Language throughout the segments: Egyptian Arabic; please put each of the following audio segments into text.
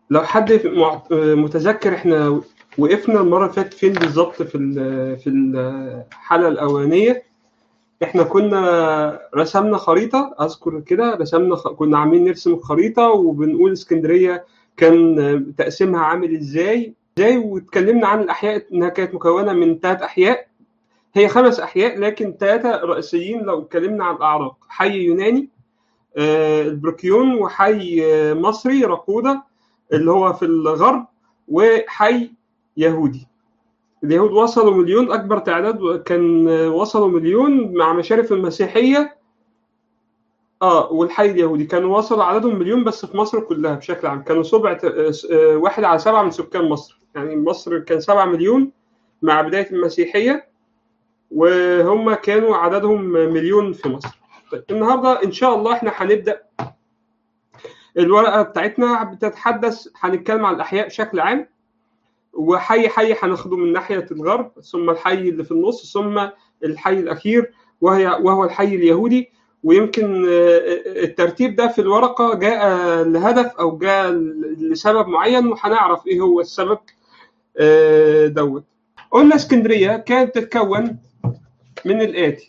لو حد مع- متذكر احنا وقفنا المره اللي فاتت فين بالظبط في ال- في الحلقه الاولانيه احنا كنا رسمنا خريطه اذكر كده رسمنا خ... كنا عاملين نرسم خريطه وبنقول اسكندريه كان تقسيمها عامل ازاي ازاي واتكلمنا عن الاحياء انها كانت مكونه من ثلاث احياء هي خمس احياء لكن ثلاثه رئيسيين لو اتكلمنا عن الاعراق حي يوناني آه، البروكيون وحي آه، مصري راقوده اللي هو في الغرب وحي يهودي اليهود وصلوا مليون اكبر تعداد كان آه، وصلوا مليون مع مشارف المسيحيه اه والحي اليهودي كانوا وصلوا عددهم مليون بس في مصر كلها بشكل عام كانوا سبعة آه، آه، واحد على سبعة من سكان مصر يعني مصر كان سبعة مليون مع بداية المسيحية وهم كانوا عددهم مليون في مصر طيب النهارده ان شاء الله احنا هنبدا الورقه بتاعتنا بتتحدث هنتكلم عن الاحياء بشكل عام وحي حي هناخده من ناحيه الغرب ثم الحي اللي في النص ثم الحي الاخير وهي وهو الحي اليهودي ويمكن آه، الترتيب ده في الورقه جاء لهدف او جاء لسبب معين وهنعرف ايه هو السبب آه، دوت قلنا اسكندريه كانت تتكون من الاتي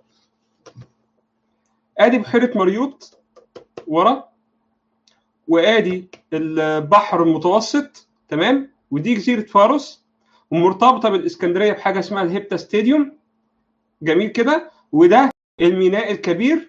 ادي بحيره مريوط ورا وادي البحر المتوسط تمام ودي جزيره فارس ومرتبطه بالاسكندريه بحاجه اسمها الهيبتا ستاديوم جميل كده وده الميناء الكبير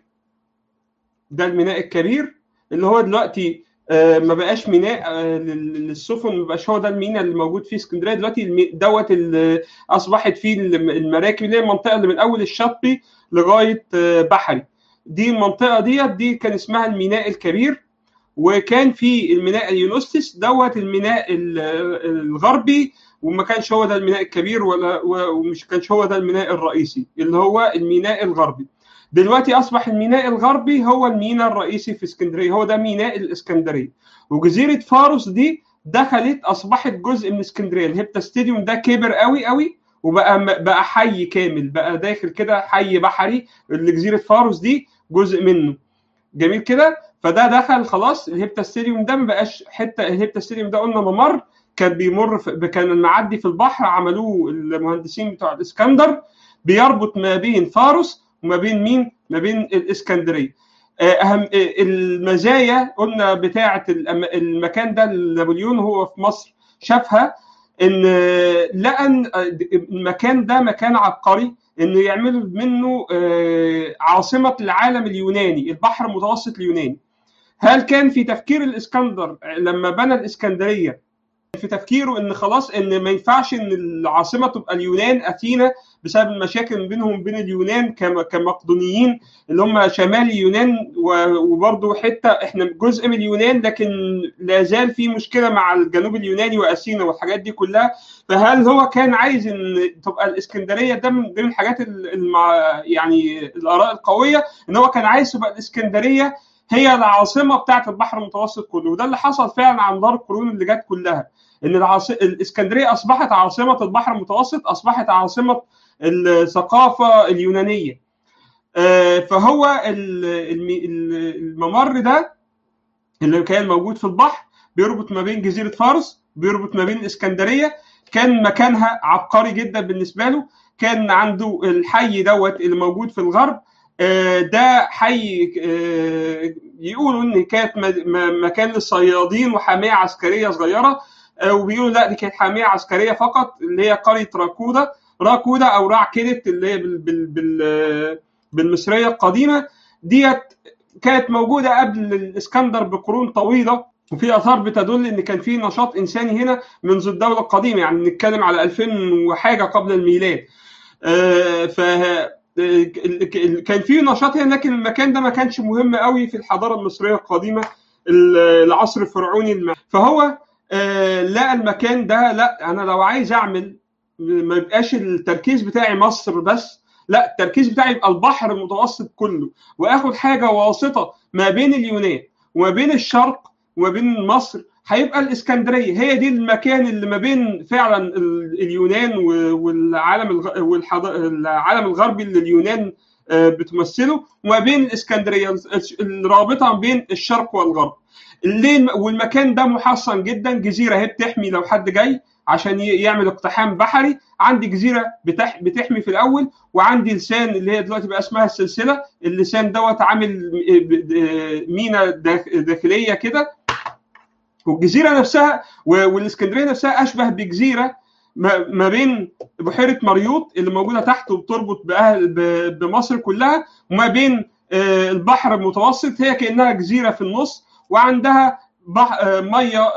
ده الميناء الكبير اللي هو دلوقتي آه، ما بقاش ميناء آه، لل- للسفن ما بقاش هو ده الميناء اللي موجود في اسكندريه دلوقتي المي- دوت اللي اصبحت فيه الم- المراكب اللي هي المنطقه اللي من اول الشاطبي لغايه آه، بحري دي المنطقه ديت دي كان اسمها الميناء الكبير وكان في الميناء اليونستس دوت الميناء ال- الغربي وما كانش هو ده الميناء الكبير ولا ومش كانش هو ده الميناء الرئيسي اللي هو الميناء الغربي دلوقتي اصبح الميناء الغربي هو الميناء الرئيسي في اسكندريه هو ده ميناء الاسكندريه وجزيره فارس دي دخلت اصبحت جزء من اسكندريه الهيبتا ستاديوم ده كبر قوي قوي وبقى بقى حي كامل بقى داخل كده حي بحري اللي جزيره فارس دي جزء منه جميل كده فده دخل خلاص الهيبتا ستاديوم ده ما بقاش حته الهيبتا ستاديوم ده قلنا ممر كان بيمر في كان المعدي في البحر عملوه المهندسين بتوع الاسكندر بيربط ما بين فارس وما بين مين؟ ما بين الاسكندريه. آه، اهم آه، المزايا قلنا بتاعه الأم- المكان ده نابليون وهو في مصر شافها ان آه، لقى ان آه، المكان ده مكان عبقري انه يعملوا منه آه، عاصمه العالم اليوناني البحر المتوسط اليوناني هل كان في تفكير الاسكندر لما بنى الاسكندريه في تفكيره ان خلاص ان ما ينفعش ان العاصمه تبقى اليونان اثينا بسبب المشاكل ما بينهم وبين اليونان كم- كمقدونيين اللي هم شمال اليونان و- وبرضه حته احنا جزء من اليونان لكن لا زال في مشكله مع الجنوب اليوناني واثينا والحاجات دي كلها فهل هو كان عايز ان تبقى الاسكندريه ده من ضمن الحاجات ال- المع يعني الاراء القويه ان هو كان عايز تبقى الاسكندريه هي العاصمه بتاعه البحر المتوسط كله وده اللي حصل فعلا على مدار القرون اللي جت كلها ان العاص... الاسكندريه اصبحت عاصمه البحر المتوسط اصبحت عاصمه الثقافه اليونانيه آه، فهو ال- الم- ال- الممر ده اللي كان موجود في البحر بيربط ما بين جزيره فارس بيربط ما بين الاسكندريه كان مكانها عبقري جدا بالنسبه له كان عنده الحي دوت اللي موجود في الغرب آه، ده حي آه، يقولوا ان كانت م- م- مكان للصيادين وحاميه عسكريه صغيره آه، وبيقولوا لا دي كانت حاميه عسكريه فقط اللي هي قريه راكودا راكودا او راع كيدت اللي هي بال بال بال بالمصريه القديمه ديت كانت موجوده قبل الاسكندر بقرون طويله وفي اثار بتدل ان كان في نشاط انساني هنا منذ الدوله القديمه يعني نتكلم على 2000 وحاجه قبل الميلاد آه، ف كان في نشاط هنا لكن المكان ده ما كانش مهم قوي في الحضاره المصريه القديمه العصر الفرعوني الم... فهو آه، لقى المكان ده لا انا لو عايز اعمل ما يبقاش التركيز بتاعي مصر بس لا التركيز بتاعي يبقى البحر المتوسط كله واخد حاجه واسطه ما بين اليونان وما بين الشرق وما بين مصر هيبقى الاسكندريه هي دي المكان اللي ما بين فعلا ال- اليونان و- والعالم الغ- والحض- العالم الغربي اللي اليونان آه، بتمثله وما بين الاسكندريه الرابطه بين الشرق والغرب ليه والمكان ده محصن جدا جزيره هي بتحمي لو حد جاي عشان يعمل اقتحام بحري عندي جزيره بتح بتحمي في الاول وعندي لسان اللي هي دلوقتي بقى اسمها السلسله اللسان دوت عامل مينا داخليه كده والجزيره نفسها والاسكندريه نفسها اشبه بجزيره ما بين بحيره مريوط اللي موجوده تحت وبتربط باهل بمصر كلها وما بين البحر المتوسط هي كانها جزيره في النص وعندها ميه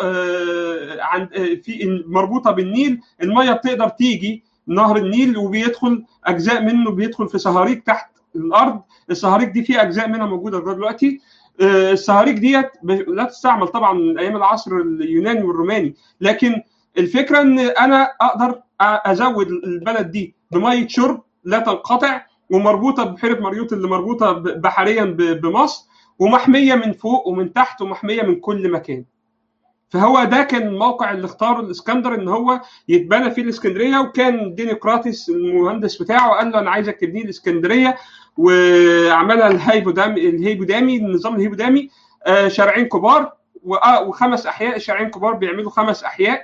عند في مربوطه بالنيل الميه بتقدر تيجي نهر النيل وبيدخل اجزاء منه بيدخل في صهاريج تحت الارض الصهاريج دي في اجزاء منها موجوده لغايه دلوقتي الصهاريج ديت لا تستعمل طبعا من ايام العصر اليوناني والروماني لكن الفكره ان انا اقدر ازود البلد دي بميه شرب لا تنقطع ومربوطه ببحيره مريوط اللي مربوطه بحريا بمصر ومحميه من فوق ومن تحت ومحميه من كل مكان. فهو ده كان الموقع اللي اختاره الاسكندر ان هو يتبنى فيه الاسكندريه وكان دينيقراطس المهندس بتاعه قال له انا عايزك تبني الاسكندريه وعملها الهيبودامي الهيبودامي النظام الهيبودامي شارعين كبار وخمس احياء الشارعين كبار بيعملوا خمس احياء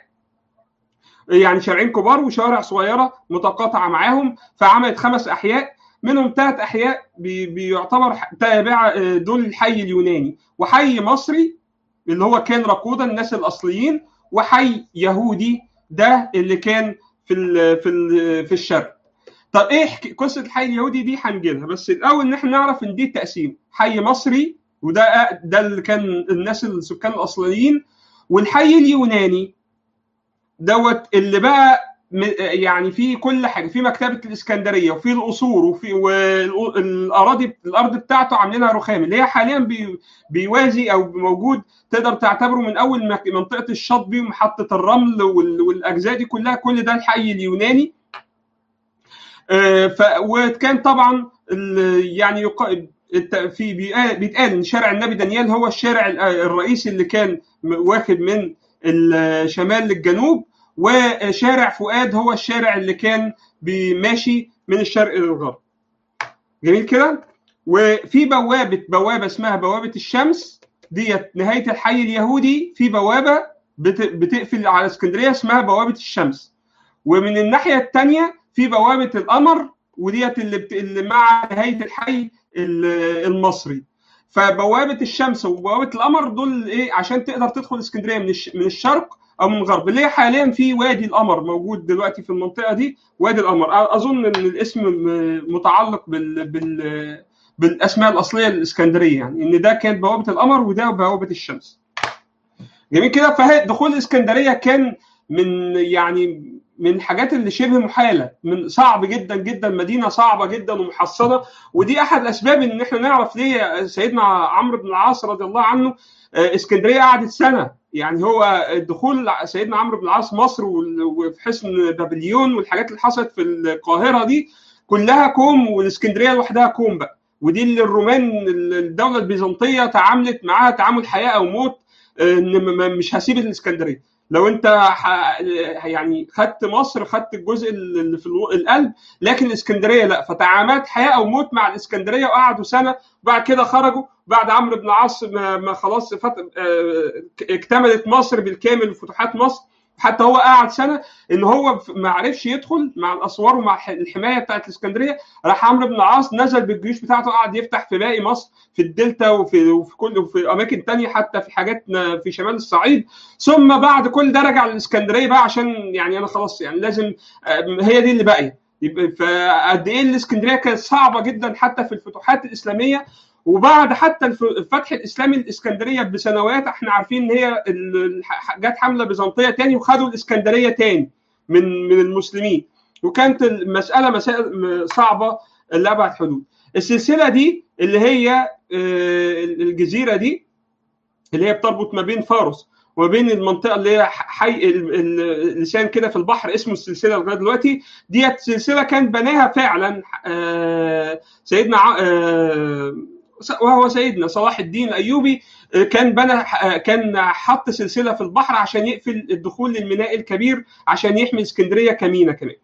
يعني شارعين كبار وشوارع صغيره متقاطعه معاهم فعملت خمس احياء منهم ثلاث احياء بي بيعتبر تابع دول الحي اليوناني وحي مصري اللي هو كان راكودا الناس الاصليين وحي يهودي ده اللي كان في ال في ال في الشرق طب ايه قصه الحي اليهودي دي هنجيلها بس الاول ان احنا نعرف ان دي التقسيم حي مصري وده ده اللي كان الناس السكان الاصليين والحي اليوناني دوت اللي بقى يعني في كل حاجه في مكتبه الاسكندريه وفي القصور وفي والاراضي الارض بتاعته عاملينها رخام اللي هي حاليا بي بيوازي او موجود تقدر تعتبره من اول منطقه الشاطبي ومحطه الرمل والاجزاء دي كلها كل ده الحي اليوناني ف وكان طبعا يعني في بيتقال ان شارع النبي دانيال هو الشارع الرئيسي اللي كان واخد من الشمال للجنوب وشارع فؤاد هو الشارع اللي كان ماشي من الشرق للغرب جميل كده وفي بوابه بوابه اسمها بوابه الشمس ديت نهايه الحي اليهودي في بوابه بتقفل على اسكندريه اسمها بوابه الشمس ومن الناحيه الثانيه في بوابه القمر وديت اللي, بت... اللي مع نهايه الحي المصري فبوابه الشمس وبوابه القمر دول ايه عشان تقدر تدخل اسكندريه من الش... من الشرق او من الغرب اللي هي حاليا في وادي القمر موجود دلوقتي في المنطقه دي وادي القمر اظن ان الاسم متعلق بال, بال... بالاسماء الاصليه للاسكندريه يعني ان ده كانت بوابه القمر وده بوابه الشمس جميل كده فدخول الاسكندريه كان من يعني من الحاجات اللي شبه محاله من صعب جدا جدا مدينه صعبه جدا ومحصنه ودي احد الاسباب ان احنا نعرف ليه سيدنا عمرو بن العاص رضي الله عنه اسكندريه قعدت سنه يعني هو دخول سيدنا عمرو بن العاص مصر وفي حصن بابليون والحاجات اللي حصلت في القاهره دي كلها كوم والاسكندريه لوحدها كوم بقى ودي اللي الرومان الدوله البيزنطيه تعاملت معاها تعامل حياه او موت ان مش هسيب الاسكندريه لو انت يعني خدت مصر خدت الجزء اللي في القلب لكن الاسكندريه لا فتعاملت حياه او موت مع الاسكندريه وقعدوا سنه وبعد كده خرجوا بعد عمرو بن العاص ما خلاص فت... اكتملت مصر بالكامل وفتوحات مصر حتى هو قعد سنه ان هو ما عرفش يدخل مع الاسوار ومع الحمايه بتاعت الاسكندريه راح عمرو بن العاص نزل بالجيوش بتاعته قعد يفتح في باقي مصر في الدلتا وفي وفي كل وفي اماكن تانية حتى في حاجات في شمال الصعيد ثم بعد كل ده رجع للاسكندريه بقى عشان يعني انا خلاص يعني لازم هي دي اللي باقيه فقد ايه الاسكندريه كانت صعبه جدا حتى في الفتوحات الاسلاميه وبعد حتى الفتح الاسلامي الاسكندريه بسنوات احنا عارفين ان هي جت حمله بيزنطيه تاني وخدوا الاسكندريه تاني من من المسلمين وكانت المساله مسائل صعبه لابعد حدود السلسله دي اللي هي الجزيره دي اللي هي بتربط ما بين فارس وما بين المنطقه اللي هي حي اللسان كده في البحر اسمه السلسله لغايه دلوقتي ديت سلسله كان بناها فعلا سيدنا وهو سيدنا صلاح الدين الايوبي كان بنى كان حط سلسله في البحر عشان يقفل الدخول للميناء الكبير عشان يحمي اسكندريه كمينه كمان.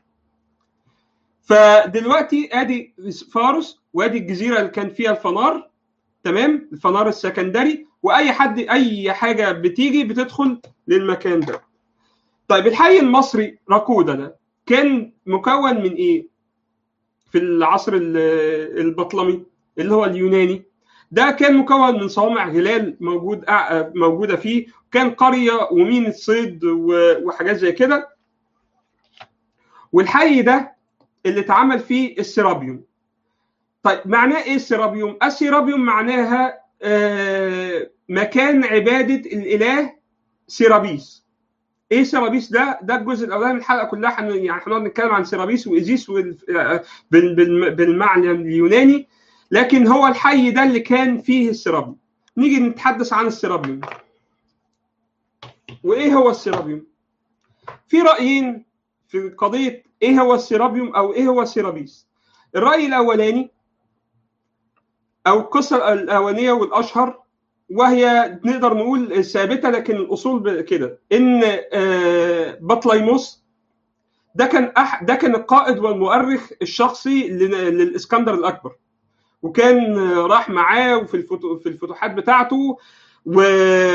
فدلوقتي ادي فارس وادي الجزيره اللي كان فيها الفنار تمام الفنار السكندري واي حد اي حاجه بتيجي بتدخل للمكان ده طيب الحي المصري راكودا ده كان مكون من ايه في العصر البطلمي اللي هو اليوناني ده كان مكون من صوامع هلال موجود موجوده فيه كان قريه ومينة صيد وحاجات زي كده والحي ده اللي اتعمل فيه السيرابيوم طيب معناه ايه السيرابيوم السيرابيوم معناها آه مكان عباده الاله سيرابيس ايه سيرابيس ده ده الجزء الاولاني من الحلقه كلها حن يعني هنقعد نتكلم عن سيرابيس وايزيس بالمعنى اليوناني لكن هو الحي ده اللي كان فيه السيرابيوم نيجي نتحدث عن السيرابيوم وايه هو السيرابيوم في رايين في قضيه ايه هو السيرابيوم او ايه هو السيرابيس الراي الاولاني او القصه الاولانيه والاشهر وهي نقدر نقول ثابته لكن الاصول كده ان بطليموس ده كان أح ده كان القائد والمؤرخ الشخصي للاسكندر الاكبر وكان راح معاه وفي الفتو في الفتوحات بتاعته و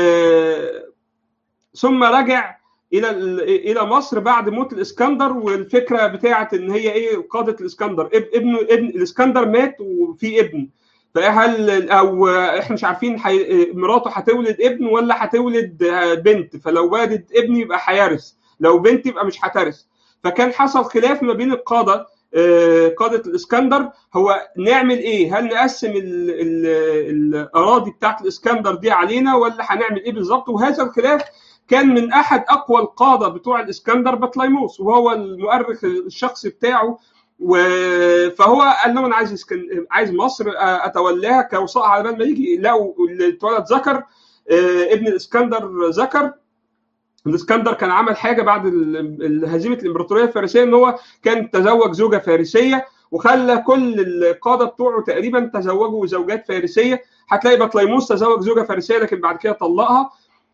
ثم رجع الى الى مصر بعد موت الاسكندر والفكره بتاعت ان هي ايه قاده الاسكندر ابن ابن الاسكندر مات وفي ابن فهل او احنا مش عارفين حي... مراته هتولد ابن ولا هتولد بنت فلو ولدت ابن يبقى هيرث لو بنت يبقى مش هترث فكان حصل خلاف ما بين القاده قاده الاسكندر هو نعمل ايه؟ هل نقسم ال ال الاراضي بتاعت الاسكندر دي علينا ولا هنعمل ايه بالظبط؟ وهذا الخلاف كان من احد اقوى القاده بتوع الاسكندر بطليموس وهو المؤرخ الشخصي بتاعه و... فهو قال لهم انا عايز اسكن... عايز مصر اتولاها كوصاء على بال ما يجي لقوا اللي اتولد ذكر ابن الاسكندر ذكر الاسكندر كان عمل حاجه بعد هزيمه الامبراطوريه الفارسيه ان هو كان تزوج زوجه فارسيه وخلى كل القاده بتوعه تقريبا تزوجوا زوجات فارسيه هتلاقي بطليموس تزوج زوجه فارسيه لكن بعد كده طلقها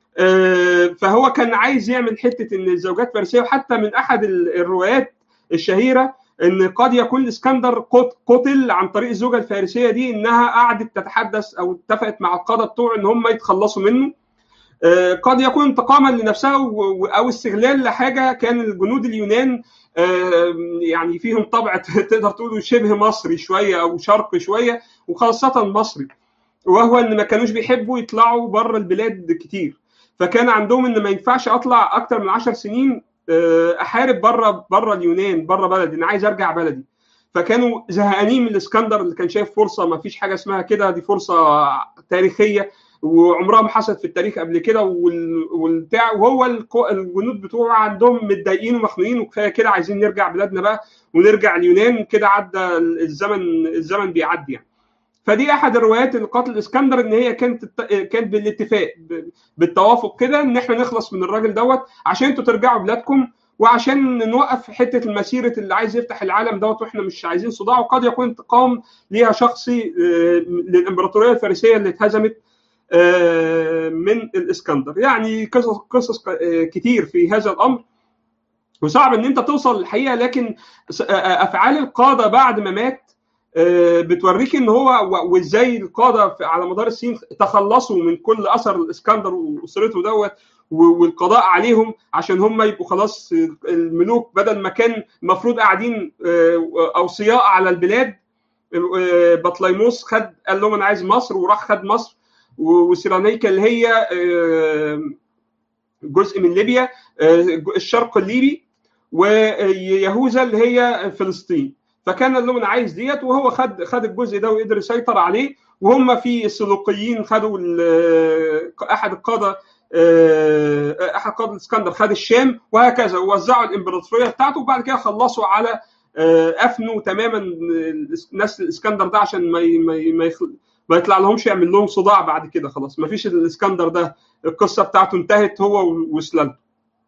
فهو كان عايز يعمل حته ان الزوجات فارسيه وحتى من احد الروايات الشهيره ان قد يكون الاسكندر قتل عن طريق الزوجه الفارسيه دي انها قعدت تتحدث او اتفقت مع القاده بتوعه ان هم يتخلصوا منه قد يكون انتقاما لنفسها او استغلال لحاجه كان الجنود اليونان يعني فيهم طبع تقدر تقول شبه مصري شويه او شرق شويه وخاصه مصري وهو ان ما كانوش بيحبوا يطلعوا بره البلاد كتير فكان عندهم ان ما ينفعش اطلع اكتر من 10 سنين احارب بره بره اليونان بره بلدي انا عايز ارجع بلدي فكانوا زهقانين من الاسكندر اللي كان شايف فرصه ما فيش حاجه اسمها كده دي فرصه تاريخيه وعمرها ما حصلت في التاريخ قبل كده والبتاع وهو الجنود بتوعه عندهم متضايقين ومخنوقين وكفايه كده عايزين نرجع بلادنا بقى ونرجع اليونان كده عدى الزمن الزمن بيعدي يعني فدي احد الروايات اللي قتل الاسكندر ان هي كانت كانت بالاتفاق بالتوافق كده ان احنا نخلص من الراجل دوت عشان انتوا ترجعوا بلادكم وعشان نوقف حته المسيره اللي عايز يفتح العالم دوت واحنا مش عايزين صداع وقد يكون انتقام ليها شخصي للامبراطوريه الفارسيه اللي اتهزمت من الاسكندر يعني قصص قصص كتير في هذا الامر وصعب ان انت توصل للحقيقه لكن افعال القاده بعد ما مات بتوريك ان هو وازاي القاده على مدار السنين تخلصوا من كل اثر الاسكندر واسرته دوت والقضاء عليهم عشان هم يبقوا خلاص الملوك بدل ما كان المفروض قاعدين اوصياء على البلاد بطليموس خد قال لهم انا عايز مصر وراح خد مصر وسيرانيكا اللي هي جزء من ليبيا الشرق الليبي ويهوذا اللي هي فلسطين فكان قال لهم انا عايز ديت وهو خد خد الجزء ده وقدر يسيطر عليه وهم في السلوقيين خدوا احد القاده احد قاده الاسكندر خد الشام وهكذا ووزعوا الامبراطوريه بتاعته وبعد كده خلصوا على افنوا تماما نسل الاسكندر ده عشان ما ما ما يطلع لهمش يعمل لهم صداع بعد كده خلاص ما فيش الاسكندر ده القصه بتاعته انتهت هو وسلالته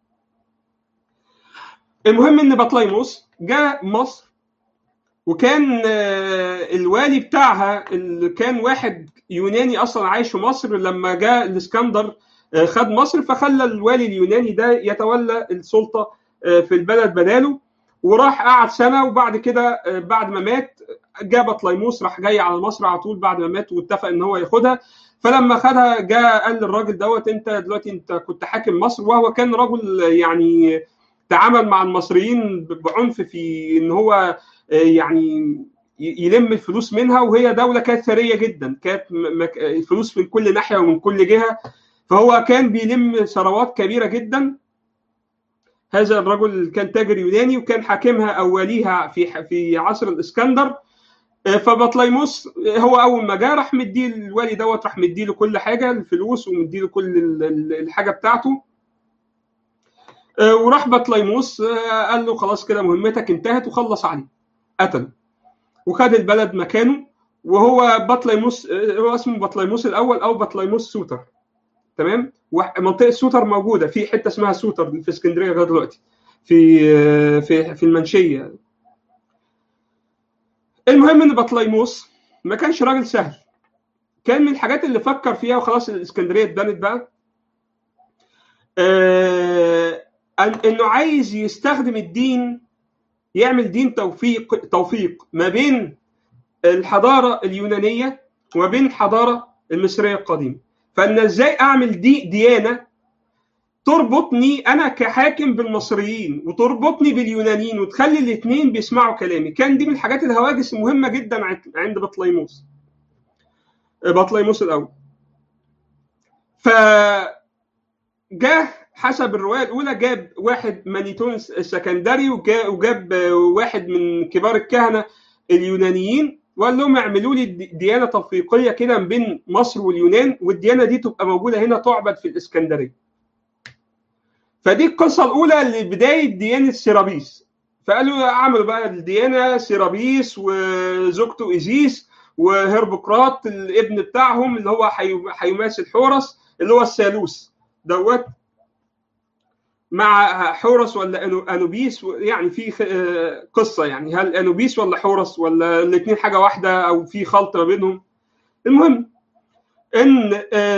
المهم ان بطليموس جاء مصر وكان الوالي بتاعها اللي كان واحد يوناني اصلا عايش في مصر لما جاء الاسكندر خد مصر فخلى الوالي اليوناني ده يتولى السلطه في البلد بداله وراح قعد سنه وبعد كده بعد ما مات جاء بطليموس راح جاي على مصر على طول بعد ما مات واتفق ان هو ياخدها فلما خدها جاء قال للراجل دوت انت دلوقتي انت كنت حاكم مصر وهو كان رجل يعني تعامل مع المصريين بعنف في ان هو يعني يلم الفلوس منها وهي دوله كانت ثريه جدا كانت فلوس من كل ناحيه ومن كل جهه فهو كان بيلم ثروات كبيره جدا هذا الرجل كان تاجر يوناني وكان حاكمها او وليها في في عصر الاسكندر فبطليموس هو اول ما جه راح مديه الوالي دوت راح مديله كل حاجه الفلوس ومديله كل الحاجه بتاعته وراح بطليموس قال له خلاص كده مهمتك انتهت وخلص عليه قتله وخد البلد مكانه وهو بطليموس هو اسمه بطليموس الاول او بطليموس سوتر تمام منطقه سوتر موجوده في حته اسمها سوتر في اسكندريه لغايه دلوقتي في في في المنشيه المهم ان بطليموس ما كانش راجل سهل كان من الحاجات اللي فكر فيها وخلاص الاسكندريه اتبنت بقى آه انه عايز يستخدم الدين يعمل دين توفيق توفيق ما بين الحضاره اليونانيه وما بين الحضاره المصريه القديمه فان ازاي اعمل دي ديانه تربطني انا كحاكم بالمصريين وتربطني باليونانيين وتخلي الاثنين بيسمعوا كلامي كان دي من الحاجات الهواجس المهمه جدا عند بطليموس بطليموس الاول ف جه حسب الروايه الاولى جاب واحد مانيتون السكندري وجاب واحد من كبار الكهنه اليونانيين وقال لهم اعملوا لي ديانه توفيقيه كده بين مصر واليونان والديانه دي تبقى موجوده هنا تعبد في الاسكندريه. فدي القصه الاولى لبدايه ديانه سيرابيس. فقالوا عملوا بقى الديانه سيرابيس وزوجته ايزيس وهربقراط الابن بتاعهم اللي هو هيماثل حورس اللي هو الثالوث دوت مع حورس ولا انوبيس يعني في قصه يعني هل انوبيس ولا حورس ولا الاثنين حاجه واحده او في خلط ما بينهم المهم ان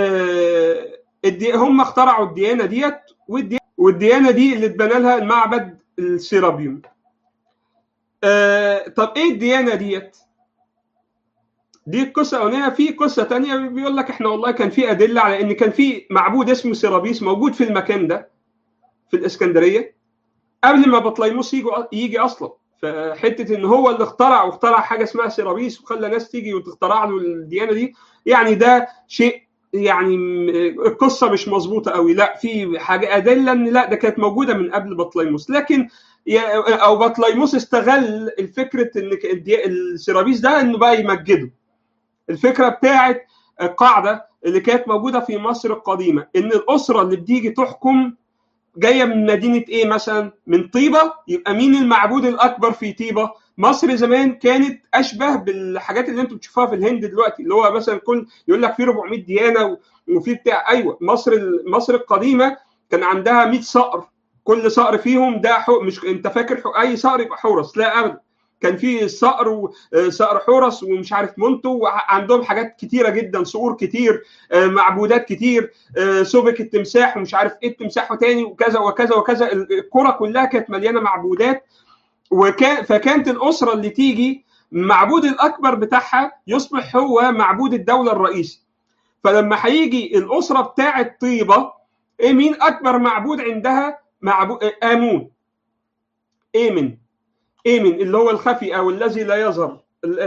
هم اخترعوا الديانه ديت والديانه دي اللي اتبنى لها المعبد السيرابيوم طب ايه الديانه ديت دي القصه الاولانيه في قصه تانية بيقول لك احنا والله كان في ادله على ان كان في معبود اسمه سيرابيس موجود في المكان ده في الاسكندريه قبل ما بطليموس يجي يجي اصلا فحته ان هو اللي اخترع واخترع حاجه اسمها سيرابيس وخلى ناس تيجي وتخترع له الديانه دي يعني ده شيء يعني القصه مش مظبوطه قوي لا في حاجه ادله ان لا ده كانت موجوده من قبل بطليموس لكن او بطليموس استغل الفكره ان السيرابيس ده انه بقى يمجده الفكره بتاعت القاعده اللي كانت موجوده في مصر القديمه ان الاسره اللي بتيجي تحكم جايه من مدينه ايه مثلا من طيبه يبقى مين المعبود الاكبر في طيبه مصر زمان كانت اشبه بالحاجات اللي انتم بتشوفوها في الهند دلوقتي اللي هو مثلا كل يقول لك في 400 ديانه وفي بتاع ايوه مصر مصر القديمه كان عندها 100 صقر كل صقر فيهم ده حق مش انت فاكر حق اي صقر يبقى حورس لا ابدا كان في صقر وصقر حورس ومش عارف منتو وعندهم حاجات كتيره جدا صقور كتير معبودات كتير سبك التمساح ومش عارف ايه التمساح وتاني وكذا وكذا وكذا الكره كلها كانت مليانه معبودات وكان فكانت الاسره اللي تيجي المعبود الاكبر بتاعها يصبح هو معبود الدوله الرئيسي فلما هيجي الاسره بتاعه طيبه ايه مين اكبر معبود عندها معبود امون ايمن ايمن اللي هو الخفي او الذي لا يظهر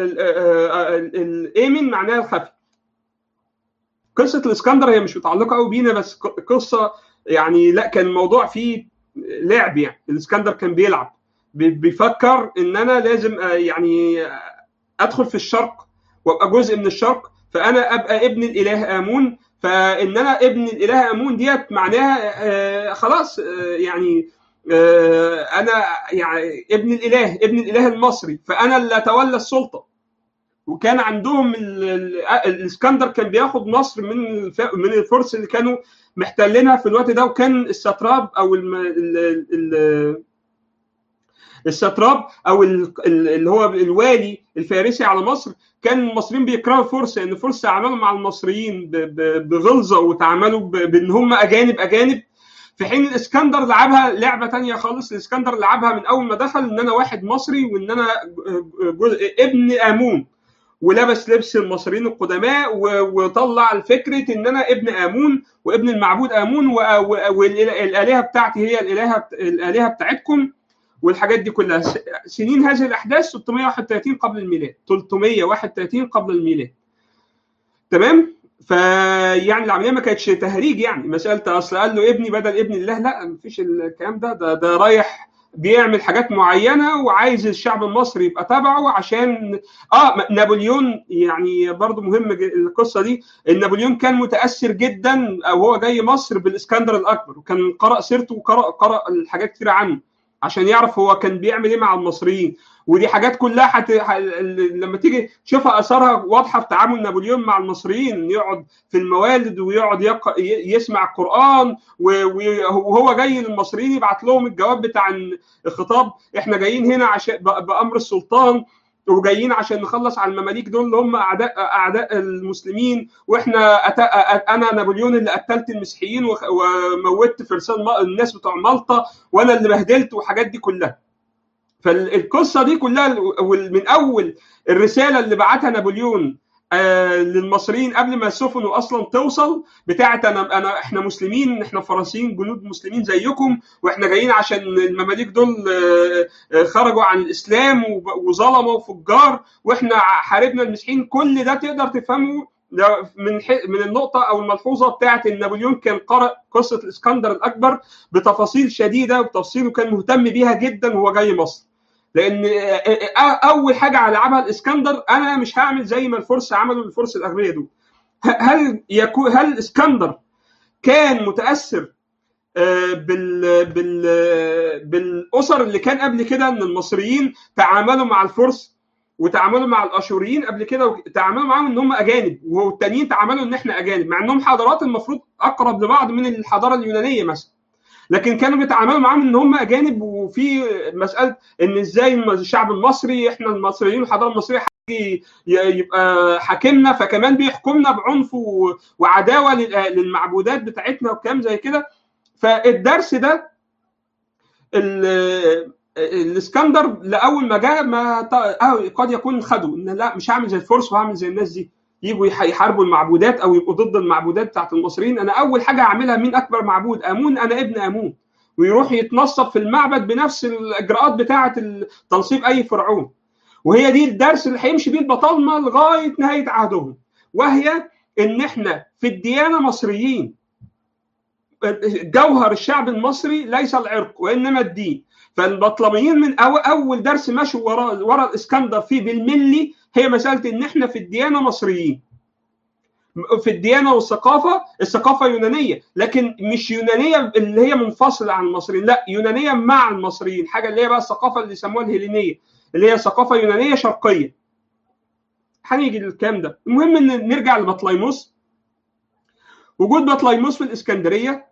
الايمن معناها الخفي قصه الاسكندر هي مش متعلقه قوي بينا بس قصه يعني لا كان الموضوع فيه لعب يعني الاسكندر كان بيلعب بيفكر ان انا لازم يعني ادخل في الشرق وابقى جزء من الشرق فانا ابقى ابن الاله امون فان انا ابن الاله امون ديت معناها خلاص يعني انا يعني ابن الاله ابن الاله المصري فانا اللي اتولى السلطه وكان عندهم الاسكندر كان بياخد مصر من من الفرس اللي كانوا محتلينها في الوقت ده وكان الستراب او ال ال الستراب او اللي هو الوالي الفارسي على مصر كان المصريين بيكرهوا الفرس لان الفرس تعاملوا مع المصريين بغلظه وتعاملوا بان هم اجانب اجانب في حين الاسكندر لعبها لعبه تانية خالص الاسكندر لعبها من اول ما دخل ان انا واحد مصري وان انا ابن امون ولبس لبس المصريين القدماء وطلع فكره ان انا ابن امون وابن المعبود امون والالهه بتاعتي هي الالهه الالهه بتاعتكم والحاجات دي كلها سنين هذه الاحداث 631 قبل الميلاد 331 قبل الميلاد تمام فيعني العمليه ما كانتش تهريج يعني مساله اصل قال له ابني بدل ابن الله لا مفيش الكلام ده ده, ده رايح بيعمل حاجات معينه وعايز الشعب المصري يبقى تبعه عشان اه نابليون يعني برضو مهم القصه دي ان نابليون كان متاثر جدا او هو جاي مصر بالاسكندر الاكبر وكان قرا سيرته وقرا قرا الحاجات كتير عنه عشان يعرف هو كان بيعمل ايه مع المصريين ودي حاجات كلها حت... ح... لما تيجي تشوفها اثارها واضحه في تعامل نابليون مع المصريين يقعد في الموالد ويقعد يق... يسمع القران وهو جاي للمصريين يبعت لهم الجواب بتاع الخطاب احنا جايين هنا عشان بامر السلطان وجايين عشان نخلص على المماليك دول اللي هم اعداء اعداء المسلمين واحنا أت... انا نابليون اللي قتلت المسيحيين وموتت فرسان الناس بتوع مالطا وانا اللي بهدلت والحاجات دي كلها فالقصه دي كلها من اول الرساله اللي بعتها نابليون آه للمصريين قبل ما السفن اصلا توصل بتاعت انا انا احنا مسلمين احنا فرنسيين جنود مسلمين زيكم واحنا جايين عشان المماليك دول آه خرجوا عن الاسلام وظلموا وفجار واحنا حاربنا المسيحيين كل ده تقدر تفهمه من من النقطه او الملحوظه بتاعت ان نابليون كان قرأ قصه الاسكندر الاكبر بتفاصيل شديده وبتفاصيل وكان مهتم بيها جدا وهو جاي مصر لان اول حاجه لعبها الاسكندر انا مش هعمل زي ما الفرس عملوا الفرس الاغنياء دول هل يكون هل الاسكندر كان متاثر بال بال بالاسر اللي كان قبل كده ان المصريين تعاملوا مع الفرس وتعاملوا مع الاشوريين قبل كده وتعاملوا معاهم ان هم اجانب والتانيين تعاملوا ان احنا اجانب مع انهم حضارات المفروض اقرب لبعض من الحضاره اليونانيه مثلا لكن كانوا بيتعاملوا معاهم ان هم اجانب وفي مساله ان ازاي الشعب المصري احنا المصريين والحضاره المصريه يبقى حاكمنا فكمان بيحكمنا بعنف وعداوه للمعبودات بتاعتنا وكلام زي كده فالدرس ده الاسكندر لاول ما جاء ما قد يكون خده ان لا مش هعمل زي الفرس وهعمل زي الناس دي يجوا يحاربوا المعبودات او يبقوا ضد المعبودات بتاعت المصريين انا اول حاجه اعملها مين اكبر معبود امون انا ابن امون ويروح يتنصب في المعبد بنفس الاجراءات بتاعه تنصيب اي فرعون وهي دي الدرس اللي هيمشي بيه البطالمه لغايه نهايه عهدهم وهي ان احنا في الديانه مصريين جوهر الشعب المصري ليس العرق وانما الدين فالبطلميين من اول درس مشوا ورا ورا الاسكندر فيه بالملي هي مساله ان احنا في الديانه مصريين في الديانه والثقافه الثقافه يونانيه لكن مش يونانيه اللي هي منفصله عن المصريين لا يونانيه مع المصريين حاجه اللي هي بقى الثقافه اللي يسموها الهيلينيه اللي هي ثقافه يونانيه شرقيه هنيجي للكلام ده المهم ان نرجع لبطليموس وجود بطليموس في الاسكندريه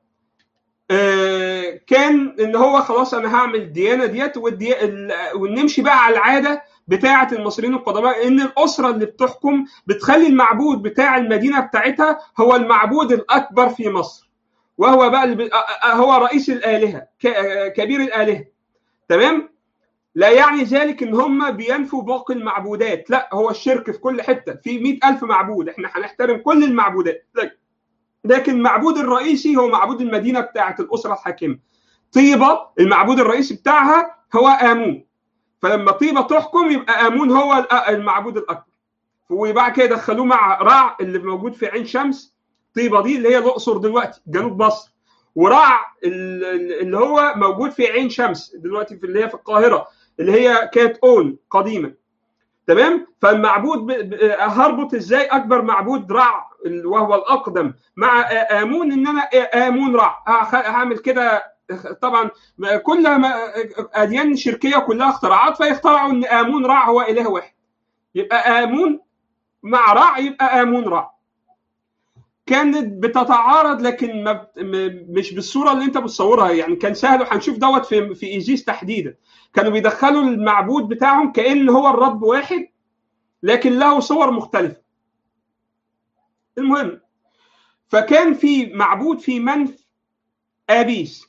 آه كان ان هو خلاص انا هعمل الديانه ديت ونمشي بقى على العاده بتاعه المصريين القدماء ان الاسره اللي بتحكم بتخلي المعبود بتاع المدينه بتاعتها هو المعبود الاكبر في مصر وهو بقى هو رئيس الالهه كبير الالهه تمام لا يعني ذلك ان هم بينفوا باقي المعبودات لا هو الشرك في كل حته في مئة ألف معبود احنا هنحترم كل المعبودات لكن المعبود الرئيسي هو معبود المدينه بتاعه الاسره الحاكمه طيبه المعبود الرئيسي بتاعها هو امون فلما طيبه تحكم يبقى امون هو المعبود الاكبر وبعد كده دخلوه مع رع اللي موجود في عين شمس طيبه دي اللي هي الاقصر دلوقتي جنوب مصر ورع اللي هو موجود في عين شمس دلوقتي في اللي هي في القاهره اللي هي كانت اون قديما تمام فالمعبود هربط ازاي اكبر معبود رع وهو الاقدم مع امون ان انا امون رع هعمل كده طبعا كل اديان شركيه كلها اختراعات فيخترعوا ان امون رع هو اله واحد يبقى امون مع رع يبقى امون رع كانت بتتعارض لكن ما مش بالصوره اللي انت بتصورها يعني كان سهل وهنشوف دوت في في ايزيس تحديدا كانوا بيدخلوا المعبود بتاعهم كان هو الرب واحد لكن له صور مختلفه المهم فكان في معبود في منف ابيس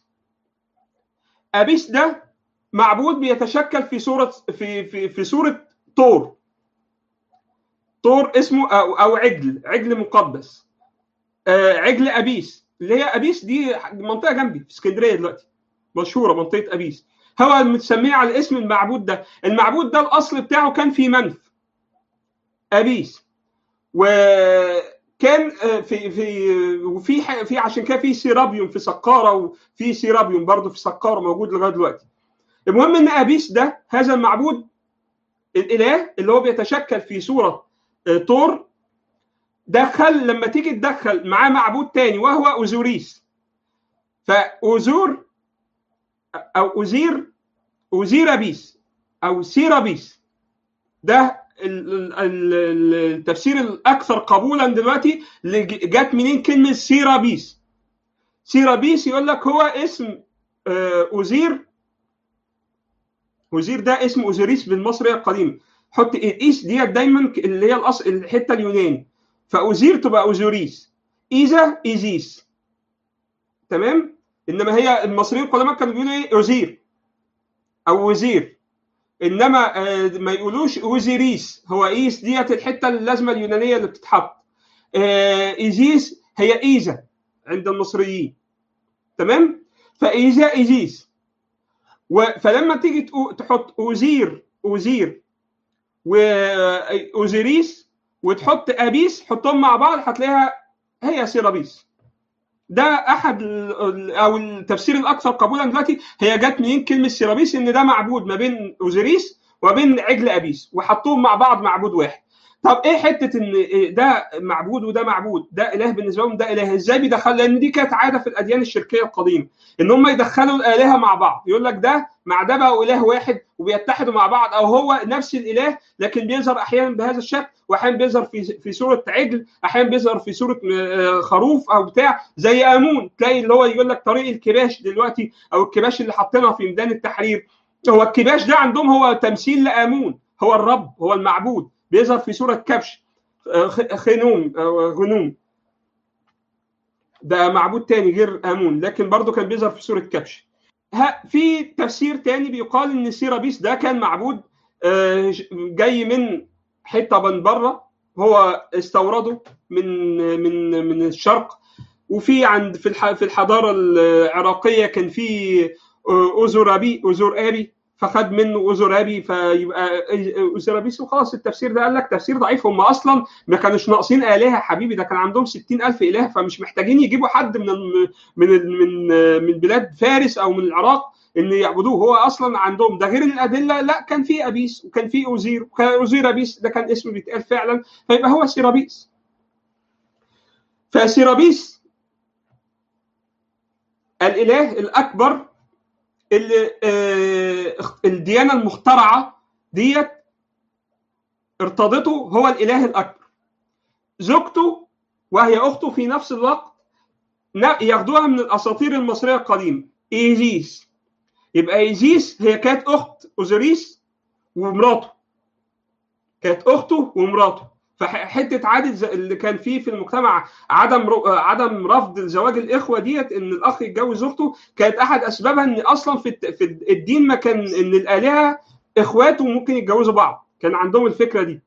ابيس ده معبود بيتشكل في صوره في في في صوره طور طور اسمه او او عجل عجل مقدس آه عجل ابيس اللي هي ابيس دي منطقه جنبي في اسكندريه دلوقتي مشهوره منطقه ابيس هو متسميه على اسم المعبود ده المعبود ده الاصل بتاعه كان في منف ابيس وكان في في وفي في عشان كده في سيرابيوم في سقاره وفي سيرابيوم برضه في سقاره موجود لغايه دلوقتي المهم ان ابيس ده هذا المعبود الاله اللي هو بيتشكل في صوره طور دخل لما تيجي تدخل معاه معبود تاني وهو اوزوريس فاوزور او اوزير اوزير ابيس او سيرابيس ده التفسير الاكثر قبولا دلوقتي اللي جت منين كلمه سيرابيس سيرابيس يقول لك هو اسم اوزير اوزير ده اسم اوزيريس بالمصريه القديمه حط ايس ديت دايما اللي هي الاصل الحته اليوناني فاوزير تبقى اوزوريس ايزا ايزيس تمام انما هي المصريين القدماء كانوا بيقولوا ايه اوزير او وزير انما ما يقولوش وزيريس هو ايس ديت الحته اللازمه اليونانيه اللي بتتحط ايزيس هي ايزا عند المصريين تمام فايزا ايزيس فلما تيجي تحط اوزير اوزير واوزيريس وتحط ابيس حطهم مع بعض هتلاقيها هي سيرابيس ده احد او التفسير الاكثر قبولا دلوقتي هي جت منين كلمه سيرابيس ان ده معبود ما بين اوزيريس وبين عجل ابيس وحطوهم مع بعض معبود واحد طب ايه حته ان ده معبود وده معبود ده اله بالنسبه لهم ده اله ازاي بيدخل لان دي كانت عاده في الاديان الشركيه القديمه ان هم يدخلوا الالهه مع بعض يقول لك ده مع ده بقى اله واحد وبيتحدوا مع بعض او هو نفس الاله لكن بيظهر احيانا بهذا الشكل واحيانا بيظهر في في صوره عجل احيانا بيظهر في صوره خروف او بتاع زي امون تلاقي اللي هو يقول لك طريق الكباش دلوقتي او الكباش اللي حاطينها في ميدان التحرير هو الكباش ده عندهم هو تمثيل لامون هو الرب هو المعبود بيظهر في صوره كبش خنوم غنوم ده معبود تاني غير امون لكن برضه كان بيظهر في صوره كبش في تفسير تاني بيقال ان سيرابيس ده كان معبود جاي من حته من بره هو استورده من من من الشرق وفي عند في في الحضاره العراقيه كان في اوزورابي اوزور ابي فخد منه اوزورابي فيبقى اوزورابيس وخلاص التفسير ده قال لك تفسير ضعيف هم اصلا ما كانوش ناقصين الهه حبيبي ده كان عندهم 60000 اله فمش محتاجين يجيبوا حد من من من من بلاد فارس او من العراق ان يعبدوه هو اصلا عندهم ده غير الادله لا كان في ابيس وكان في اوزير وكان اوزير ابيس ده كان اسم بيتقال فعلا فيبقى هو سيرابيس فسيرابيس الاله الاكبر اللي آه الديانه المخترعه ديت ارتضته هو الاله الاكبر زوجته وهي اخته في نفس الوقت ياخدوها من الاساطير المصريه القديمه ايزيس يبقى ايزيس هي كانت اخت اوزوريس ومراته كانت اخته ومراته فحته عاده اللي كان فيه في المجتمع عدم عدم رفض زواج الاخوه ديت ان الاخ يتجوز اخته كانت احد اسبابها ان اصلا في في الدين ما كان ان الالهه اخوات وممكن يتجوزوا بعض كان عندهم الفكره دي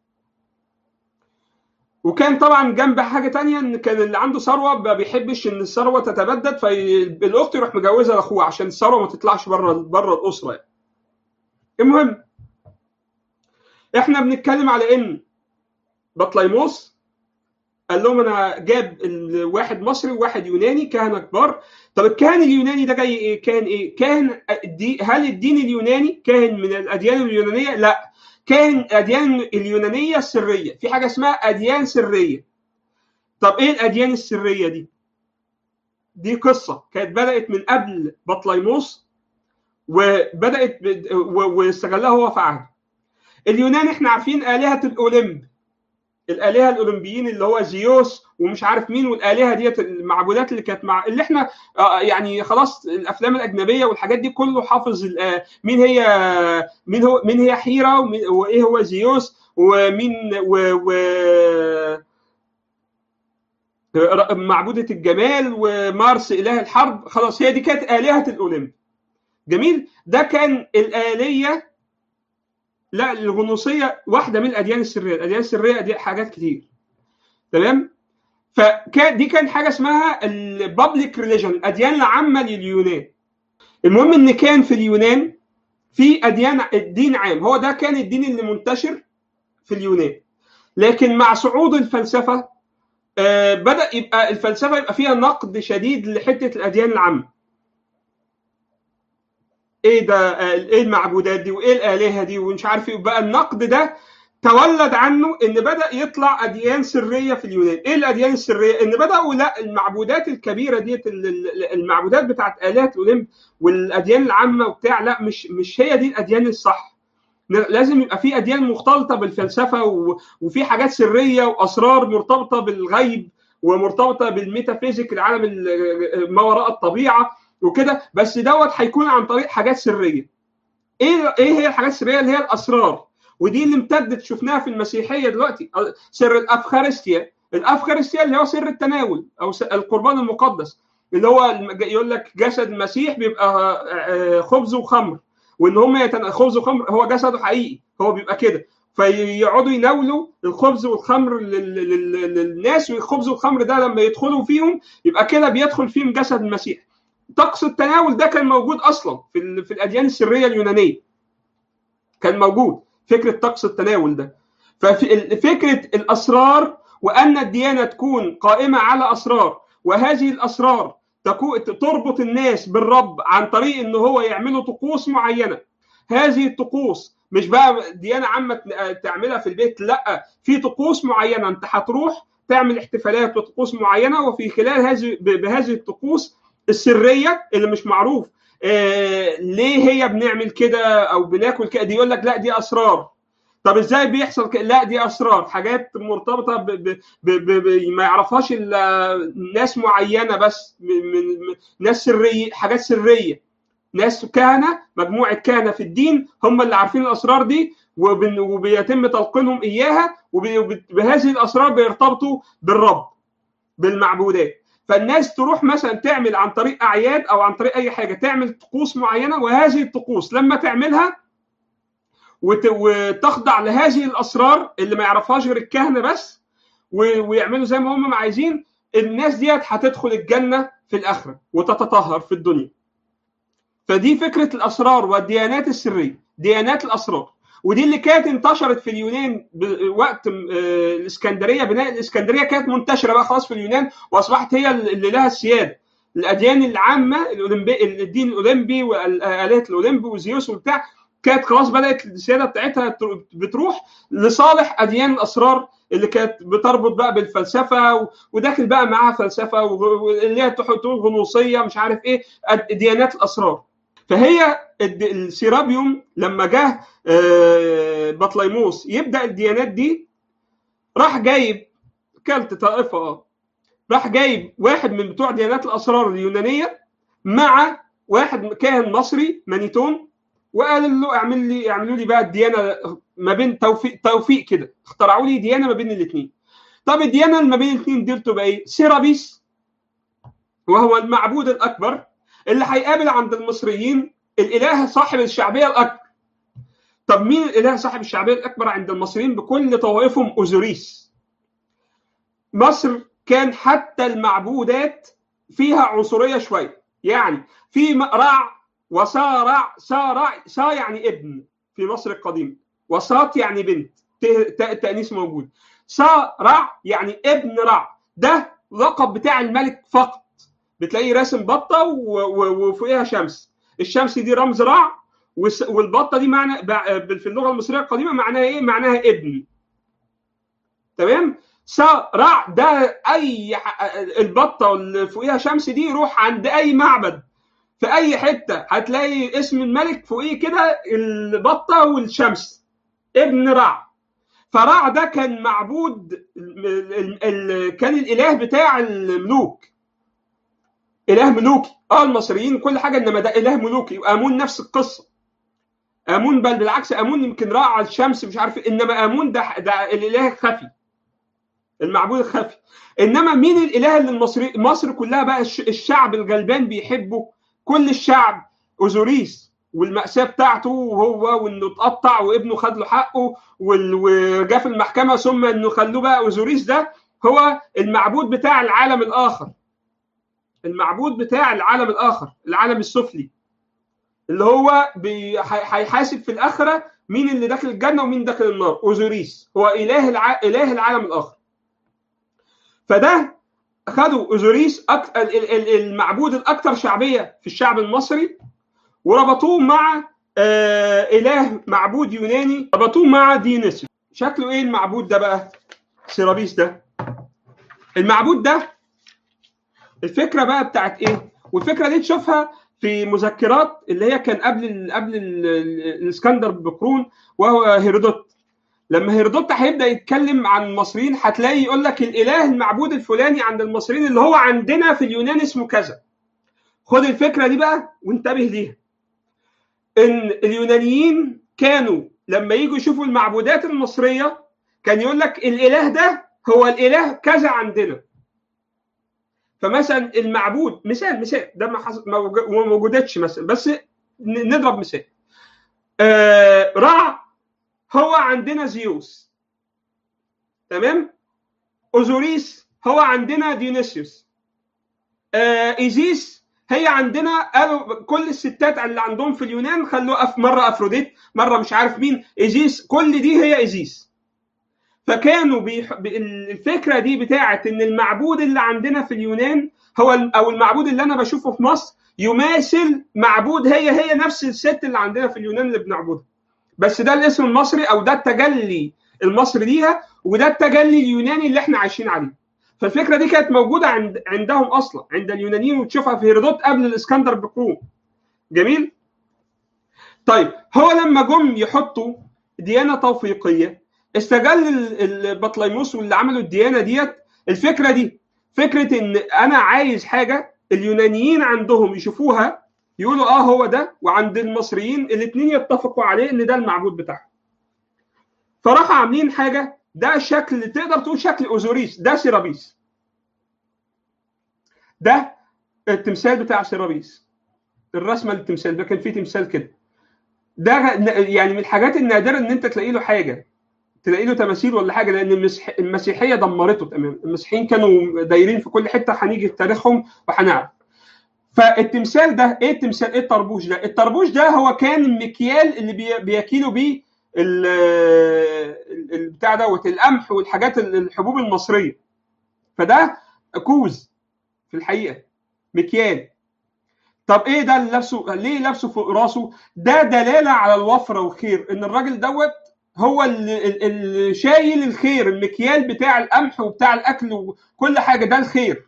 وكان طبعا جنب حاجه تانية ان كان اللي عنده ثروه ما بيحبش ان الثروه تتبدد فالاخت يروح مجوزها لاخوه عشان الثروه ما تطلعش بره بره الاسره يعني. المهم احنا بنتكلم على ان بطليموس قال لهم انا جاب واحد مصري وواحد يوناني كهنه كبار طب الكاهن اليوناني ده جاي ايه كان ايه كاهن دي هل الدين اليوناني كاهن من الاديان اليونانيه لا كان الاديان اليونانيه السريه في حاجه اسمها اديان سريه طب ايه الاديان السريه دي دي قصه كانت بدات من قبل بطليموس وبدات واستغلها هو في عهده اليونان احنا عارفين الهه الاولمب الالهه الاولمبيين اللي هو زيوس ومش عارف مين والالهه ديت المعبودات اللي كانت مع اللي احنا يعني خلاص الافلام الاجنبيه والحاجات دي كله حافظ مين هي مين هو مين هي حيره وايه هو زيوس ومين و, و معبوده الجمال ومارس اله الحرب خلاص هي دي كانت الهه الاولمب جميل ده كان الاليه لا الغنوصيه واحده من الاديان السريه الاديان السريه دي حاجات كتير تمام فكان دي كان حاجه اسمها البابليك ريليجن الاديان العامه لليونان المهم ان كان في اليونان في اديان الدين عام هو ده كان الدين اللي منتشر في اليونان لكن مع صعود الفلسفه آه بدا يبقى الفلسفه يبقى فيها نقد شديد لحته الاديان العامه ايه ده آه ايه المعبودات دي وايه الالهه دي ومش عارف ايه بقى النقد ده تولد عنه ان بدا يطلع اديان سريه في اليونان ايه الاديان السريه ان بداوا لا المعبودات الكبيره ديت المعبودات بتاعت الهه الاولمب والاديان العامه وبتاع لا مش مش هي دي الاديان الصح لازم يبقى في اديان مختلطه بالفلسفه وفي حاجات سريه واسرار مرتبطه بالغيب ومرتبطه بالميتافيزيك العالم ما وراء الطبيعه وكده بس دوت هيكون عن طريق حاجات سريه ايه ايه هي الحاجات السريه اللي هي الاسرار ودي اللي امتدت شفناها في المسيحيه دلوقتي سر الافخارستيا الافخارستيا اللي هو سر التناول او القربان المقدس اللي هو يقول لك جسد المسيح بيبقى خبز وخمر وان هم يتن... خبز وخمر هو جسده حقيقي هو بيبقى كده فيقعدوا يناولوا الخبز والخمر لل... لل... للناس والخبز والخمر ده لما يدخلوا فيهم يبقى كده بيدخل فيهم جسد المسيح طقس التناول ده كان موجود اصلا في, ال... في الاديان السريه اليونانيه كان موجود فكره طقس التناول ده ففكره الاسرار وان الديانه تكون قائمه على اسرار وهذه الاسرار تربط الناس بالرب عن طريق ان هو يعملوا طقوس معينه هذه الطقوس مش بقى ديانه عامه تعملها في البيت لا في طقوس معينه انت هتروح تعمل احتفالات وطقوس معينه وفي خلال هذه بهذه الطقوس السريه اللي مش معروف آه ليه هي بنعمل كده او بناكل كده دي يقول لك لا دي اسرار طب ازاي بيحصل كده؟ لا دي اسرار حاجات مرتبطه ب ب ب ب ب ما يعرفهاش الا ناس معينه بس من, من ناس سريه حاجات سريه ناس كهنه مجموعه كهنه في الدين هم اللي عارفين الاسرار دي وبيتم تلقينهم اياها وبهذه الاسرار بيرتبطوا بالرب بالمعبودات فالناس تروح مثلا تعمل عن طريق اعياد او عن طريق اي حاجه تعمل طقوس معينه وهذه الطقوس لما تعملها وتخضع لهذه الاسرار اللي ما يعرفهاش غير الكهنه بس ويعملوا زي ما هم عايزين الناس ديت هتدخل الجنه في الاخره وتتطهر في الدنيا فدي فكره الاسرار والديانات السريه ديانات الاسرار ودي اللي كانت انتشرت في اليونان وقت الاسكندريه بناء الاسكندريه كانت منتشره بقى خلاص في اليونان واصبحت هي اللي لها السياده الاديان العامه الأولمبي الدين الاولمبي والالهه الاولمبي وزيوس وبتاع كانت خلاص بدات السياده بتاعتها بتروح لصالح اديان الاسرار اللي كانت بتربط بقى بالفلسفه وداخل بقى معاها فلسفه واللي هي تقول غنوصيه مش عارف ايه ديانات الاسرار فهي السيرابيوم لما جه بطليموس يبدا الديانات دي راح جايب كلت طائفه اه راح جايب واحد من بتوع ديانات الاسرار اليونانيه مع واحد كاهن مصري مانيتون وقال له اعمل لي اعملوا لي بقى الديانه ما بين توفيق توفيق كده اخترعوا لي ديانه ما بين الاثنين طب الديانه اللي ما بين الاثنين دي تبقى ايه؟ سيرابيس وهو المعبود الاكبر اللي هيقابل عند المصريين الاله صاحب الشعبيه الاكبر طب مين الاله صاحب الشعبيه الاكبر عند المصريين بكل طوائفهم اوزوريس مصر كان حتى المعبودات فيها عنصريه شويه يعني في رع وسارع سارع سا يعني ابن في مصر القديمه وساط يعني بنت التانيث موجود سارع يعني ابن رع ده لقب بتاع الملك فقط بتلاقيه راسم بطه وفوقها شمس الشمس دي رمز رع والبطه دي معنى في اللغه المصريه القديمه معناها ايه معناها ابن تمام سارع ده اي البطه اللي فوقها شمس دي روح عند اي معبد في اي حته هتلاقي اسم الملك فوقيه كده البطه والشمس ابن رع فرع ده كان معبود كان الاله بتاع الملوك اله ملوكي اه المصريين كل حاجه انما ده اله ملوكي وامون نفس القصه امون بل بالعكس امون يمكن راعى الشمس مش عارف انما امون ده ده الاله الخفي المعبود الخفي انما مين الاله اللي المصري مصر كلها بقى الشعب الغلبان بيحبه كل الشعب اوزوريس والمأساة بتاعته وهو وانه اتقطع وابنه خد له حقه وجا في المحكمة ثم انه خلوه بقى اوزوريس ده هو المعبود بتاع العالم الآخر المعبود بتاع العالم الآخر العالم السفلي اللي هو هيحاسب في الآخرة مين اللي داخل الجنة ومين داخل النار اوزوريس هو إله الع... إله العالم الآخر فده خدوا اوزوريس أك... المعبود الأكثر شعبية في الشعب المصري وربطوه مع آه اله معبود يوناني ربطوه مع ديونيسيوس شكله ايه المعبود ده بقى سيرابيس ده المعبود ده الفكره بقى بتاعت ايه والفكره دي تشوفها في مذكرات اللي هي كان قبل ال قبل ال الاسكندر بقرون وهو هيرودوت لما هيرودوت هيبدا يتكلم عن المصريين هتلاقي يقول لك الاله المعبود الفلاني عند المصريين اللي هو عندنا في اليونان اسمه كذا خد الفكره دي بقى وانتبه ليها ان اليونانيين كانوا لما يجوا يشوفوا المعبودات المصريه كان يقول لك الاله ده هو الاله كذا عندنا فمثلا المعبود مثال مثال ده ما حصل ما موجودتش مثلا بس نضرب مثال آه رع هو عندنا زيوس تمام اوزوريس هو عندنا ديونيسيوس آه ايزيس هي عندنا قالوا كل الستات اللي عندهم في اليونان خلوه أف مره افروديت مره مش عارف مين ايزيس كل دي هي ايزيس فكانوا بيح... الفكره دي بتاعه ان المعبود اللي عندنا في اليونان هو او المعبود اللي انا بشوفه في مصر يماثل معبود هي هي نفس الست اللي عندنا في اليونان اللي بنعبدها بس ده الاسم المصري او ده التجلي المصري ليها وده التجلي اليوناني اللي احنا عايشين عليه فالفكره دي كانت موجوده عند عندهم اصلا عند اليونانيين وتشوفها في هيرودوت قبل الاسكندر بقرون جميل طيب هو لما جم يحطوا ديانه توفيقيه استغل البطليموس واللي عملوا الديانه ديت الفكره دي فكره ان انا عايز حاجه اليونانيين عندهم يشوفوها يقولوا اه هو ده وعند المصريين الاثنين يتفقوا عليه ان ده المعبود بتاعهم فراحوا عاملين حاجه ده شكل تقدر تقول شكل اوزوريس ده سيرابيس ده التمثال بتاع سيرابيس الرسمه للتمثال ده كان فيه تمثال كده ده يعني من الحاجات النادره ان انت تلاقي له حاجه تلاقي له تماثيل ولا حاجه لان المسيح المسيحيه دمرته تماما المسيحيين كانوا دايرين في كل حته هنيجي في تاريخهم وهنعرف فالتمثال ده ايه التمثال ايه الطربوش ده الطربوش ده هو كان المكيال اللي بي بياكلوا بيه البتاع دوت القمح والحاجات الحبوب المصريه فده كوز في الحقيقه مكيال طب ايه ده اللي لابسه ليه لابسه فوق راسه ده دلاله على الوفره والخير ان الراجل دوت هو اللي, اللي شايل الخير المكيال بتاع القمح وبتاع الاكل وكل حاجه ده الخير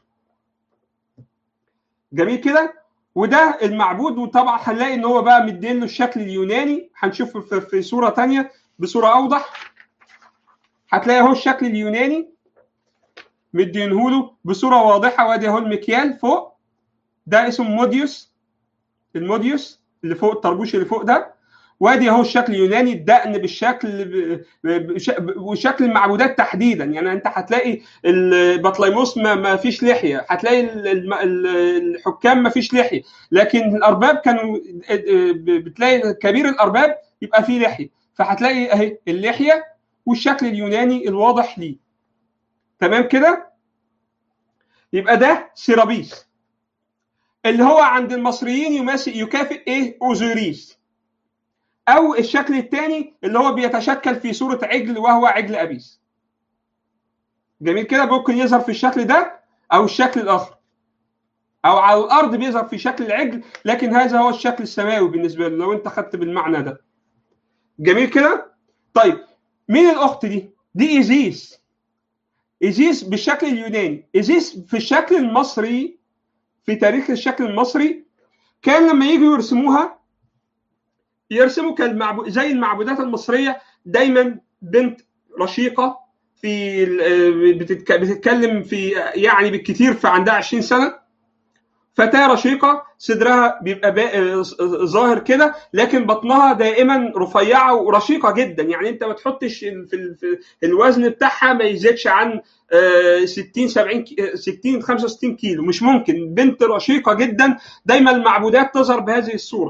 جميل كده وده المعبود وطبعا هنلاقي ان هو بقى مدين له الشكل اليوناني هنشوف في, في صوره ثانيه بصوره اوضح هتلاقي اهو الشكل اليوناني مدينه له بصوره واضحه وادي اهو المكيال فوق ده اسمه موديوس الموديوس اللي فوق الطربوش اللي فوق ده وادي اهو الشكل اليوناني الدقن بالشكل وشكل المعبودات تحديدا يعني انت هتلاقي البطليموس ما, ما فيش لحيه هتلاقي الحكام ما فيش لحيه لكن الارباب كانوا بتلاقي كبير الارباب يبقى فيه لحيه فهتلاقي اهي اللحيه والشكل اليوناني الواضح ليه تمام كده يبقى ده سيرابيس اللي هو عند المصريين يماثل يكافئ ايه اوزوريس او الشكل الثاني اللي هو بيتشكل في صوره عجل وهو عجل ابيس جميل كده ممكن يظهر في الشكل ده او الشكل الاخر او على الارض بيظهر في شكل العجل لكن هذا هو الشكل السماوي بالنسبه له لو انت خدت بالمعنى ده جميل كده طيب مين الاخت دي دي ايزيس ايزيس بالشكل اليوناني ايزيس في الشكل المصري في تاريخ الشكل المصري كان لما يجوا يرسموها يرسموا كالمعبود زي المعبودات المصريه دايما بنت رشيقه في بتتكلم في يعني بالكثير في عندها 20 سنه فتاه رشيقه صدرها بيبقى ظاهر كده لكن بطنها دائما رفيعه ورشيقه جدا يعني انت ما تحطش في, في الوزن بتاعها ما يزيدش عن 60 70 60 65 كيلو مش ممكن بنت رشيقه جدا دايما المعبودات تظهر بهذه الصوره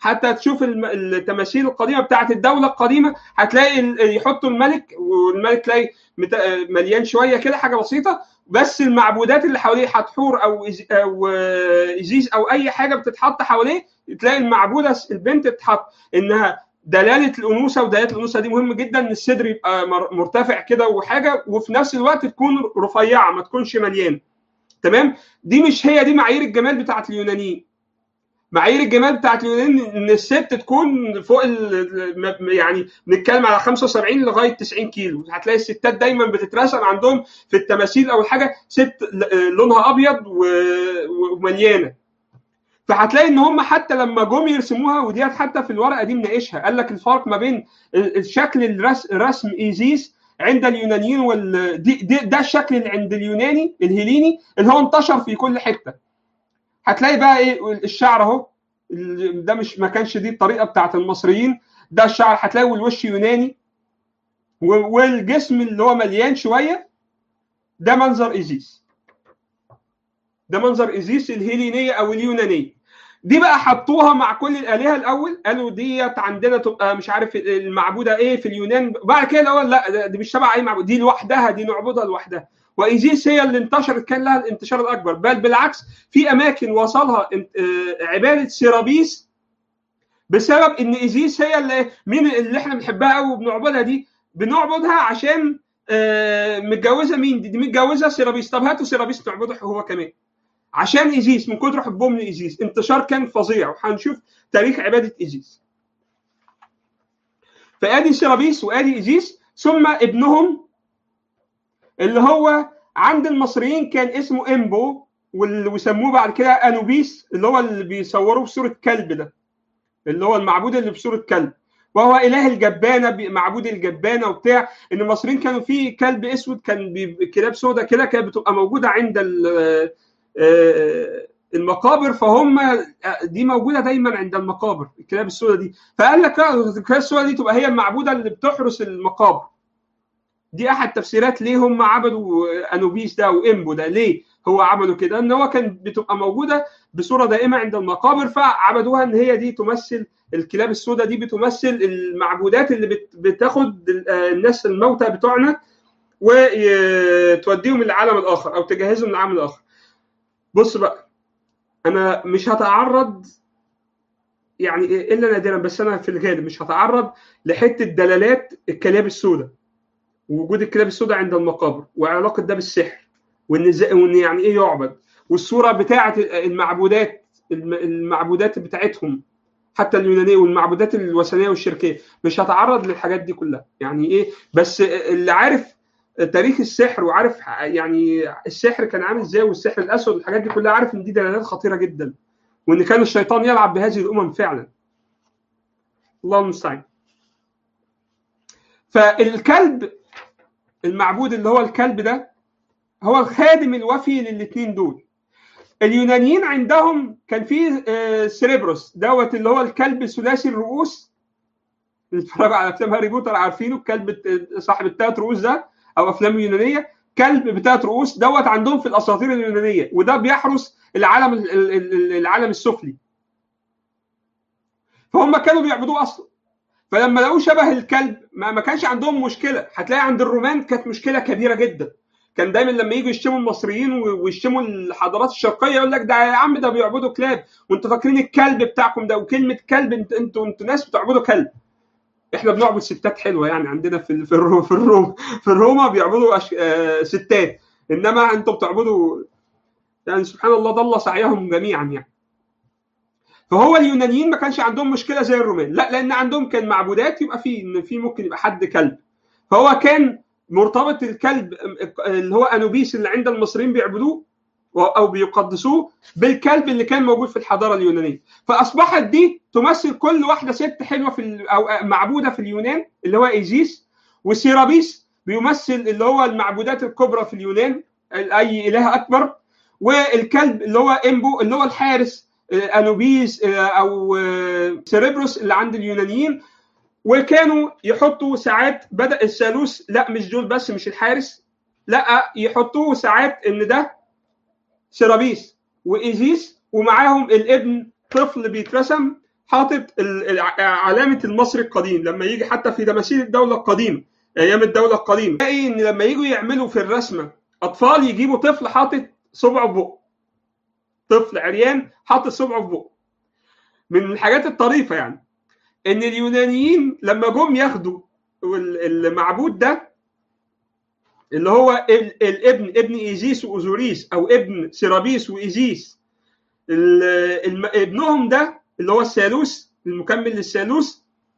حتى تشوف التماثيل القديمه بتاعت الدوله القديمه هتلاقي يحطوا الملك والملك تلاقي مليان شويه كده حاجه بسيطه بس المعبودات اللي حواليه حتحور او او ازيز او اي حاجه بتتحط حواليه تلاقي المعبوده البنت بتتحط انها دلاله الانوثه ودلاله الانوثه دي مهم جدا ان الصدر يبقى مرتفع كده وحاجه وفي نفس الوقت تكون رفيعه ما تكونش مليانه تمام دي مش هي دي معايير الجمال بتاعت اليونانيين معايير الجمال بتاعت اليونانيين ان الست تكون فوق يعني بنتكلم على 75 لغايه 90 كيلو هتلاقي الستات دايما بتترسم عندهم في التماثيل او الحاجه ست لونها ابيض ومليانه فهتلاقي ان هم حتى لما جم يرسموها وديت حتى في الورقه دي مناقشها قال لك الفرق ما بين الشكل الرسم ايزيس عند اليونانيين وال دي دي ده الشكل اللي عند اليوناني الهيليني اللي هو انتشر في كل حته هتلاقي بقى ايه الشعر اهو ده مش ما كانش دي الطريقه بتاعت المصريين ده الشعر هتلاقي الوش يوناني والجسم اللي هو مليان شويه ده منظر ايزيس ده منظر ايزيس الهيلينيه او اليونانيه دي بقى حطوها مع كل الالهه الاول قالوا ديت عندنا تبقى مش عارف المعبوده ايه في اليونان بعد كده الاول لا دي مش تبع اي معبود دي لوحدها دي نعبدها لوحدها وايزيس هي اللي انتشرت كان لها الانتشار الاكبر بل بالعكس في اماكن وصلها عباده سيرابيس بسبب ان ايزيس هي اللي مين اللي احنا بنحبها قوي وبنعبدها دي بنعبدها عشان متجوزه مين دي, دي متجوزه سيرابيس طب هاتوا سيرابيس نعبده هو كمان عشان ايزيس من كتر حبهم لايزيس انتشار كان فظيع وهنشوف تاريخ عباده ايزيس فادي سيرابيس وادي ايزيس ثم ابنهم اللي هو عند المصريين كان اسمه امبو وسموه بعد كده انوبيس اللي هو اللي بيصوروه بصوره كلب ده اللي هو المعبود اللي بصوره كلب وهو اله الجبانه معبود الجبانه وبتاع ان المصريين كانوا في كلب اسود كان كلاب سوداء كده كانت بتبقى موجوده عند المقابر فهم دي موجوده دايما عند المقابر الكلاب السوداء دي فقال لك الكلاب السوداء دي تبقى هي المعبوده اللي بتحرس المقابر دي احد تفسيرات ليه هم عبدوا انوبيس ده وامبو ده ليه هو عملوا كده ان هو كان بتبقى موجوده بصوره دائمه عند المقابر فعبدوها ان هي دي تمثل الكلاب السوداء دي بتمثل المعبودات اللي بتاخد الناس الموتى بتوعنا وتوديهم للعالم الاخر او تجهزهم للعالم الاخر بص بقى انا مش هتعرض يعني الا نادرا بس انا في الغالب مش هتعرض لحته دلالات الكلاب السوداء ووجود الكلاب السوداء عند المقابر وعلاقه ده بالسحر وان وان يعني ايه يعبد والصوره بتاعه المعبودات المعبودات بتاعتهم حتى اليونانيه والمعبودات الوثنيه والشركيه مش هتعرض للحاجات دي كلها يعني ايه بس اللي عارف تاريخ السحر وعارف يعني السحر كان عامل ازاي والسحر الاسود والحاجات دي كلها عارف ان دي دلالات خطيره جدا وان كان الشيطان يلعب بهذه الامم فعلا الله المستعان فالكلب المعبود اللي هو الكلب ده هو الخادم الوفي للاثنين دول اليونانيين عندهم كان في سيريبروس دوت اللي هو الكلب ثلاثي الرؤوس اتفرجوا على افلام هاري بوتر عارفينه الكلب صاحب الثلاث رؤوس ده او افلام يونانيه كلب بثلاث رؤوس دوت عندهم في الاساطير اليونانيه وده بيحرس العالم العالم السفلي فهم كانوا بيعبدوه اصلا فلما لقوه شبه الكلب ما, ما كانش عندهم مشكله هتلاقي عند الرومان كانت مشكله كبيره جدا كان دايما لما يجوا يشتموا المصريين ويشتموا الحضارات الشرقيه يقول لك ده يا عم ده بيعبدوا كلاب وانتوا فاكرين الكلب بتاعكم ده وكلمه كلب انتوا انتوا انتوا ناس بتعبدوا كلب احنا بنعبد ستات حلوه يعني عندنا في في الروم في الروم في الروما بيعبدوا أش... آه ستات انما انتوا بتعبدوا يعني سبحان الله ضل سعيهم جميعا يعني فهو اليونانيين ما كانش عندهم مشكله زي الرومان لا لان عندهم كان معبودات يبقى في ان في ممكن يبقى حد كلب فهو كان مرتبط الكلب اللي هو انوبيس اللي عند المصريين بيعبدوه او بيقدسوه بالكلب اللي كان موجود في الحضاره اليونانيه فاصبحت دي تمثل كل واحده ست حلوه في او معبوده في اليونان اللي هو ايزيس وسيرابيس بيمثل اللي هو المعبودات الكبرى في اليونان اي اله اكبر والكلب اللي هو امبو اللي هو الحارس انوبيس او سيريبروس اللي عند اليونانيين وكانوا يحطوا ساعات بدا الثالوث لا مش دول بس مش الحارس لا يحطوه ساعات ان ده سيرابيس وايزيس ومعاهم الابن طفل بيترسم حاطط علامه المصري القديم لما يجي حتى في تماثيل الدوله القديمه ايام الدوله القديمه تلاقي ان لما يجوا يعملوا في الرسمه اطفال يجيبوا طفل حاطط صبعه في بقه طفل عريان حاطط صبعه في بقه من الحاجات الطريفه يعني ان اليونانيين لما جم ياخدوا المعبود ده اللي هو الابن ابن ايزيس واوزوريس او ابن سيرابيس وايزيس ابنهم ده اللي هو الثالوث المكمل للثالوث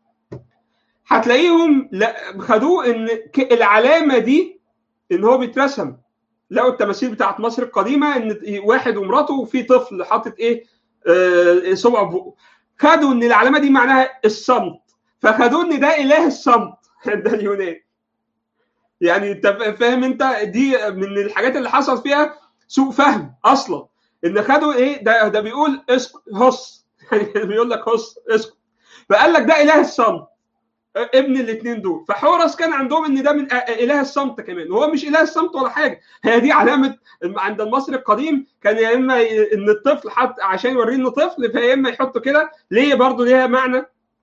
هتلاقيهم خدوه ان العلامه دي ان هو بيترسم لقوا التماثيل بتاعت مصر القديمه ان واحد ومراته وفي طفل حاطط ايه آه صبعه في بقه خدوا ان العلامه دي معناها الصمت فخدوا ان ده اله الصمت ده اليونان يعني انت فاهم انت دي من الحاجات اللي حصل فيها سوء فهم اصلا ان خدوا ايه ده ده بيقول اسكت هص يعني بيقول لك هص اسكت فقال لك ده اله الصمت ابن الاثنين دول فحورس كان عندهم ان ده من اله الصمت كمان وهو مش اله الصمت ولا حاجه هي دي علامه عند المصري القديم كان يا اما ان الطفل حط عشان يوريه انه طفل فيا اما يحطه كده ليه برضه ليها معنى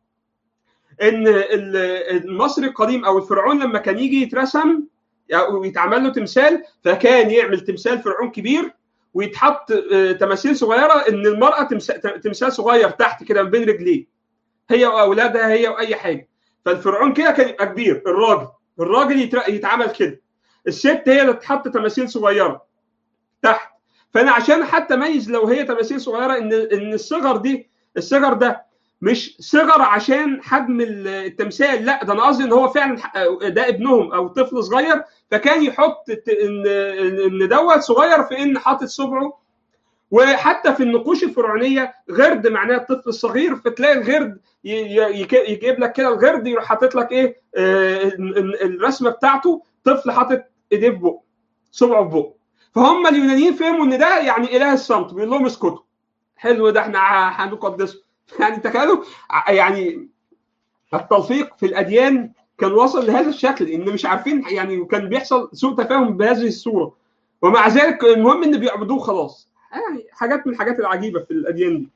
ان المصري القديم او الفرعون لما كان يجي يترسم ويتعمل له تمثال فكان يعمل تمثال فرعون كبير ويتحط تماثيل صغيره ان المراه تمثال صغير تحت كده من بين رجليه هي واولادها هي واي حاجه فالفرعون كده كان يبقى كبير الراجل الراجل يتعمل كده الست هي اللي تحط تماثيل صغيره تحت فانا عشان حتى اميز لو هي تماثيل صغيره ان ان الصغر دي الصغر ده مش صغر عشان حجم التمثال لا ده انا قصدي ان هو فعلا ده ابنهم او طفل صغير فكان يحط ان ان دوت صغير في ان حاطط صبعه وحتى في النقوش الفرعونيه غرد معناها الطفل الصغير فتلاقي الغرد يجيب لك كده الغرد يروح حاطط لك ايه آه الرسمه بتاعته طفل حاطط ايديه في بقه صبعه في بقه فهم اليونانيين فهموا ان ده يعني اله الصمت بيقول لهم اسكتوا حلو ده احنا هنقدسه يعني تخيلوا يعني التلفيق في الاديان كان وصل لهذا الشكل ان مش عارفين يعني كان بيحصل سوء تفاهم بهذه الصوره ومع ذلك المهم ان بيعبدوه خلاص يعني حاجات من الحاجات العجيبه في الاديان دي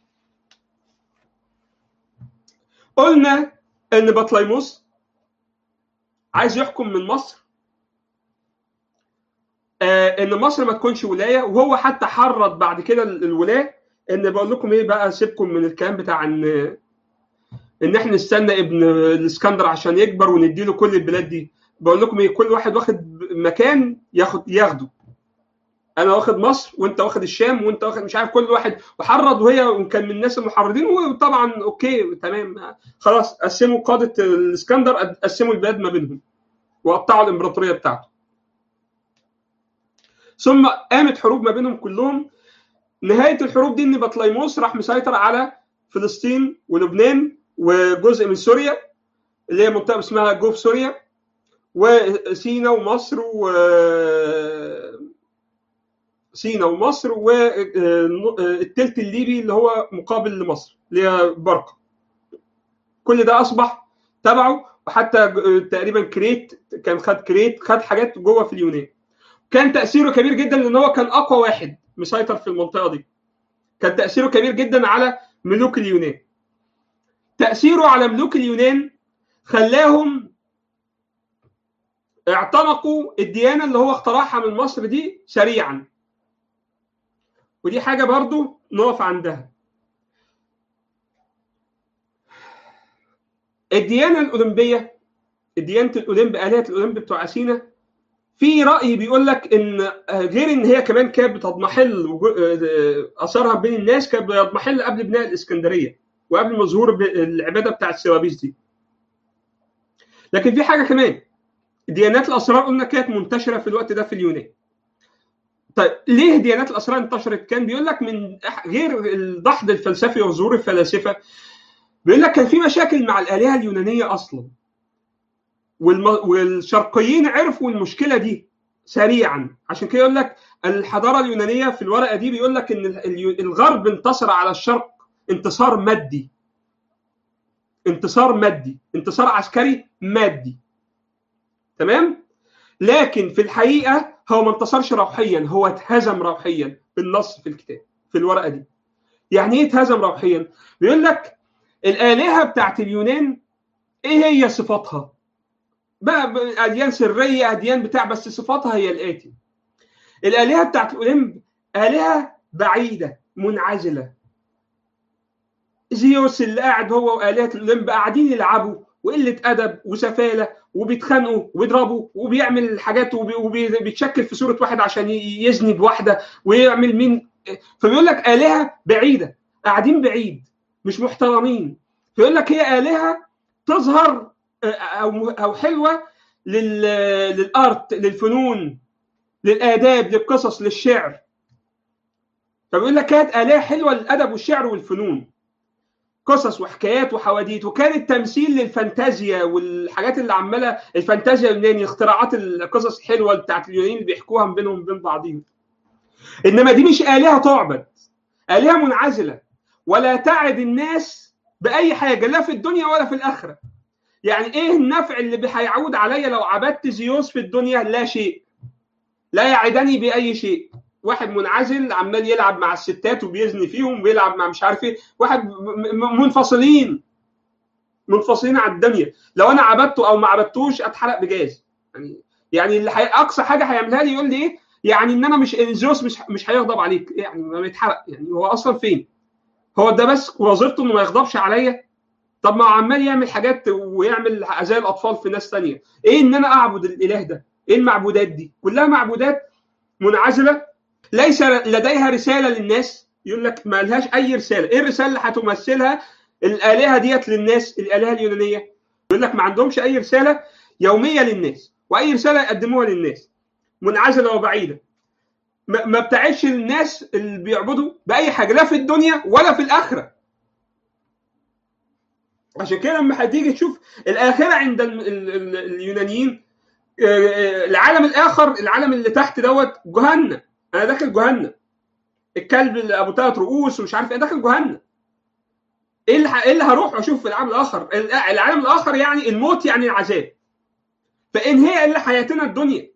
قلنا ان بطليموس عايز يحكم من مصر آه ان مصر ما تكونش ولايه وهو حتى حرض بعد كده الولايه ان بقول لكم ايه بقى سيبكم من الكلام بتاع ان ان احنا نستنى ابن الاسكندر عشان يكبر ونديله كل البلاد دي بقول لكم ايه كل واحد واخد مكان ياخد ياخده انا واخد مصر وانت واخد الشام وانت واخد مش عارف كل واحد وحرض وهي كان من الناس المحرضين وطبعا اوكي تمام خلاص قسموا قاده الاسكندر قسموا البلاد ما بينهم وقطعوا الامبراطوريه بتاعته ثم قامت حروب ما بينهم كلهم نهايه الحروب دي ان بطليموس راح مسيطر على فلسطين ولبنان وجزء من سوريا اللي هي منطقه اسمها جوف سوريا وسينا ومصر و سينا ومصر والتلت الليبي اللي هو مقابل لمصر اللي هي برقه كل ده اصبح تبعه وحتى تقريبا كريت كان خد كريت خد حاجات جوه في اليونان كان تاثيره كبير جدا لان هو كان اقوى واحد مسيطر في المنطقه دي كان تاثيره كبير جدا على ملوك اليونان تاثيره على ملوك اليونان خلاهم اعتنقوا الديانه اللي هو اخترعها من مصر دي سريعا ودي حاجه برضو نقف عندها الديانه الاولمبيه ديانه الاولمب الهه الاولمب بتوع اثينا في راي بيقول لك ان غير ان هي كمان كانت بتضمحل اثرها بين الناس كانت بتضمحل قبل بناء الاسكندريه وقبل ما ظهور العباده بتاعت السوابيس دي لكن في حاجه كمان ديانات الاسرار قلنا كانت منتشره في الوقت ده في اليونان طيب ليه ديانات الاسرار انتشرت كان بيقول لك من غير الدحض الفلسفي وظهور الفلاسفه بيقول لك كان في مشاكل مع الالهه اليونانيه اصلا والم... والشرقيين عرفوا المشكله دي سريعا عشان كده يقول لك الحضاره اليونانيه في الورقه دي بيقول لك ان الغرب انتصر على الشرق انتصار مادي انتصار مادي انتصار عسكري مادي تمام لكن في الحقيقه هو ما انتصرش روحيا هو اتهزم روحيا بالنص في الكتاب في الورقه دي يعني ايه اتهزم روحيا بيقول لك الالهه بتاعت اليونان ايه هي صفاتها بقى اديان سريه اديان بتاع بس صفاتها هي الاتي الالهه بتاعت الاولمب الهه بعيده منعزله زيوس اللي قاعد هو والهه الاولمب قاعدين يلعبوا وقله ادب وسفاله وبيتخانقوا وبيضربوا وبيعمل حاجات وبيتشكل في صوره واحد عشان يزني بواحده ويعمل مين فبيقول لك الهه بعيده قاعدين بعيد مش محترمين فيقول لك هي الهه تظهر او او حلوه للارت للفنون للاداب للقصص للشعر فبيقول لك كانت الهه حلوه للادب والشعر والفنون قصص وحكايات وحواديت وكانت تمثيل للفانتازيا والحاجات اللي عماله الفانتازيا اليوناني اختراعات القصص الحلوه بتاعت اليونانيين اللي بيحكوها بينهم وبين بعضهم انما دي مش الهه تعبد الهه منعزله ولا تعد الناس باي حاجه لا في الدنيا ولا في الاخره يعني ايه النفع اللي هيعود عليا لو عبدت زيوس في الدنيا لا شيء لا يعدني باي شيء واحد منعزل عمال يلعب مع الستات وبيزني فيهم وبيلعب مع مش عارف ايه واحد منفصلين منفصلين عن الدنيا لو انا عبدته او ما عبدتوش اتحرق بجاز يعني يعني اللي حي... اقصى حاجه هيعملها لي يقول لي ايه يعني ان انا مش زيوس مش مش هيغضب عليك يعني ما بيتحرق يعني هو اصلا فين هو ده بس وظيفته انه ما يغضبش عليا طب ما هو عمال يعمل حاجات ويعمل زي الاطفال في ناس ثانيه ايه ان انا اعبد الاله ده ايه المعبودات دي كلها معبودات منعزله ليس لديها رساله للناس يقول لك ما لهاش اي رساله ايه الرساله اللي هتمثلها الالهه ديت للناس الالهه اليونانيه يقول لك ما عندهمش اي رساله يوميه للناس واي رساله يقدموها للناس منعزله وبعيده ما بتعيش الناس اللي بيعبدوا باي حاجه لا في الدنيا ولا في الاخره عشان كده لما هتيجي تشوف الاخره عند اليونانيين العالم الاخر العالم اللي تحت دوت جهنم انا داخل جهنم الكلب اللي ابو ثلاث رؤوس ومش عارف ايه داخل جهنم ايه اللي ايه اللي هروح اشوف في العالم الاخر العالم الاخر يعني الموت يعني العذاب فان هي الا حياتنا الدنيا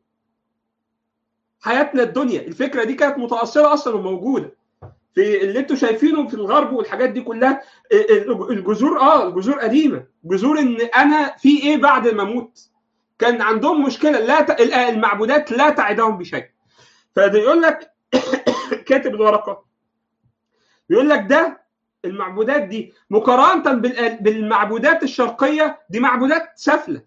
حياتنا الدنيا الفكره دي كانت متاصله اصلا وموجوده في اللي انتم شايفينه في الغرب والحاجات دي كلها الجذور اه الجذور قديمه جذور ان انا في ايه بعد ما اموت كان عندهم مشكله لا ت... المعبودات لا تعدهم بشيء فيقول لك كاتب الورقه بيقول لك ده المعبودات دي مقارنه بالمعبودات الشرقيه دي معبودات سافله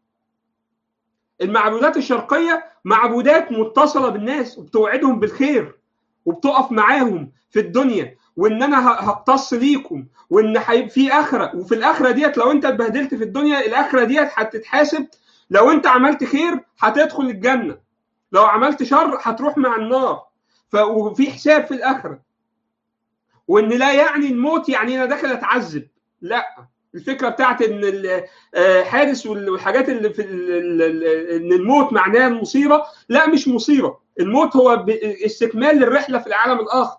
المعبودات الشرقيه معبودات متصله بالناس وبتوعدهم بالخير وبتقف معاهم في الدنيا وان انا هقتص ليكم وان في اخره وفي الاخره ديت لو انت اتبهدلت في الدنيا الاخره ديت هتتحاسب لو انت عملت خير هتدخل الجنه لو عملت شر هتروح مع النار وفي حساب في الاخره وان لا يعني الموت يعني انا داخل اتعذب لا الفكره بتاعت ان الحادث والحاجات اللي في ان الموت معناه المصيبه لا مش مصيبه الموت هو استكمال للرحله في العالم الاخر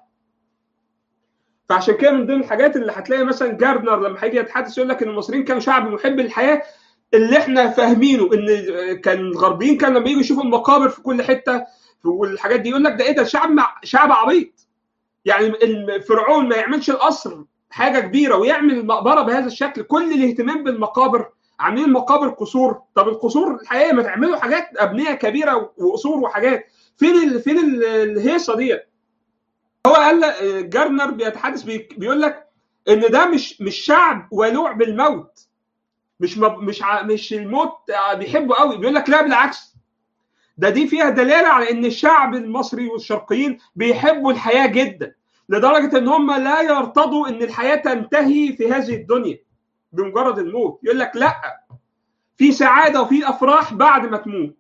فعشان كده من ضمن الحاجات اللي هتلاقي مثلا جاردنر لما هيجي يتحدث يقول لك ان المصريين كانوا شعب محب للحياه اللي احنا فاهمينه ان كان الغربيين كانوا لما يجوا يشوفوا المقابر في كل حته والحاجات دي يقول لك ده ايه ده شعب شعب عبيط يعني الفرعون ما يعملش القصر حاجه كبيره ويعمل مقبره بهذا الشكل كل الاهتمام بالمقابر عاملين المقابر قصور طب القصور الحقيقه ما تعملوا حاجات ابنيه كبيره وقصور وحاجات فين ال فين ال الهيصه ديت هو قال جارنر بيتحدث بيقول لك ان ده مش مش شعب ولوع بالموت مش مش مش الموت بيحبه قوي بيقول لك لا بالعكس ده دي فيها دلاله على ان الشعب المصري والشرقيين بيحبوا الحياه جدا لدرجه ان هم لا يرتضوا ان الحياه تنتهي في هذه الدنيا بمجرد الموت يقول لك لا في سعاده وفي افراح بعد ما تموت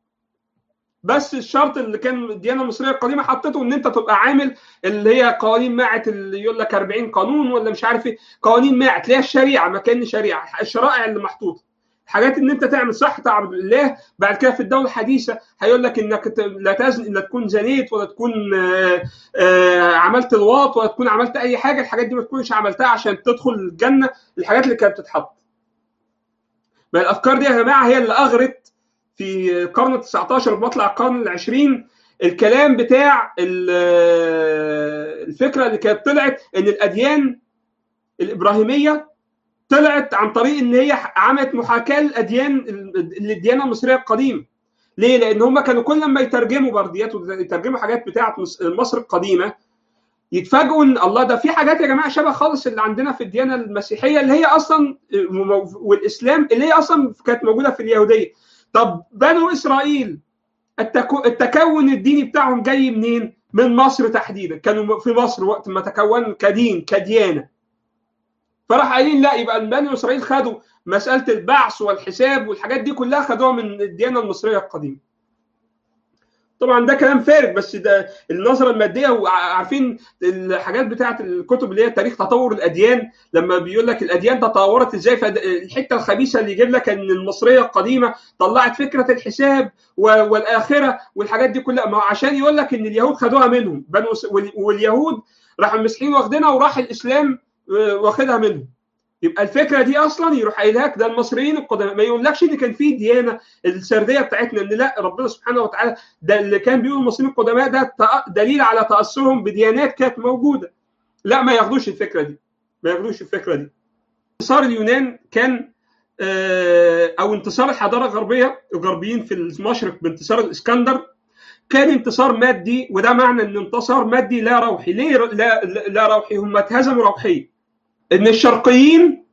بس الشرط اللي كان الديانه المصريه القديمه حطته ان انت تبقى عامل اللي هي قوانين ماعت اللي يقول لك 40 قانون ولا مش عارف ايه قوانين ماعت اللي هي الشريعه مكان شريعه الشرائع اللي محطوطه حاجات ان انت تعمل صح تعبد الله بعد كده في الدوله الحديثه هيقول لك انك لا تزن لا تكون زنيت ولا تكون آآ آآ عملت الواط ولا تكون عملت اي حاجه الحاجات دي ما تكونش عملتها عشان تدخل الجنه الحاجات اللي كانت بتتحط ما الافكار دي يا جماعه هي اللي اغرت في القرن ال 19 بمطلع القرن العشرين الكلام بتاع الفكره اللي كانت طلعت ان الاديان الابراهيميه طلعت عن طريق ان هي عملت محاكاه للاديان للديانه المصريه القديمه ليه؟ لان هم كانوا كل لما يترجموا برديات ويترجموا حاجات بتاعه مصر القديمه يتفاجئوا ان الله ده في حاجات يا جماعه شبه خالص اللي عندنا في الديانه المسيحيه اللي هي اصلا والاسلام اللي هي اصلا كانت موجوده في اليهوديه. طب بنو اسرائيل التكون الديني بتاعهم جاي منين؟ من مصر تحديدا، كانوا في مصر وقت ما تكون كدين كديانه. فراح قايلين لا يبقى بني اسرائيل خدوا مساله البعث والحساب والحاجات دي كلها خدوها من الديانه المصريه القديمه. طبعا ده كلام فارغ بس ده النظره الماديه وعارفين الحاجات بتاعه الكتب اللي هي تاريخ تطور الاديان لما بيقول لك الاديان تطورت ازاي فالحته الخبيثه اللي يجيب لك ان المصريه القديمه طلعت فكره الحساب والاخره والحاجات دي كلها ما عشان يقول لك ان اليهود خدوها منهم بنو واليهود راحوا المسيحيين واخدينها وراح الاسلام واخدها منهم يبقى الفكره دي اصلا يروح قايلها لك ده المصريين القدماء ما يقولكش ان كان في ديانه السرديه بتاعتنا ان لا ربنا سبحانه وتعالى ده اللي كان بيقول المصريين القدماء ده دليل على تاثرهم بديانات كانت موجوده لا ما ياخدوش الفكره دي ما ياخدوش الفكره دي انتصار اليونان كان او انتصار الحضاره الغربيه الغربيين في المشرق بانتصار الاسكندر كان انتصار مادي وده معنى ان انتصار مادي لا روحي ليه لا, لا روحي هم اتهزموا روحيا ان الشرقيين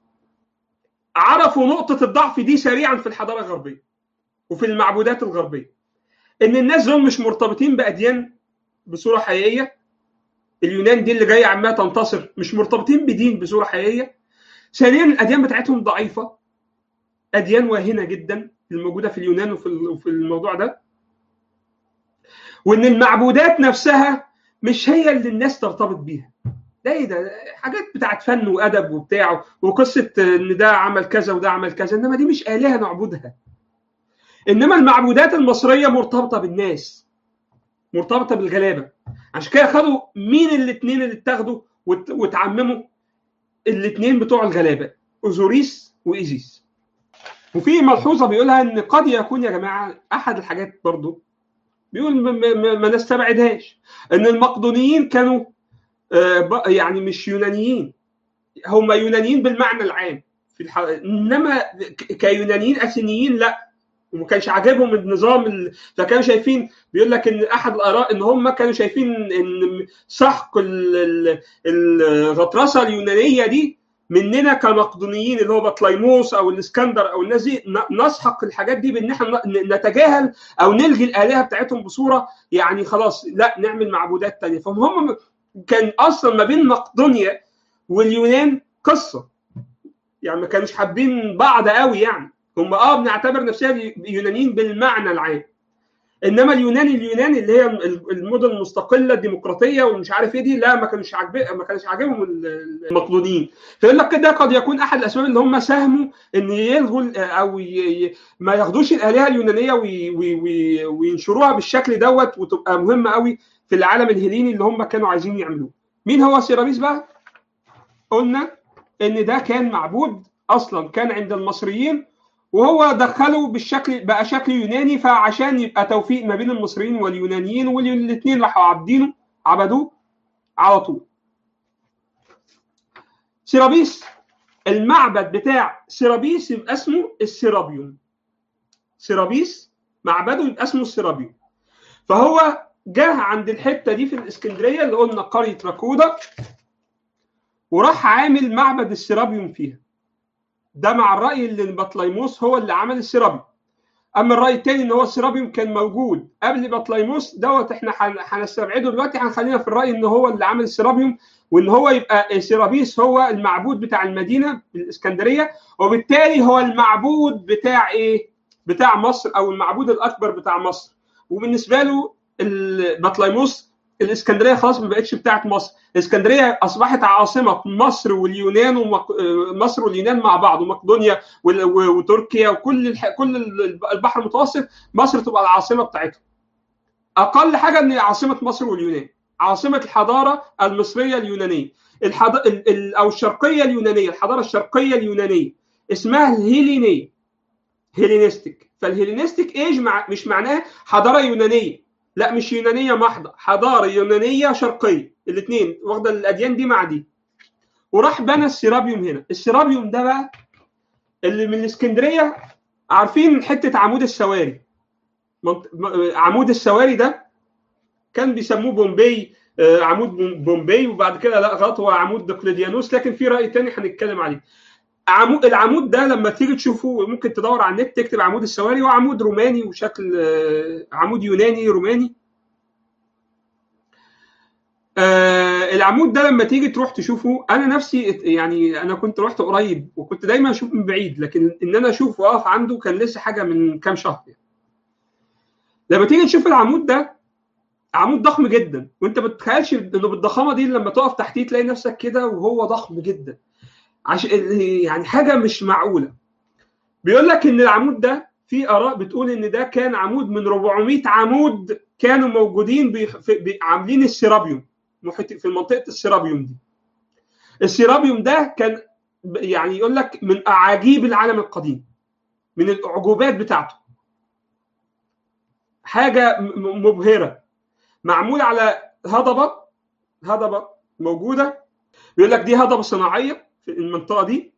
عرفوا نقطة الضعف دي سريعا في الحضارة الغربية وفي المعبودات الغربية ان الناس دول مش مرتبطين بأديان بصورة حقيقية اليونان دي اللي جاية عمالة تنتصر مش مرتبطين بدين بصورة حقيقية ثانيا الأديان بتاعتهم ضعيفة أديان واهنة جدا الموجودة في اليونان وفي الموضوع ده وان المعبودات نفسها مش هي اللي الناس ترتبط بيها ده ايه ده حاجات بتاعت فن وادب وبتاع وقصه ان ده عمل كذا وده عمل كذا انما دي مش الهه نعبدها انما المعبودات المصريه مرتبطه بالناس مرتبطه بالغلابه عشان كده خدوا مين الاثنين اللي اتاخدوا وتعمموا الاثنين بتوع الغلابه اوزوريس وايزيس وفي ملحوظه بيقولها ان قد يكون يا جماعه احد الحاجات برضو بيقول ما نستبعدهاش ان المقدونيين كانوا يعني مش يونانيين هم يونانيين بالمعنى العام في الح... انما كيونانيين اثينيين لا وما كانش عاجبهم النظام ال... فكانوا شايفين بيقول لك ان احد الاراء ان هم كانوا شايفين ان سحق ال... الغطرسه اليونانيه دي مننا كمقدونيين اللي هو بطليموس او الاسكندر او الناس دي نسحق الحاجات دي بان احنا نتجاهل او نلغي الالهه بتاعتهم بصوره يعني خلاص لا نعمل معبودات تانية فهم هم كان اصلا ما بين مقدونيا واليونان قصه يعني ما كانوش حابين بعض قوي يعني هم اه بنعتبر نفسنا يونانيين بالمعنى العام انما اليوناني اليوناني اللي هي المدن المستقله الديمقراطيه والمش عارف ايه دي لا ما كانوش عاجب ما كانش عاجبهم المقدونيين فيقول لك كده قد يكون احد الاسباب اللي هم ساهموا ان يلغوا او ي... ما ياخدوش الالهه اليونانيه وي... وي... وينشروها بالشكل دوت وتبقى مهمه قوي في العالم الهليني اللي هم كانوا عايزين يعملوه مين هو سيرابيس بقى قلنا ان ده كان معبود اصلا كان عند المصريين وهو دخله بالشكل بقى شكل يوناني فعشان يبقى توفيق ما بين المصريين واليونانيين والاثنين راحوا عابدينه عبدوه على طول سيرابيس المعبد بتاع سيرابيس يبقى اسمه السيرابيوم سيرابيس معبده يبقى اسمه السيرابيوم فهو جه عند الحته دي في الاسكندريه اللي قلنا قريه راكودا وراح عامل معبد السيرابيوم فيها ده مع الراي اللي بطليموس هو اللي عمل السيرابيوم اما الراي الثاني ان هو السيرابيوم كان موجود قبل بطليموس دوت احنا هنستبعده دلوقتي هنخلينا في الراي ان هو اللي عمل السيرابيوم وان هو يبقى سيرابيس هو المعبود بتاع المدينه الاسكندريه وبالتالي هو المعبود بتاع ايه؟ بتاع مصر او المعبود الاكبر بتاع مصر وبالنسبه له بطليموس الاسكندريه خلاص ما بقتش بتاعت مصر الاسكندريه اصبحت عاصمه مصر واليونان ومق... مصر واليونان مع بعض ومقدونيا وتركيا وكل الح... كل البحر المتوسط مصر تبقى العاصمه بتاعتهم اقل حاجه ان عاصمه مصر واليونان عاصمه الحضاره المصريه اليونانيه الحض... ال... ال... او الشرقيه اليونانيه الحضاره الشرقيه اليونانيه اسمها الهيلينيه هيلينستيك فالهيلينستيك ايج مع... مش معناه حضاره يونانيه لا مش يونانيه محضه حضاره يونانيه شرقيه الاثنين واخده الاديان دي مع دي وراح بنى السيرابيوم هنا السيرابيوم ده بقى اللي من الاسكندريه عارفين حته عمود السواري منط- م- عمود السواري ده كان بيسموه بومبي آه، عمود بوم- بومبي وبعد كده لا غلط هو عمود دقلديانوس لكن في راي تاني هنتكلم عليه عمود العمود ده لما تيجي تشوفه ممكن تدور على النت تكتب عمود السواري هو عمود روماني وشكل آه، عمود يوناني روماني آه العمود ده لما تيجي تروح تشوفه انا نفسي يعني انا كنت رحت قريب وكنت دايما اشوف من بعيد لكن ان انا اشوف واقف عنده كان لسه حاجه من كام شهر يعني. لما تيجي تشوف العمود ده عمود ضخم جدا وانت ما تتخيلش انه بالضخامه دي لما تقف تحتيه تلاقي نفسك كده وهو ضخم جدا عشان يعني حاجه مش معقوله بيقول لك ان العمود ده في اراء بتقول ان ده كان عمود من 400 عمود كانوا موجودين بي... بي... عاملين السيرابيوم محيط في منطقه السيرابيوم دي السيرابيوم ده كان يعني يقول لك من اعاجيب العالم القديم من الاعجوبات بتاعته حاجه مبهره معمول على هضبه هضبه موجوده بيقول لك دي هضبه صناعيه في المنطقه دي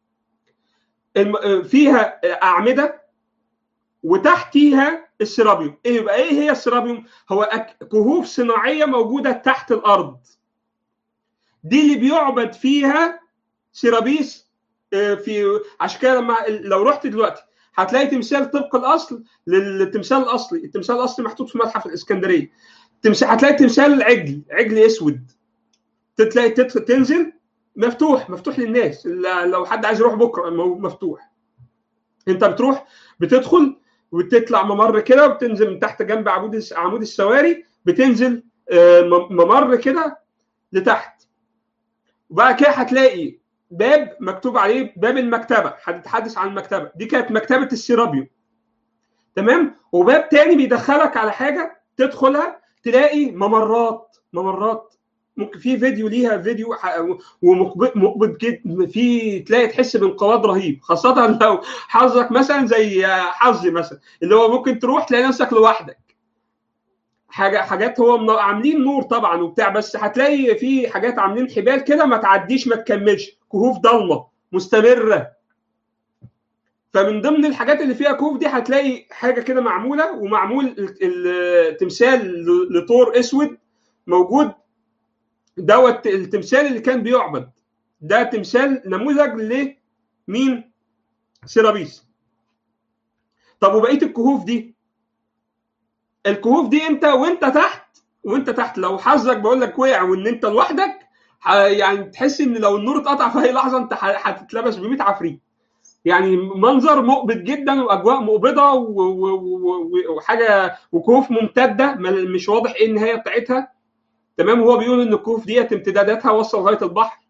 فيها اعمده وتحتيها السيرابيوم ايه يبقى ايه هي السيرابيوم هو كهوف صناعيه موجوده تحت الارض دي اللي بيعبد فيها سيرابيس في عشان كده لما لو رحت دلوقتي هتلاقي تمثال طبق الاصل للتمثال الاصلي التمثال الاصلي محطوط في متحف الاسكندريه تمثال هتلاقي تمثال عجل عجل اسود تلاقي تنزل مفتوح مفتوح للناس لو حد عايز يروح بكره مفتوح انت بتروح بتدخل وتطلع ممر كده وبتنزل من تحت جنب عمود عمود السواري بتنزل ممر كده لتحت وبعد كده هتلاقي باب مكتوب عليه باب المكتبه هتتحدث عن المكتبه دي كانت مكتبه السيرابيوم تمام وباب تاني بيدخلك على حاجه تدخلها تلاقي ممرات ممرات ممكن في فيديو ليها فيديو ومقبض جدا في تلاقي تحس بانقباض رهيب خاصه لو حظك مثلا زي حظي مثلا اللي هو ممكن تروح تلاقي نفسك لوحدك حاجه حاجات هو عاملين نور طبعا وبتاع بس هتلاقي في حاجات عاملين حبال كده ما تعديش ما تكملش كهوف ضلمه مستمره فمن ضمن الحاجات اللي فيها كهوف دي هتلاقي حاجه كده معموله ومعمول التمثال لطور اسود موجود دوت التمثال اللي كان بيعبد ده تمثال نموذج لمين سيرابيس طب وبقيه الكهوف دي الكهوف دي انت وانت تحت وانت تحت لو حظك بقول لك وقع وان انت لوحدك يعني تحس ان لو النور اتقطع في اي لحظه انت هتتلبس ب 100 عفريت يعني منظر مقبض جدا واجواء مقبضه وحاجه وكهوف ممتده مش واضح ايه النهايه بتاعتها تمام وهو بيقول ان الكهوف ديت امتداداتها وصل لغايه البحر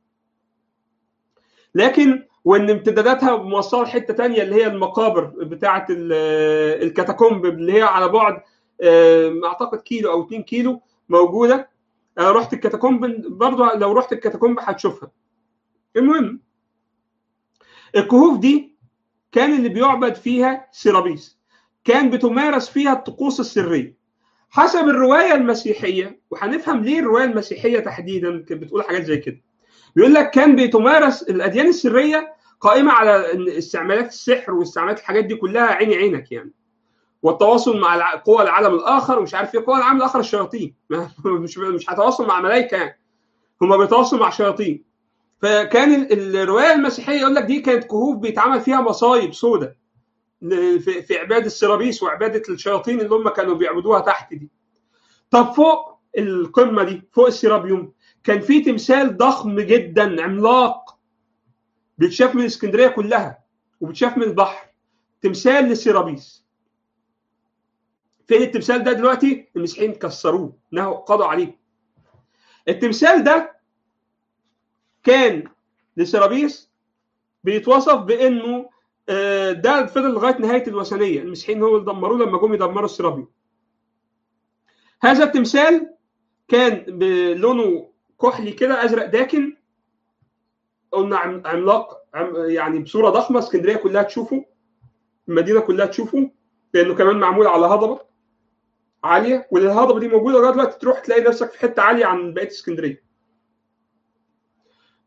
لكن وان امتداداتها موصله لحته ثانيه اللي هي المقابر بتاعه الكاتاكومب اللي هي على بعد اعتقد كيلو او 2 كيلو موجوده رحت الكاتاكومب برضه لو رحت الكاتاكومب هتشوفها المهم الكهوف دي كان اللي بيعبد فيها سيرابيس كان بتمارس فيها الطقوس السريه حسب الروايه المسيحيه وهنفهم ليه الروايه المسيحيه تحديدا كانت بتقول حاجات زي كده بيقول لك كان بيتمارس الاديان السريه قائمه على استعمالات السحر واستعمالات الحاجات دي كلها عيني عينك يعني والتواصل مع قوى العالم الاخر ومش عارف ايه قوى العالم الاخر الشياطين مش مش هتواصل مع ملائكه يعني هم بيتواصلوا مع شياطين فكان الروايه المسيحيه يقول لك دي كانت كهوف بيتعمل فيها مصايب سودة في, في عباده السرابيس وعباده الشياطين اللي هم كانوا بيعبدوها تحت دي طب فوق القمه دي فوق السيرابيوم كان في تمثال ضخم جدا عملاق بيتشاف من اسكندريه كلها وبيتشاف من البحر تمثال للسيرابيس فين التمثال ده دلوقتي المسيحيين كسروه انه قضوا عليه التمثال ده كان لسيرابيس بيتوصف بانه ده فضل لغايه نهايه الوثنيه المسيحيين هو اللي دمروه لما جم يدمروا السيرابيوم هذا التمثال كان بلونه كحلي كده ازرق داكن قلنا عملاق يعني بصوره ضخمه اسكندريه كلها تشوفه المدينه كلها تشوفه لانه كمان معمول على هضبه عاليه والهضبه دي موجوده لغايه دلوقتي تروح تلاقي نفسك في حته عاليه عن بقيه اسكندريه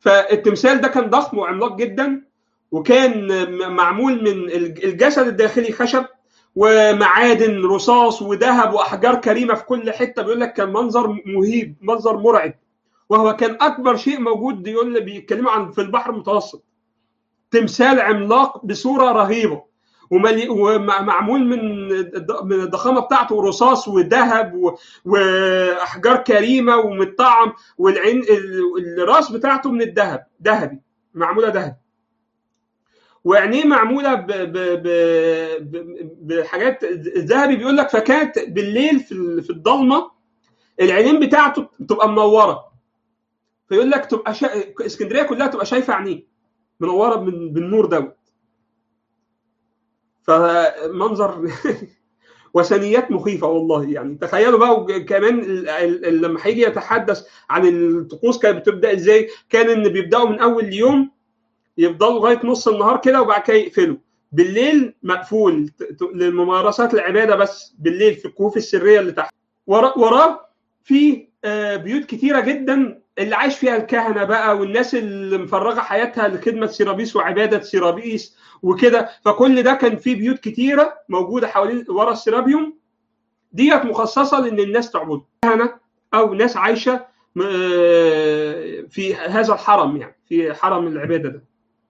فالتمثال ده كان ضخم وعملاق جدا وكان معمول من الجسد الداخلي خشب ومعادن رصاص وذهب واحجار كريمه في كل حته بيقول لك كان منظر مهيب منظر مرعب وهو كان اكبر شيء موجود يقول بيتكلموا عن في البحر المتوسط تمثال عملاق بصوره رهيبه ومعمول من من الضخامه بتاعته رصاص وذهب واحجار كريمه ومتطعم والعين الراس بتاعته من الذهب ذهبي معموله ذهب وعينيه معموله ب ب ب بحاجات ذهبي بيقول لك فكانت بالليل في في الضلمه العينين بتاعته بتبقى منوره فيقول لك تبقى شا... اسكندريه كلها تبقى شايفه عينيه منوره من بالنور دوت فمنظر وثنيات مخيفه والله يعني تخيلوا بقى كمان لما هيجي يتحدث عن الطقوس كانت بتبدا ازاي كان ان بيبداوا من اول اليوم يفضلوا لغايه نص النهار كده وبعد كده يقفلوا بالليل مقفول للممارسات العباده بس بالليل في الكهوف السريه اللي تحت وراه في بيوت كتيره جدا اللي عايش فيها الكهنه بقى والناس اللي مفرغه حياتها لخدمه سيرابيس وعباده سيرابيس وكده فكل ده كان في بيوت كتيره موجوده حوالين ورا السيرابيوم ديت مخصصه لان الناس تعبد كهنه او ناس عايشه في هذا الحرم يعني في حرم العباده ده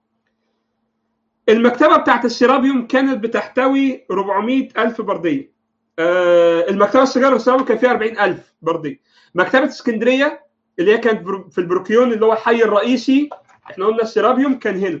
المكتبه بتاعت السيرابيوم كانت بتحتوي 400 الف برديه المكتبه الصغيره في السيرابيوم كان فيها 40 الف برديه مكتبه اسكندريه اللي هي كانت في البروكيون اللي هو الحي الرئيسي احنا قلنا السيرابيوم كان هنا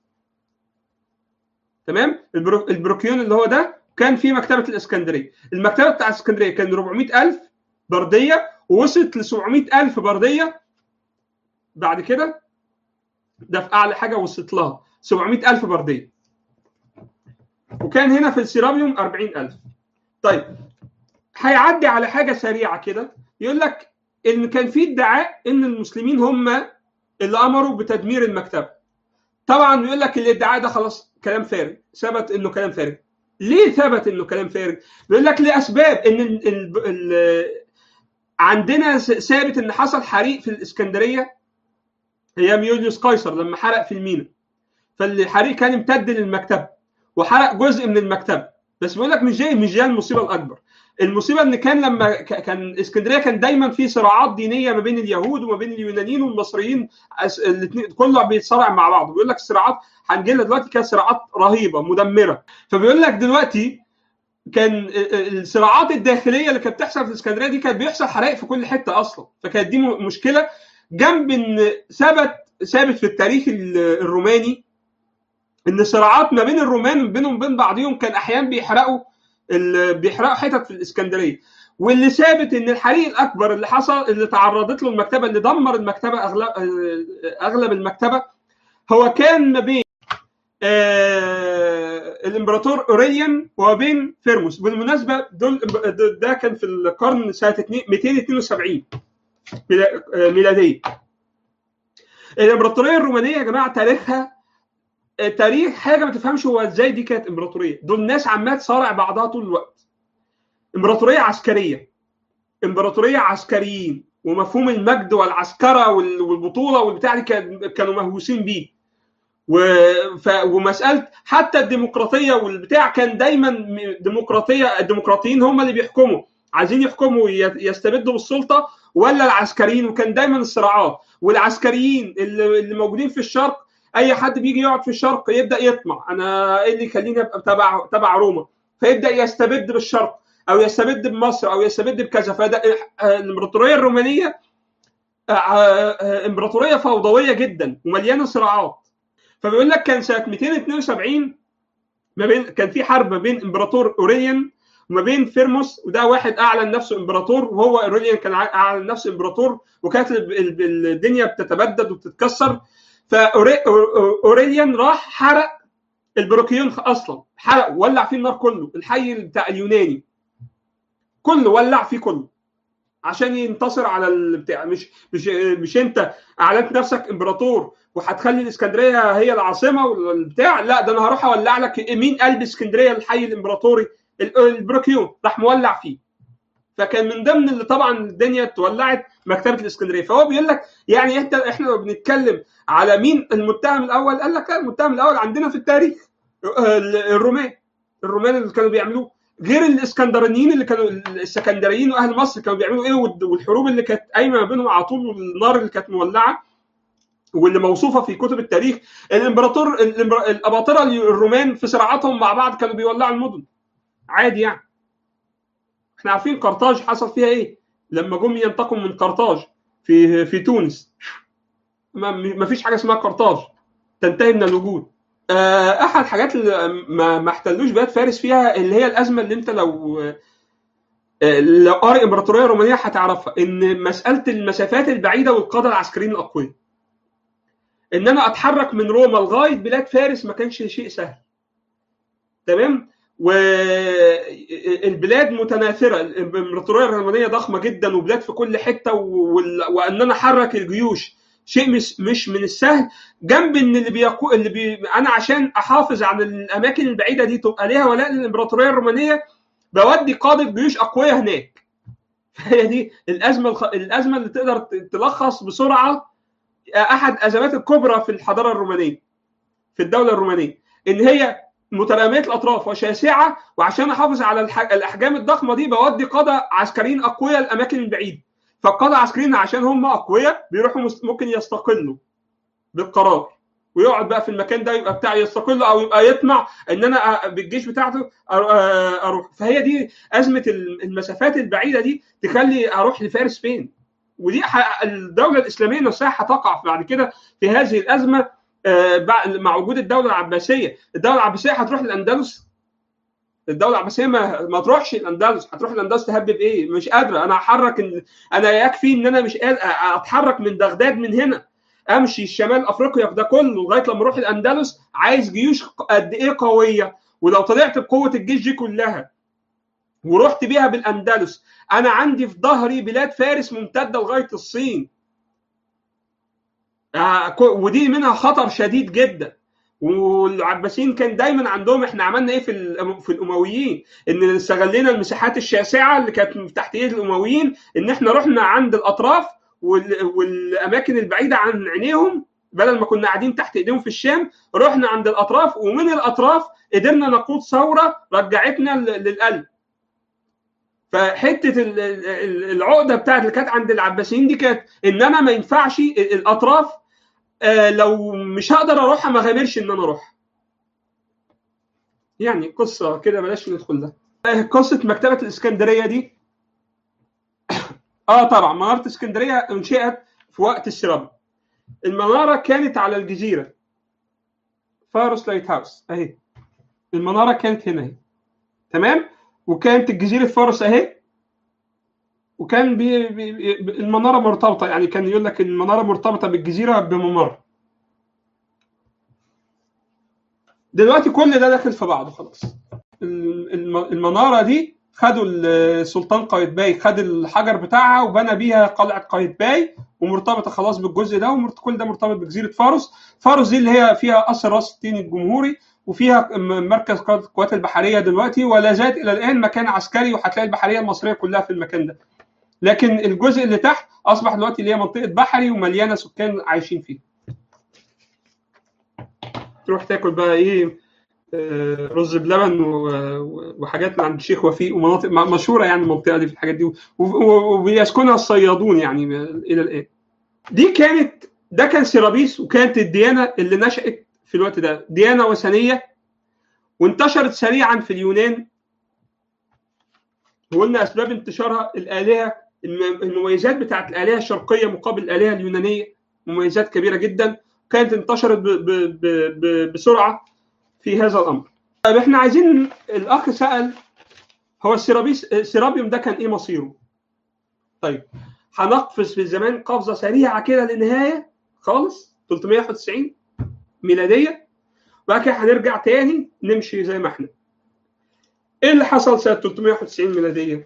تمام البروكيون اللي هو ده كان في مكتبه الاسكندريه المكتبه بتاعت اسكندريه كان 400 الف برديه ووصلت ل 700 الف برديه بعد كده ده في اعلى حاجه وصلت لها 700 الف برديه وكان هنا في السيرابيوم 40 الف طيب هيعدي على حاجه سريعه كده يقول لك ان كان في ادعاء ان المسلمين هم اللي امروا بتدمير المكتبه طبعا يقول لك الادعاء ده خلاص كلام فارغ ثبت انه كلام فارغ ليه ثبت انه كلام فارغ بيقول لك لاسباب ان ال ال ال عندنا ثابت ان حصل حريق في الاسكندريه ايام يوليوس قيصر لما حرق في المينا فالحريق كان امتد للمكتبه وحرق جزء من المكتبه بس بيقول لك مش جاي مش جاي المصيبه الاكبر المصيبه ان كان لما كان اسكندريه كان دايما في صراعات دينيه ما بين اليهود وما بين اليونانيين والمصريين الاثنين كله بيتصارع مع بعض بيقول لك الصراعات هنجي لها دلوقتي كانت صراعات رهيبه مدمره فبيقول لك دلوقتي كان الصراعات الداخليه اللي كانت بتحصل في الاسكندريه دي كان بيحصل حرائق في كل حته اصلا فكانت دي مشكله جنب ان ثبت ثابت في التاريخ الروماني ان صراعات ما بين الرومان بينهم وبين بعضهم كان احيانا بيحرقوا بيحرقوا حتت في الاسكندريه واللي ثابت ان الحريق الاكبر اللي حصل اللي تعرضت له المكتبه اللي دمر المكتبه اغلب اغلب المكتبه هو كان ما بين آه الامبراطور اوريليان وبين فيرموس بالمناسبه دول ده كان في القرن سنه 272 ميلاديه الامبراطوريه الرومانيه يا جماعه تاريخها تاريخ حاجه ما تفهمش هو ازاي دي كانت امبراطوريه دول ناس عماله تصارع بعضها طول الوقت امبراطوريه عسكريه امبراطوريه عسكريين ومفهوم المجد والعسكره والبطوله والبتاع دي كانوا مهووسين بيه ومساله حتى الديمقراطيه والبتاع كان دايما ديمقراطيه الديمقراطيين هم اللي بيحكموا عايزين يحكموا يستبدوا بالسلطه ولا العسكريين وكان دايما الصراعات والعسكريين اللي, اللي موجودين في الشرق اي حد بيجي يقعد في الشرق يبدا يطمع انا ايه اللي يخليني ابقى تبع تبع روما فيبدا يستبد بالشرق او يستبد بمصر او يستبد بكذا فده الامبراطوريه الرومانيه امبراطوريه فوضويه جدا ومليانه صراعات فبيقول لك كان سنه 272 ما بين كان في حرب ما بين امبراطور اوريليان وما بين فيرموس وده واحد اعلن نفسه امبراطور وهو اوريليان كان اعلن نفسه امبراطور وكانت الدنيا بتتبدد وبتتكسر فاوريليان راح حرق البروكيون اصلا حرق ولع فيه النار كله الحي بتاع اليوناني كله ولع فيه كله عشان ينتصر على البتاع مش مش مش انت اعلنت نفسك امبراطور وهتخلي الاسكندريه هي العاصمه والبتاع لا ده انا هروح اولع لك مين قلب اسكندريه الحي الامبراطوري البروكيون راح مولع فيه فكان من ضمن اللي طبعا الدنيا اتولعت مكتبه الاسكندريه فهو بيقول لك يعني انت احنا لو بنتكلم على مين المتهم الاول قال لك لا المتهم الاول عندنا في التاريخ الرومان الرومان اللي كانوا بيعملوه غير الاسكندرانيين اللي كانوا السكندريين واهل مصر كانوا بيعملوا ايه والحروب اللي كانت قايمه ما بينهم على طول والنار اللي كانت مولعه واللي موصوفه في كتب التاريخ الامبراطور الاباطره الرومان في صراعاتهم مع بعض كانوا بيولعوا المدن عادي يعني احنا عارفين قرطاج حصل فيها ايه لما جم ينتقموا من قرطاج في في تونس ما فيش حاجه اسمها قرطاج تنتهي من الوجود احد الحاجات اللي ما, ما احتلوش بلاد فارس فيها اللي هي الازمه اللي انت لو لو قارئ الامبراطوريه الرومانيه هتعرفها ان مساله المسافات البعيده والقاده العسكريين الاقوياء ان انا اتحرك من روما لغايه بلاد فارس ما كانش شيء سهل تمام والبلاد متناثره الامبراطوريه الرومانيه ضخمه جدا وبلاد في كل حته وان انا احرك الجيوش شيء مش مش من السهل جنب ان اللي بيقو اللي بي انا عشان احافظ على الاماكن البعيده دي تبقى ليها ولاء للامبراطوريه الرومانيه بودي قاده جيوش اقوياء هناك فهي دي الازمه الخ... الازمه اللي تقدر تلخص بسرعه احد ازمات الكبرى في الحضاره الرومانيه في الدوله الرومانيه ان هي متراميه الاطراف وشاسعه وعشان احافظ على الح... الاحجام الضخمه دي بودي قاده عسكريين اقوياء الاماكن البعيده فالقاده العسكريين عشان هم اقوياء بيروحوا مست... ممكن يستقلوا بالقرار ويقعد بقى في المكان ده يبقى بتاع يستقل او يبقى يطمع ان انا بالجيش بتاعته اروح فهي دي ازمه المسافات البعيده دي تخلي اروح لفارس فين ودي الدوله الاسلاميه نفسها هتقع بعد كده في هذه الازمه مع وجود الدوله العباسيه الدوله العباسيه هتروح للاندلس الدوله العباسيه ما, ما تروحش الاندلس هتروح الاندلس تهبب ايه مش قادره انا احرك ال... انا يكفي ان انا مش قادر اتحرك من بغداد من هنا امشي شمال افريقيا ده كله لغايه لما اروح الاندلس عايز جيوش قد ايه قويه ولو طلعت بقوه الجيش دي كلها ورحت بيها بالاندلس انا عندي في ظهري بلاد فارس ممتده لغايه الصين ودي منها خطر شديد جدا والعباسيين كان دايما عندهم احنا عملنا ايه في في الامويين ان استغلينا المساحات الشاسعه اللي كانت تحت ايد الامويين ان احنا رحنا عند الاطراف والاماكن البعيده عن عينيهم بدل ما كنا قاعدين تحت ايديهم في الشام رحنا عند الاطراف ومن الاطراف قدرنا نقود ثوره رجعتنا للقلب فحته العقده بتاعت اللي كانت عند العباسيين دي كانت ان انا ما ينفعش الاطراف لو مش هقدر اروحها ما غامرش ان انا اروح يعني قصه كده بلاش ندخل لها قصه مكتبه الاسكندريه دي اه طبعا مناره اسكندريه انشئت في وقت السراب المناره كانت على الجزيره فارس لايت هاوس اهي المناره كانت هنا اهي تمام وكانت جزيره فارس اهي وكان بي بي المناره مرتبطه يعني كان يقول لك المناره مرتبطه بالجزيره بممر دلوقتي كل ده داخل في بعضه خلاص المناره دي خدوا السلطان قايتباي خد الحجر بتاعها وبنى بيها قلعه قايتباي ومرتبطه خلاص بالجزء ده وكل ده مرتبط بجزيره فارس فارس دي اللي هي فيها قصر راس التين الجمهوري وفيها مركز القوات البحريه دلوقتي ولا زالت الى الان مكان عسكري وهتلاقي البحريه المصريه كلها في المكان ده لكن الجزء اللي تحت اصبح دلوقتي اللي هي منطقه بحري ومليانه سكان عايشين فيه تروح تاكل بقى ايه رز بلبن وحاجات من عند الشيخ وفيق ومناطق مشهوره يعني المنطقه دي في الحاجات دي وبيسكنها الصيادون يعني الى الان دي كانت ده كان سيرابيس وكانت الديانه اللي نشات في الوقت ده ديانه وثنيه وانتشرت سريعا في اليونان وقلنا اسباب انتشارها الالهه المميزات بتاعت الالهه الشرقيه مقابل الالهه اليونانيه مميزات كبيره جدا كانت انتشرت ب ب ب ب بسرعه في هذا الامر. طيب احنا عايزين الاخ سال هو السيرابيس السيرابيوم ده كان ايه مصيره؟ طيب هنقفز في الزمان قفزه سريعه كده للنهايه خالص 391 ميلاديه وبعد كده هنرجع تاني نمشي زي ما احنا. ايه اللي حصل سنه 391 ميلاديه؟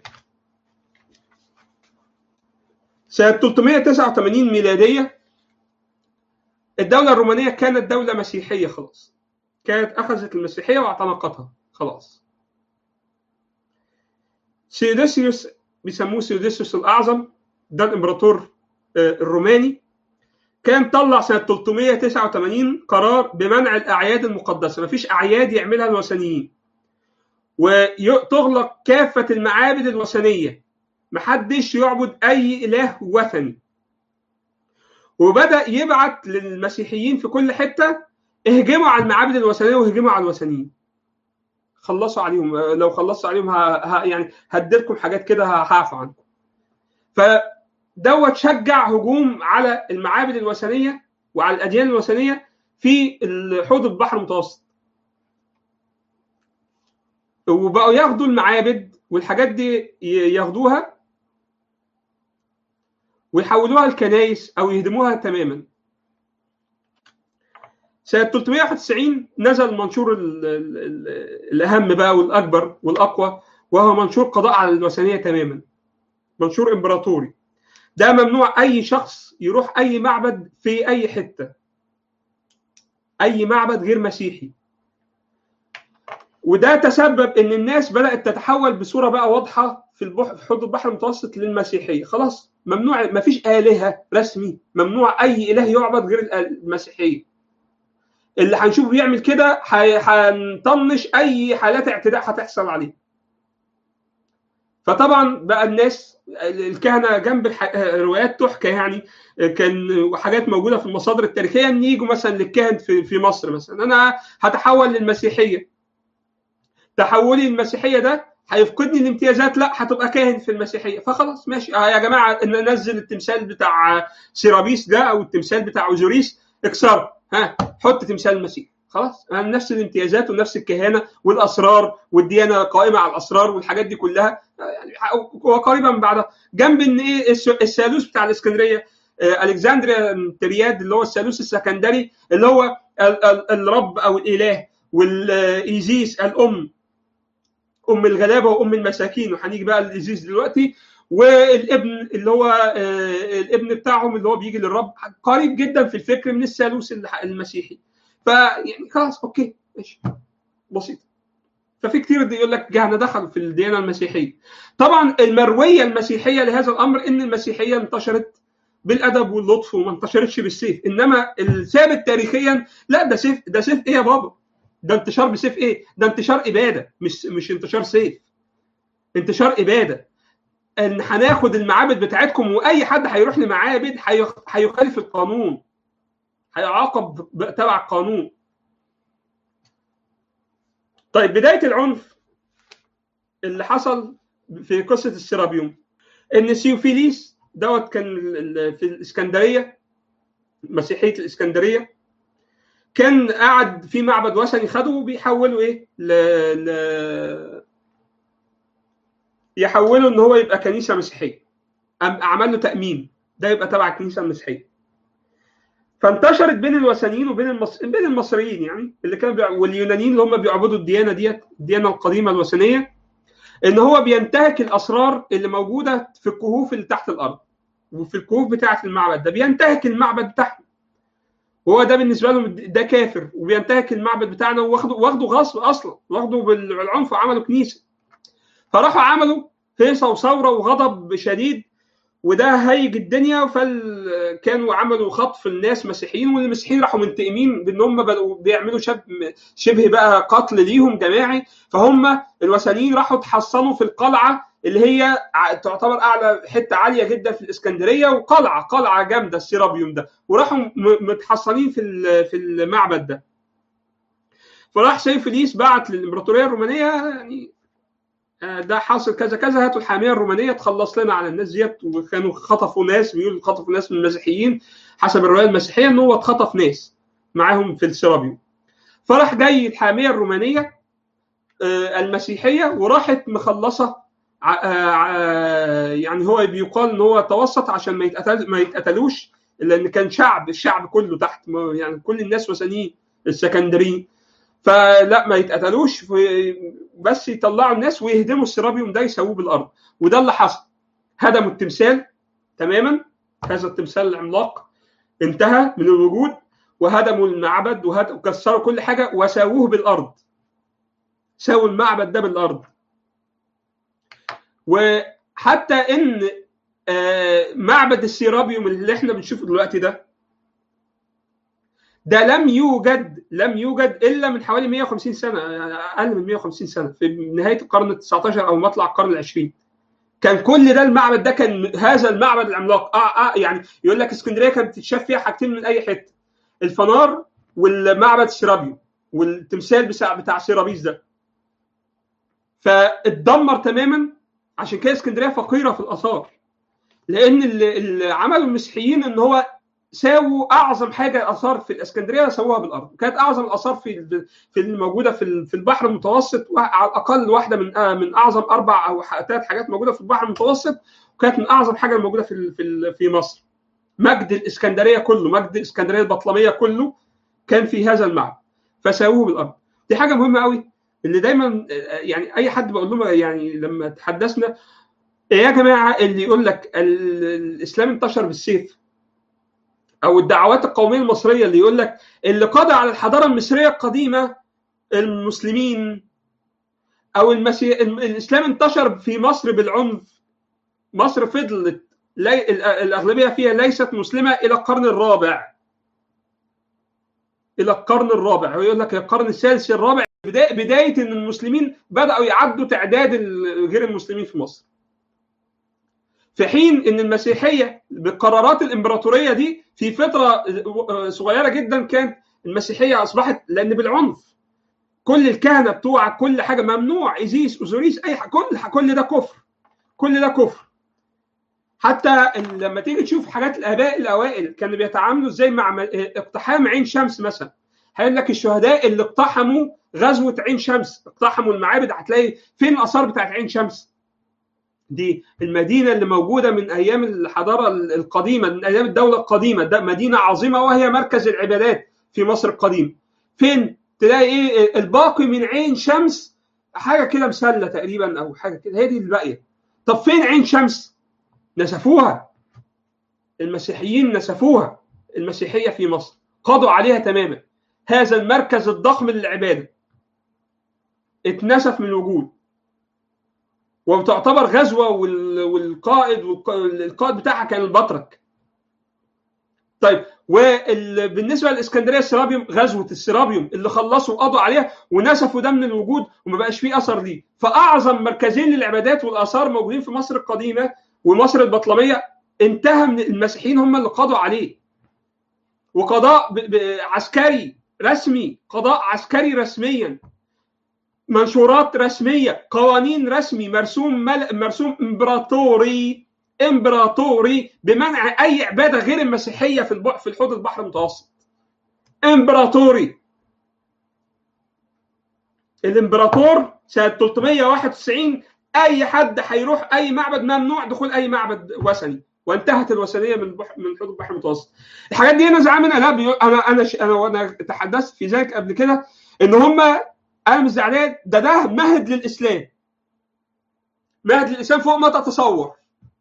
سنه 389 ميلاديه الدوله الرومانيه كانت دوله مسيحيه خلاص. كانت اخذت المسيحيه واعتنقتها خلاص. سيديسيوس بيسموه سيوديسوس الاعظم ده الامبراطور الروماني كان طلع سنه 389 قرار بمنع الاعياد المقدسه مفيش اعياد يعملها الوثنيين وتغلق كافه المعابد الوثنيه محدش يعبد اي اله وثني وبدا يبعت للمسيحيين في كل حته اهجموا على المعابد الوثنيه واهجموا على الوثنيين خلصوا عليهم لو خلصوا عليهم ها ها يعني هديلكم حاجات كده هعفو عنكم فدوت شجع هجوم على المعابد الوثنيه وعلى الاديان الوثنيه في حوض البحر المتوسط وبقوا ياخدوا المعابد والحاجات دي ياخدوها ويحولوها لكنايس او يهدموها تماما سنه 391 نزل المنشور ال ال ال الاهم بقى والاكبر والاقوى وهو منشور قضاء على الوثنيه تماما منشور امبراطوري ده ممنوع اي شخص يروح اي معبد في اي حته اي معبد غير مسيحي وده تسبب ان الناس بدات تتحول بصوره بقى واضحه في البحر في حوض البحر المتوسط للمسيحيه خلاص ممنوع ما فيش الهه رسمي ممنوع اي اله يعبد غير المسيحيه اللي هنشوفه بيعمل كده هنطنش اي حالات اعتداء هتحصل عليه فطبعا بقى الناس الكهنه جنب الروايات تحكى يعني كان حاجات موجوده في المصادر التاريخيه ان يجوا مثلا للكاهن في في مصر مثلا انا هتحول للمسيحيه تحولي للمسيحيه ده هيفقدني الامتيازات لا هتبقى كاهن في المسيحيه فخلاص ماشي آه يا جماعه ننزل التمثال بتاع سيرابيس ده او التمثال بتاع اوزوريس اكسره ها حط تمثال المسيح خلاص نفس الامتيازات ونفس الكهانه والاسرار والديانه قائمه على الاسرار والحاجات دي كلها يعني وقريبا من بعدها جنب ان ايه الثالوث بتاع الاسكندريه الكسندريا ترياد اللي هو الثالوث السكندري اللي هو الرب او الاله والايزيس الام ام الغلابه وام المساكين وهنيجي بقى لايزيس دلوقتي والابن اللي هو الابن بتاعهم اللي هو بيجي للرب قريب جدا في الفكر من الثالوث المسيحي فيعني خلاص اوكي ماشي بسيط ففي كتير يقول لك جهنة دخلوا في الديانه المسيحيه طبعا المرويه المسيحيه لهذا الامر ان المسيحيه انتشرت بالادب واللطف وما انتشرتش بالسيف انما الثابت تاريخيا لا ده سيف ده سيف ايه يا بابا ده انتشار بسيف ايه ده انتشار اباده مش مش انتشار سيف انتشار اباده ان هناخد المعابد بتاعتكم واي حد هيروح لمعابد هيخالف القانون هيعاقب تبع القانون طيب بدايه العنف اللي حصل في قصه السيرابيوم ان سيوفيليس دوت كان في الاسكندريه مسيحيه الاسكندريه كان قاعد في معبد وثني خده وبيحوله ايه ل... ل... يحوله ان هو يبقى كنيسه مسيحيه عمل له تامين ده يبقى تبع الكنيسه المسيحيه فانتشرت بين الوثنيين وبين المص... بين المصريين يعني اللي كانوا بيع... واليونانيين اللي هم بيعبدوا الديانه ديت الديانه القديمه الوثنيه ان هو بينتهك الاسرار اللي موجوده في الكهوف اللي تحت الارض وفي الكهوف بتاعه المعبد ده بينتهك المعبد بتاعهم وهو ده بالنسبه لهم ده كافر وبينتهك المعبد بتاعنا واخده واخده غصب اصلا واخده بالعنف وعملوا كنيسه فراحوا عملوا هيصه وثوره وغضب شديد وده هيج الدنيا فكانوا عملوا خطف الناس مسيحيين والمسيحيين راحوا منتقمين بان هم بدأوا بيعملوا شبه شبه بقى قتل ليهم جماعي فهم الوثنيين راحوا تحصنوا في القلعه اللي هي تعتبر اعلى حته عاليه جدا في الاسكندريه وقلعه قلعه جامده السيرابيوم ده وراحوا متحصنين في في المعبد ده فراح سيفليس بعت للامبراطوريه الرومانيه يعني ده حاصل كذا كذا هاتوا الحاميه الرومانيه تخلص لنا على الناس ديت وكانوا خطفوا ناس بيقولوا خطفوا ناس من المسيحيين حسب الروايه المسيحيه ان هو اتخطف ناس معاهم في السيرابيوم فراح جاي الحاميه الرومانيه المسيحيه وراحت مخلصه يعني هو بيقال ان هو توسط عشان ما يتقتل ما يتقتلوش لان كان شعب الشعب كله تحت يعني كل الناس وثنيين السكندريين فلا ما يتقتلوش بس يطلعوا الناس ويهدموا السيرابيوم ده يسووه بالارض وده اللي حصل هدموا التمثال تماما هذا التمثال العملاق انتهى من الوجود وهدموا المعبد وكسروا كل حاجه وساووه بالارض ساووا المعبد ده بالارض حتى ان معبد السيرابيوم اللي احنا بنشوفه دلوقتي ده ده لم يوجد لم يوجد الا من حوالي 150 سنه اقل من 150 سنه في نهايه القرن ال 19 او مطلع القرن العشرين كان كل ده المعبد ده كان هذا المعبد العملاق آه آه يعني يقول لك اسكندريه كانت بتتشاف فيها حاجتين من اي حته الفنار والمعبد سيرابيوم والتمثال بتاع بتاع سيرابيس ده فاتدمر تماما عشان كده اسكندريه فقيره في الاثار لان اللي عملوا المسيحيين ان هو ساووا اعظم حاجه اثار في الاسكندريه سووها بالارض كانت اعظم الاثار في في الموجوده في في البحر المتوسط على الاقل واحده من من اعظم اربع او ثلاث حاجات موجوده في البحر المتوسط وكانت من اعظم حاجه موجوده في في في مصر مجد الاسكندريه كله مجد الاسكندريه البطلميه كله كان في هذا المعبد فساووه بالارض دي حاجه مهمه قوي اللي دايما يعني اي حد بقول له يعني لما تحدثنا يا جماعه اللي يقول لك الاسلام انتشر بالسيف او الدعوات القوميه المصريه اللي يقول لك اللي قضى على الحضاره المصريه القديمه المسلمين او المسي... الاسلام انتشر في مصر بالعنف مصر فضلت لي... الاغلبيه فيها ليست مسلمه الى القرن الرابع الى القرن الرابع ويقول لك القرن الثالث الرابع بدايه بدايه ان المسلمين بداوا يعدوا تعداد غير المسلمين في مصر في حين ان المسيحيه بقرارات الامبراطوريه دي في فتره صغيره جدا كانت المسيحيه اصبحت لان بالعنف كل الكهنه بتوع كل حاجه ممنوع ايزيس اوزوريس اي حاجة كل كل ده كفر كل ده كفر حتى لما تيجي تشوف حاجات الاباء الاوائل كانوا بيتعاملوا ازاي مع اقتحام عين شمس مثلا هيقول لك الشهداء اللي اقتحموا غزوه عين شمس اقتحموا المعابد هتلاقي فين الاثار بتاعت عين شمس دي المدينه اللي موجوده من ايام الحضاره القديمه من ايام الدوله القديمه ده مدينه عظيمه وهي مركز العبادات في مصر القديم فين تلاقي ايه الباقي من عين شمس حاجه كده مسله تقريبا او حاجه كده هي دي الباقيه طب فين عين شمس نسفوها المسيحيين نسفوها المسيحيه في مصر قضوا عليها تماما هذا المركز الضخم للعباده اتنسف من الوجود وتعتبر غزوه والقائد والقائد بتاعها كان البطرك طيب وبالنسبه للاسكندريه السرابيوم غزوه السرابيوم اللي خلصوا وقضوا عليها ونسفوا ده من الوجود وما بقاش فيه اثر ليه فاعظم مركزين للعبادات والاثار موجودين في مصر القديمه ومصر البطلميه انتهى من المسيحيين هم اللي قضوا عليه وقضاء عسكري رسمي قضاء عسكري رسميا منشورات رسميه قوانين رسمي مرسوم مل... مرسوم امبراطوري امبراطوري بمنع اي عباده غير المسيحيه في الب... في الحوض البحر المتوسط امبراطوري الامبراطور سنه 391 اي حد هيروح اي معبد ممنوع دخول اي معبد وثني وانتهت الوثنيه من بح... من حوض البحر المتوسط الحاجات دي انا زعلان منها لا بي... انا انا ش... انا وانا تحدثت في ذلك قبل كده ان هم انا مش زعلان ده ده مهد للاسلام مهد للاسلام فوق ما تتصور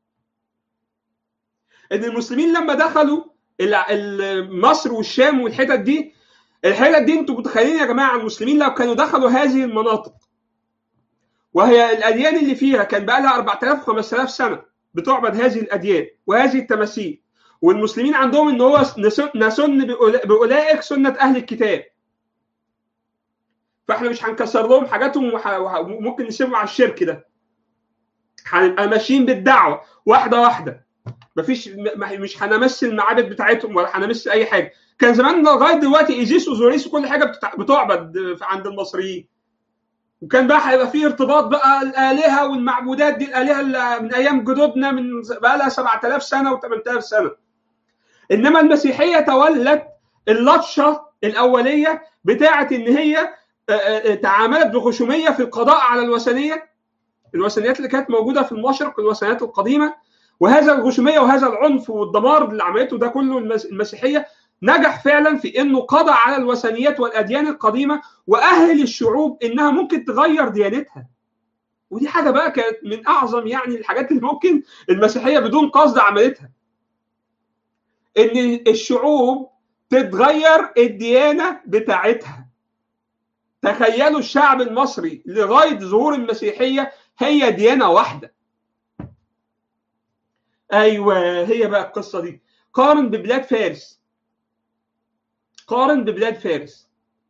ان المسلمين لما دخلوا مصر والشام والحتت دي الحتت دي انتوا متخيلين يا جماعه المسلمين لو كانوا دخلوا هذه المناطق وهي الاديان اللي فيها كان بقى لها 4000 5000 سنه بتعبد هذه الاديان وهذه التماثيل والمسلمين عندهم ان هو نسن باولئك سنه اهل الكتاب فاحنا مش هنكسر لهم حاجاتهم وممكن نسيبهم على الشرك ده هنبقى ماشيين بالدعوه واحده واحده مفيش مش هنمس المعابد بتاعتهم ولا هنمس اي حاجه كان زمان لغايه دلوقتي ايزيس وزوريس وكل حاجه بتعبد عند المصريين وكان بقى هيبقى فيه ارتباط بقى الالهه والمعبودات دي الالهه اللي من ايام جدودنا من بقى لها 7000 سنه و8000 سنه انما المسيحيه تولت اللطشه الاوليه بتاعه ان هي تعاملت بخشوميه في القضاء على الوثنيه الوثنيات اللي كانت موجوده في المشرق الوثنيات القديمه وهذا الغشوميه وهذا العنف والدمار اللي عملته ده كله المسيحيه نجح فعلا في انه قضى على الوثنيات والاديان القديمه واهل الشعوب انها ممكن تغير ديانتها ودي حاجه بقى كانت من اعظم يعني الحاجات اللي ممكن المسيحيه بدون قصد عملتها ان الشعوب تتغير الديانه بتاعتها تخيلوا الشعب المصري لغايه ظهور المسيحيه هي ديانه واحده ايوه هي بقى القصه دي قارن ببلاد فارس قارن ببلاد فارس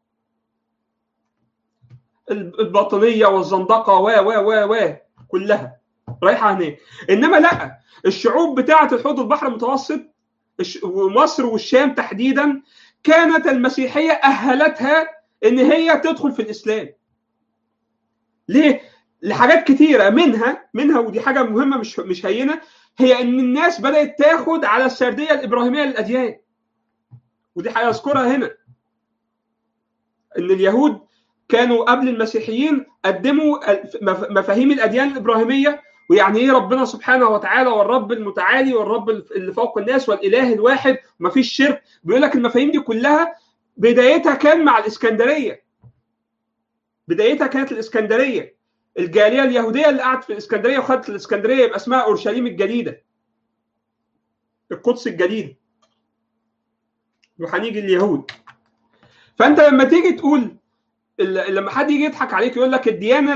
الباطنيه والزندقه و و و و كلها رايحه هناك انما لا الشعوب بتاعه الحوض البحر المتوسط ومصر والشام تحديدا كانت المسيحيه اهلتها ان هي تدخل في الاسلام ليه لحاجات كتيره منها منها ودي حاجه مهمه مش مش هينه هي ان الناس بدات تاخد على السرديه الابراهيميه للاديان ودي هيذكرها هنا ان اليهود كانوا قبل المسيحيين قدموا مفاهيم الاديان الابراهيميه ويعني ايه ربنا سبحانه وتعالى والرب المتعالي والرب اللي فوق الناس والاله الواحد ومفيش شرك بيقول لك المفاهيم دي كلها بدايتها كان مع الاسكندريه بدايتها كانت الاسكندريه الجاليه اليهوديه اللي قعدت في الاسكندريه وخدت الاسكندريه يبقى اسمها اورشليم الجديده القدس الجديده وهنيجي اليهود فانت لما تيجي تقول لما حد يجي يضحك عليك يقول لك الديانه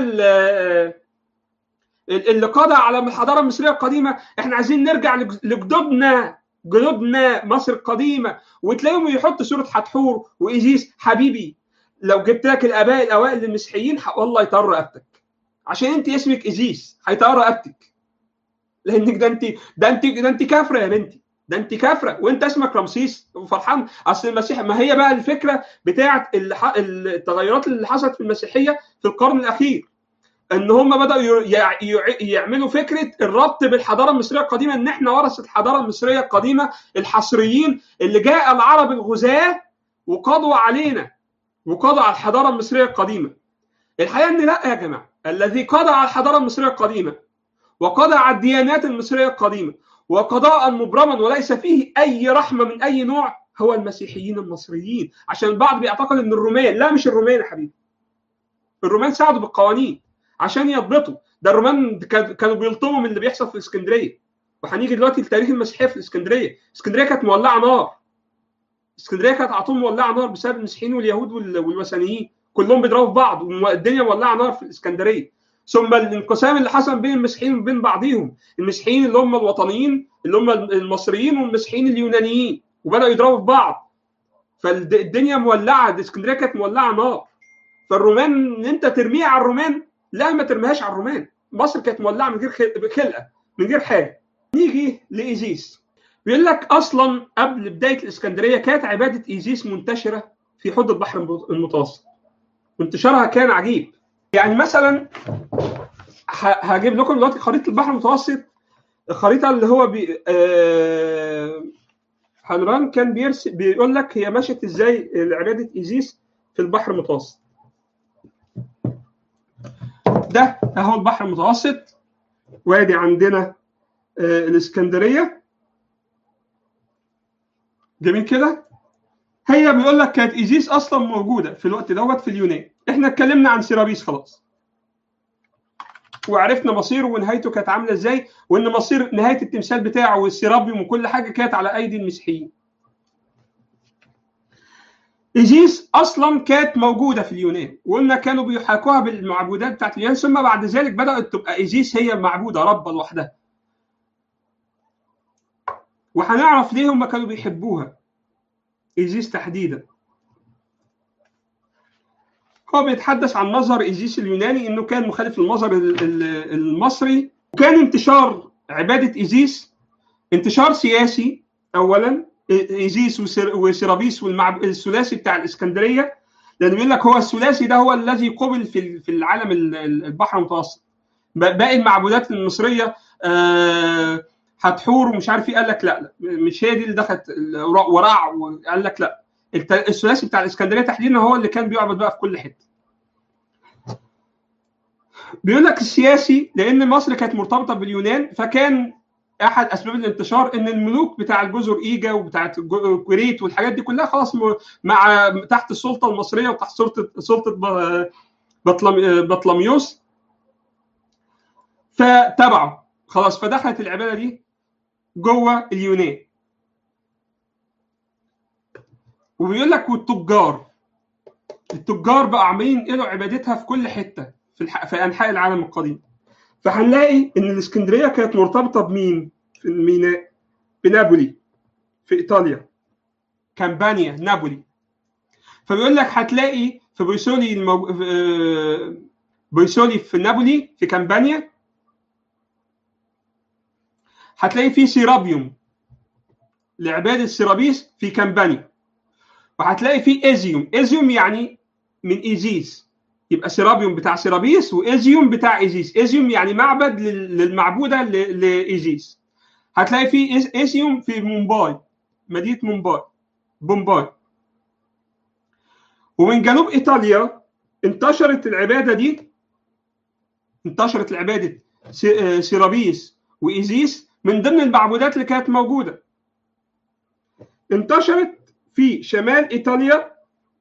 اللي قضى على الحضاره المصريه القديمه احنا عايزين نرجع لجدودنا جدودنا مصر القديمه وتلاقيهم يحط صوره حتحور وايزيس حبيبي لو جبت لك الاباء الاوائل المسيحيين والله يطر رقبتك عشان انت اسمك ايزيس هيطر رقبتك لانك ده انت ده انت ده انت كافره يا بنتي ده انت كافره وانت اسمك رمسيس وفرحان اصل المسيح ما هي بقى الفكره بتاعه التغيرات اللي حصلت في المسيحيه في القرن الاخير ان هم بداوا يعملوا فكره الربط بالحضاره المصريه القديمه ان احنا ورثه الحضاره المصريه القديمه الحصريين اللي جاء العرب الغزاه وقضوا علينا وقضوا على الحضاره المصريه القديمه الحقيقه ان لا يا جماعه الذي قضى على الحضاره المصريه القديمه وقضى على الديانات المصريه القديمه وقضاء مبرما وليس فيه اي رحمه من اي نوع هو المسيحيين المصريين عشان البعض بيعتقد ان الرومان لا مش الرومان يا حبيبي الرومان ساعدوا بالقوانين عشان يضبطوا ده الرومان كانوا بيلطموا من اللي بيحصل في اسكندريه وهنيجي دلوقتي لتاريخ المسيحيه في الاسكندريه اسكندريه كانت مولعه نار اسكندريه كانت على طول مولعه نار بسبب المسيحيين واليهود والوثنيين كلهم بيضربوا في بعض والدنيا مولعه نار في الاسكندريه ثم الانقسام اللي حصل بين المسيحيين وبين بعضهم المسيحيين اللي هم الوطنيين اللي هم المصريين والمسيحيين اليونانيين وبداوا يضربوا في بعض فالدنيا مولعه الاسكندريه كانت مولعه نار فالرومان ان انت ترميها على الرومان لا ما ترميهاش على الرومان مصر كانت مولعه من غير خلقه من غير حاجه نيجي لايزيس بيقول لك اصلا قبل بدايه الاسكندريه كانت عباده ايزيس منتشره في حوض البحر المتوسط وانتشارها كان عجيب يعني مثلا هجيب لكم دلوقتي خريطه البحر المتوسط الخريطه اللي هو بي آه هنران كان بيرسم بيقول لك هي مشت ازاي عباده ايزيس في البحر المتوسط ده اهو البحر المتوسط وادي عندنا آه الاسكندريه جميل كده هي بيقول لك كانت ايزيس اصلا موجوده في الوقت دوت في اليونان احنا اتكلمنا عن سيرابيس خلاص وعرفنا مصيره ونهايته كانت عامله ازاي وان مصير نهايه التمثال بتاعه والسيرابيوم وكل حاجه كانت على ايدي المسيحيين ايزيس اصلا كانت موجوده في اليونان وقلنا كانوا بيحاكوها بالمعبودات بتاعت اليونان ثم بعد ذلك بدات تبقى ايزيس هي معبوده ربه لوحدها وهنعرف ليه هم كانوا بيحبوها ايزيس تحديدا هو بيتحدث عن مظهر ايزيس اليوناني انه كان مخالف للمظهر المصري وكان انتشار عباده ايزيس انتشار سياسي اولا ايزيس وسيرابيس والثلاثي بتاع الاسكندريه لان بيقول لك هو الثلاثي ده هو الذي قبل في في العالم البحر المتوسط باقي المعبودات المصريه آه هتحور ومش عارف ايه قال لك لا, لا مش هي دي اللي دخلت ورع وقال لك لا الثلاثي بتاع الاسكندريه تحديدا هو اللي كان بيعبد بقى في كل حته بيقول لك السياسي لان مصر كانت مرتبطه باليونان فكان احد اسباب الانتشار ان الملوك بتاع الجزر ايجا وبتاعه الكويت والحاجات دي كلها خلاص مع تحت السلطه المصريه وتحت سلطه سلطه بطلميوس فتبعوا خلاص فدخلت العباده دي جوه اليونان وبيقول لك والتجار التجار بقى عاملين ينقلوا عبادتها في كل حته في, الح... في انحاء العالم القديم فهنلاقي ان الاسكندريه كانت مرتبطه بمين؟ في الميناء بنابولي في ايطاليا كامبانيا نابولي فبيقول لك هتلاقي في بويسولي المو... في بويسولي في نابولي في كامبانيا هتلاقي في سيرابيوم لعباد السيرابيس في كامبانيا وهتلاقي في ايزيوم ايزيوم يعني من ايزيس يبقى سيرابيوم بتاع سيرابيس وايزيوم بتاع ايزيس ايزيوم يعني معبد للمعبوده لايزيس هتلاقي في ايزيوم في مومباي مدينه مومباي بومباي ومن جنوب ايطاليا انتشرت العباده دي انتشرت العباده سيرابيس وايزيس من ضمن المعبودات اللي كانت موجوده انتشرت في شمال ايطاليا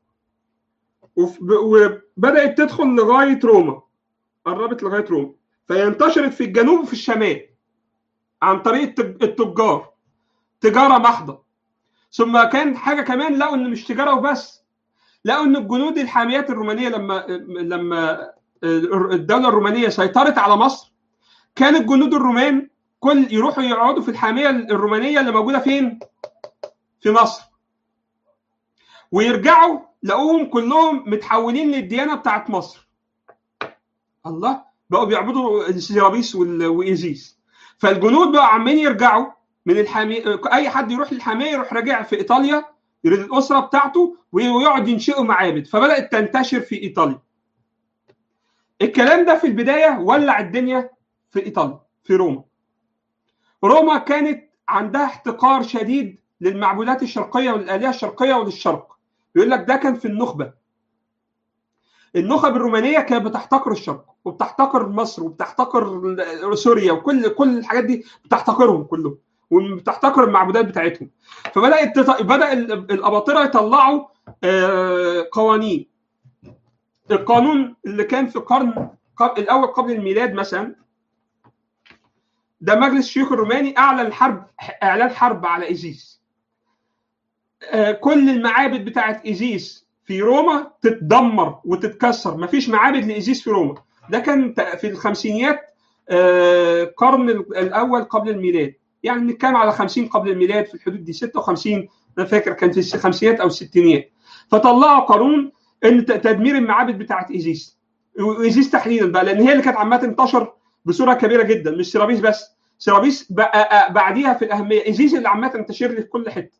وبدات تدخل لغايه روما قربت لغايه روما فهي انتشرت في الجنوب وفي الشمال عن طريق التجار تجاره محضه ثم كان حاجه كمان لقوا ان مش تجاره وبس لقوا ان الجنود الحاميات الرومانيه لما لما الدوله الرومانيه سيطرت على مصر كان الجنود الرومان كل يروحوا يقعدوا في الحاميه الرومانيه اللي موجوده فين؟ في مصر. ويرجعوا لقوهم كلهم متحولين للديانه بتاعت مصر. الله بقوا بيعبدوا سيرابيس وايزيس. فالجنود بقوا عمالين يرجعوا من الحاميه اي حد يروح للحاميه يروح راجع في ايطاليا يريد الاسره بتاعته ويقعد ينشئوا معابد فبدات تنتشر في ايطاليا. الكلام ده في البدايه ولع الدنيا في ايطاليا في روما. روما كانت عندها احتقار شديد للمعبودات الشرقيه والالهه الشرقيه وللشرق. بيقول لك ده كان في النخبه. النخب الرومانيه كانت بتحتقر الشرق وبتحتقر مصر وبتحتقر سوريا وكل كل الحاجات دي بتحتقرهم كلهم وبتحتقر المعبودات بتاعتهم. فبدات بدا الاباطره يطلعوا قوانين. القانون اللي كان في القرن الاول قبل الميلاد مثلا ده مجلس الشيوخ الروماني اعلن حرب اعلان حرب على ايزيس كل المعابد بتاعت ايزيس في روما تتدمر وتتكسر مفيش معابد لايزيس في روما ده كان في الخمسينيات القرن الاول قبل الميلاد يعني بنتكلم على 50 قبل الميلاد في الحدود دي 56 انا فاكر كان في الخمسينات او الستينيات فطلعوا قانون ان تدمير المعابد بتاعت ايزيس وايزيس تحديدا بقى لان هي اللي كانت عماله تنتشر بصوره كبيره جدا مش سيرابيس بس سيرابيس بقى بعديها في الاهميه ايزيس اللي عماله تنتشر لي في كل حته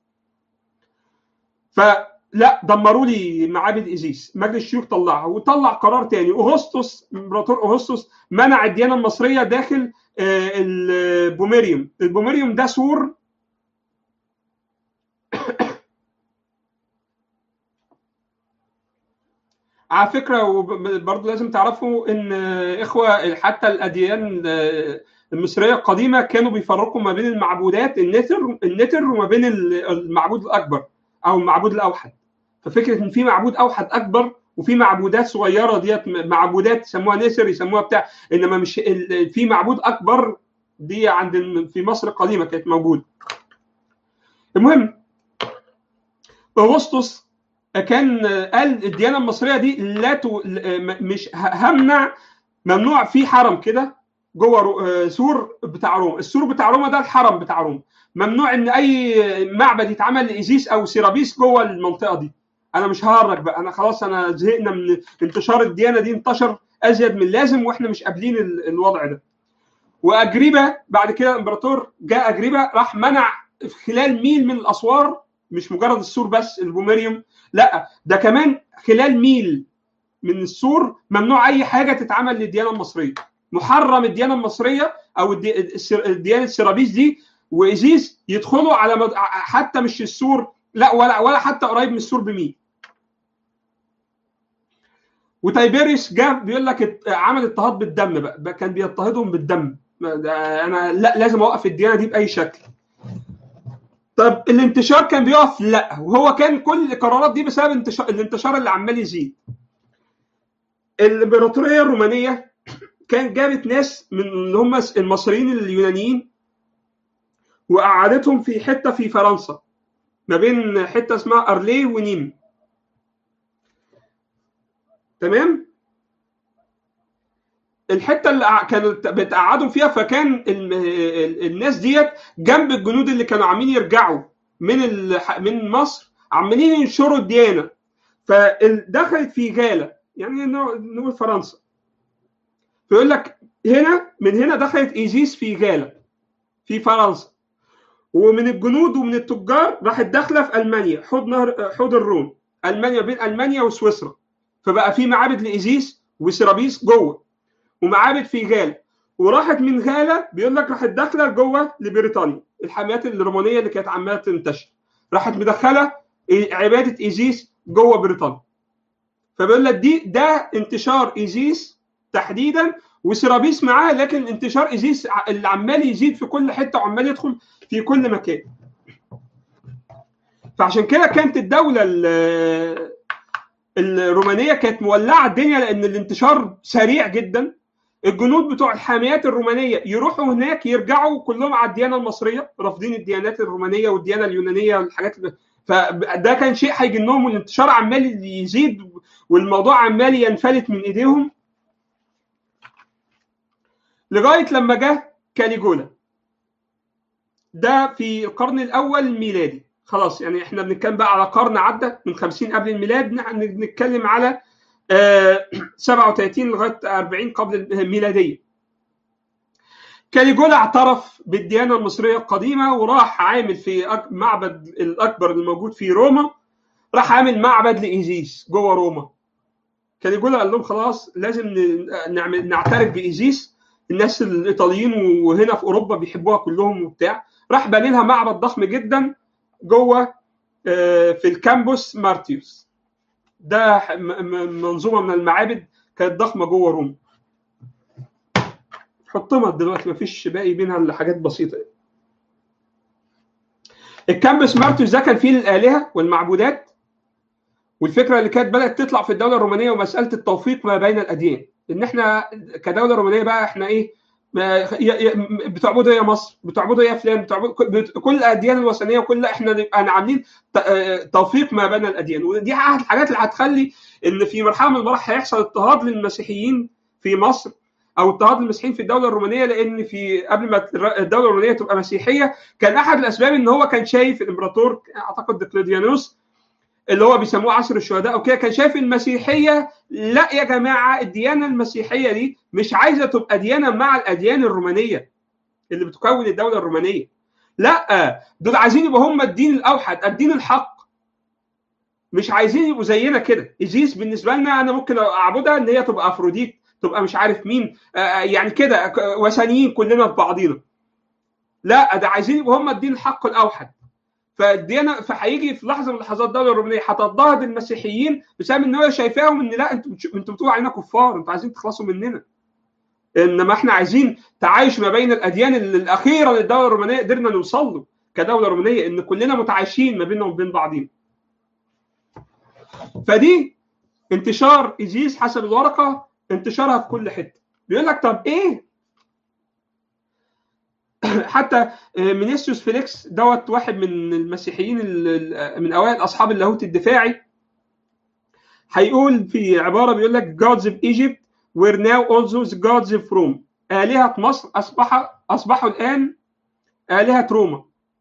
فلا دمروا لي معابد ايزيس مجلس الشيوخ طلعها وطلع قرار تاني اغسطس امبراطور اغسطس منع الديانه المصريه داخل البوميريوم البوميريوم ده سور على فكره برضه لازم تعرفوا ان اخوه حتى الاديان المصريه القديمه كانوا بيفرقوا ما بين المعبودات النتر النتر وما بين المعبود الاكبر او المعبود الاوحد ففكره ان في معبود اوحد اكبر وفي معبودات صغيره ديت معبودات يسموها نسر يسموها بتاع انما مش في معبود اكبر دي عند في مصر القديمه كانت موجوده المهم اغسطس كان قال الديانه المصريه دي لا تو مش همنع ممنوع في حرم كده جوه سور بتاع روما السور بتاع روما ده الحرم بتاع روما ممنوع ان اي معبد يتعمل لايزيس او سيرابيس جوه المنطقه دي انا مش ههرج بقى انا خلاص انا زهقنا من انتشار الديانه دي انتشر ازيد من اللازم واحنا مش قابلين الوضع ده واجريبه بعد كده الامبراطور جاء اجريبه راح منع خلال ميل من الاسوار مش مجرد السور بس البوميريوم لا ده كمان خلال ميل من السور ممنوع اي حاجه تتعمل للديانه المصريه محرم الديانه المصريه او الديانه السيرابيس دي وايزيس يدخلوا على مد... حتى مش السور لا ولا ولا حتى قريب من السور بميل وتايبيريس جاب بيقول لك عمل اضطهاد بالدم بقى كان بيضطهدهم بالدم انا لا لازم اوقف الديانه دي باي شكل طب الانتشار كان بيقف لا وهو كان كل القرارات دي بسبب انتشار الانتشار اللي عمال يزيد الامبراطوريه الرومانيه كان جابت ناس من اللي هم المصريين اليونانيين وقعدتهم في حته في فرنسا ما بين حته اسمها ارليه ونيم تمام الحته اللي كانوا بتقعدوا فيها فكان الناس ديت جنب الجنود اللي كانوا عاملين يرجعوا من من مصر عمالين ينشروا الديانه فدخلت في جاله يعني نقول فرنسا فيقول لك هنا من هنا دخلت ايزيس في جاله في فرنسا ومن الجنود ومن التجار راحت داخله في المانيا حوض نهر حوض الرون المانيا بين المانيا وسويسرا فبقى في معابد لايزيس وسيرابيس جوه ومعابد في غاله وراحت من غاله بيقول لك راحت داخله جوه لبريطانيا الحميات الرومانيه اللي كانت عماله تنتشر راحت مدخله عباده ايزيس جوه بريطانيا فبيقول لك دي ده انتشار ايزيس تحديدا وسيرابيس معاه لكن انتشار ايزيس اللي عمال يزيد في كل حته وعمال يدخل في كل مكان فعشان كده كانت الدوله الرومانيه كانت مولعه الدنيا لان الانتشار سريع جدا الجنود بتوع الحاميات الرومانيه يروحوا هناك يرجعوا كلهم على الديانه المصريه رافضين الديانات الرومانيه والديانه اليونانيه والحاجات اللي فده كان شيء هيجنهم والانتشار عمال يزيد والموضوع عمال ينفلت من ايديهم لغايه لما جه كاليجولا ده في القرن الاول الميلادي خلاص يعني احنا بنتكلم بقى على قرن عدى من 50 قبل الميلاد بنتكلم على 37 لغايه 40 قبل الميلاديه كاليجولا اعترف بالديانه المصريه القديمه وراح عامل في معبد الاكبر الموجود في روما راح عامل معبد لايزيس جوه روما كاليجولا قال لهم خلاص لازم نعمل نعترف بايزيس الناس الايطاليين وهنا في اوروبا بيحبوها كلهم وبتاع راح بني لها معبد ضخم جدا جوه في الكامبوس مارتيوس ده منظومه من المعابد كانت ضخمه جوه روما حطمت دلوقتي مفيش باقي منها الا حاجات بسيطه الكامبوس مارتيوس ده كان فيه الالهه والمعبودات والفكره اللي كانت بدات تطلع في الدوله الرومانيه ومساله التوفيق ما بين الاديان ان احنا كدوله رومانيه بقى احنا ايه بتعبدوا يا مصر بتعبدوا يا فلان بتعبدوا كل الاديان الوثنيه وكل احنا نبقى عاملين توفيق ما بين الاديان ودي احد الحاجات اللي هتخلي ان في مرحله من المراحل هيحصل اضطهاد للمسيحيين في مصر او اضطهاد المسيحيين في الدوله الرومانيه لان في قبل ما الدوله الرومانيه تبقى مسيحيه كان احد الاسباب ان هو كان شايف الامبراطور اعتقد ديكليديانوس اللي هو بيسموه عصر الشهداء او كده كان شايف المسيحيه لا يا جماعه الديانه المسيحيه دي مش عايزه تبقى ديانه مع الاديان الرومانيه اللي بتكون الدوله الرومانيه لا دول عايزين يبقوا هم الدين الاوحد الدين الحق مش عايزين يبقوا زينا كده ايزيس بالنسبه لنا انا ممكن اعبدها ان هي تبقى افروديت تبقى مش عارف مين يعني كده وثنيين كلنا في بعضينا لا ده عايزين يبقوا هم الدين الحق الاوحد فالديانه فهيجي في لحظه من لحظات الدوله الرومانيه هتضطهد المسيحيين بسبب ان هو شايفاهم ان لا انتوا انتوا بتقولوا علينا كفار انتوا عايزين تخلصوا مننا انما احنا عايزين تعايش ما بين الاديان اللي الاخيره للدوله الرومانيه قدرنا نوصل له كدوله رومانيه ان كلنا متعايشين ما بيننا وبين بعضينا فدي انتشار ايزيس حسب الورقه انتشارها في كل حته بيقول لك طب ايه حتى مينيسيوس فيليكس دوت واحد من المسيحيين من اوائل اصحاب اللاهوت الدفاعي هيقول في عباره بيقول لك gods of Egypt were now also the gods of Rome آلهة مصر أصبح أصبحوا الآن آلهة روما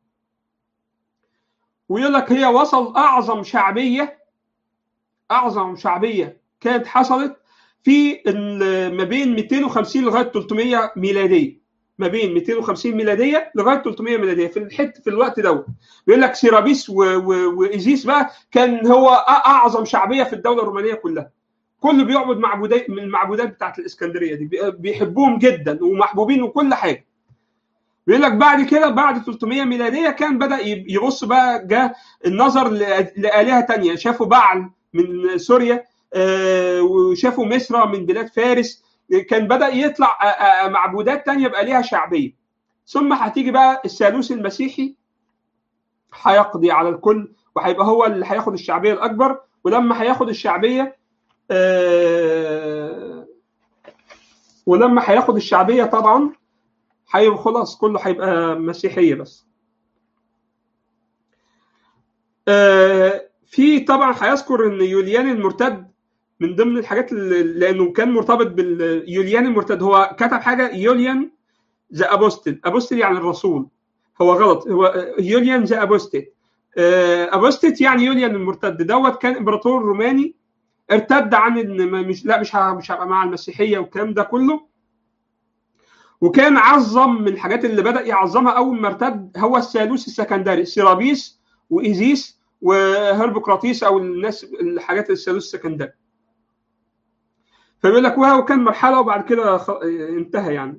ويقول لك هي وصل أعظم شعبية أعظم شعبية كانت حصلت في ما بين 250 لغاية 300 ميلادية ما بين 250 ميلاديه لغايه 300 ميلاديه في الحته في الوقت دوت بيقول لك سيرابيس وايزيس بقى كان هو اعظم شعبيه في الدوله الرومانيه كلها كله بيعبد معبودات من المعبودات بتاعت الاسكندريه دي بيحبوهم جدا ومحبوبين وكل حاجه بيقول لك بعد كده بعد 300 ميلاديه كان بدا يبص بقى جاء النظر لالهه تانية شافوا بعل من سوريا وشافوا مصر من بلاد فارس كان بدا يطلع معبودات تانية بقى ليها شعبيه ثم هتيجي بقى الثالوث المسيحي هيقضي على الكل وهيبقى هو اللي هياخد الشعبيه الاكبر ولما هياخد الشعبيه آه ولما هياخد الشعبيه طبعا هيبقى خلاص كله هيبقى مسيحيه بس آه في طبعا هيذكر ان يوليان المرتد من ضمن الحاجات اللي لانه كان مرتبط باليوليان المرتد هو كتب حاجه يوليان ذا ابوستل ابوستل يعني الرسول هو غلط هو يوليان ذا ابوستل ابوستت يعني يوليان المرتد دوت كان امبراطور روماني ارتد عن ان مش لا مش مش هبقى مع المسيحيه والكلام ده كله وكان عظم من الحاجات اللي بدا يعظمها اول ما ارتد هو الثالوث السكندري سيرابيس وايزيس وهربوقراطيس او الناس الحاجات الثالوث السكندري فبيقول لك وهو كان مرحله وبعد كده انتهى يعني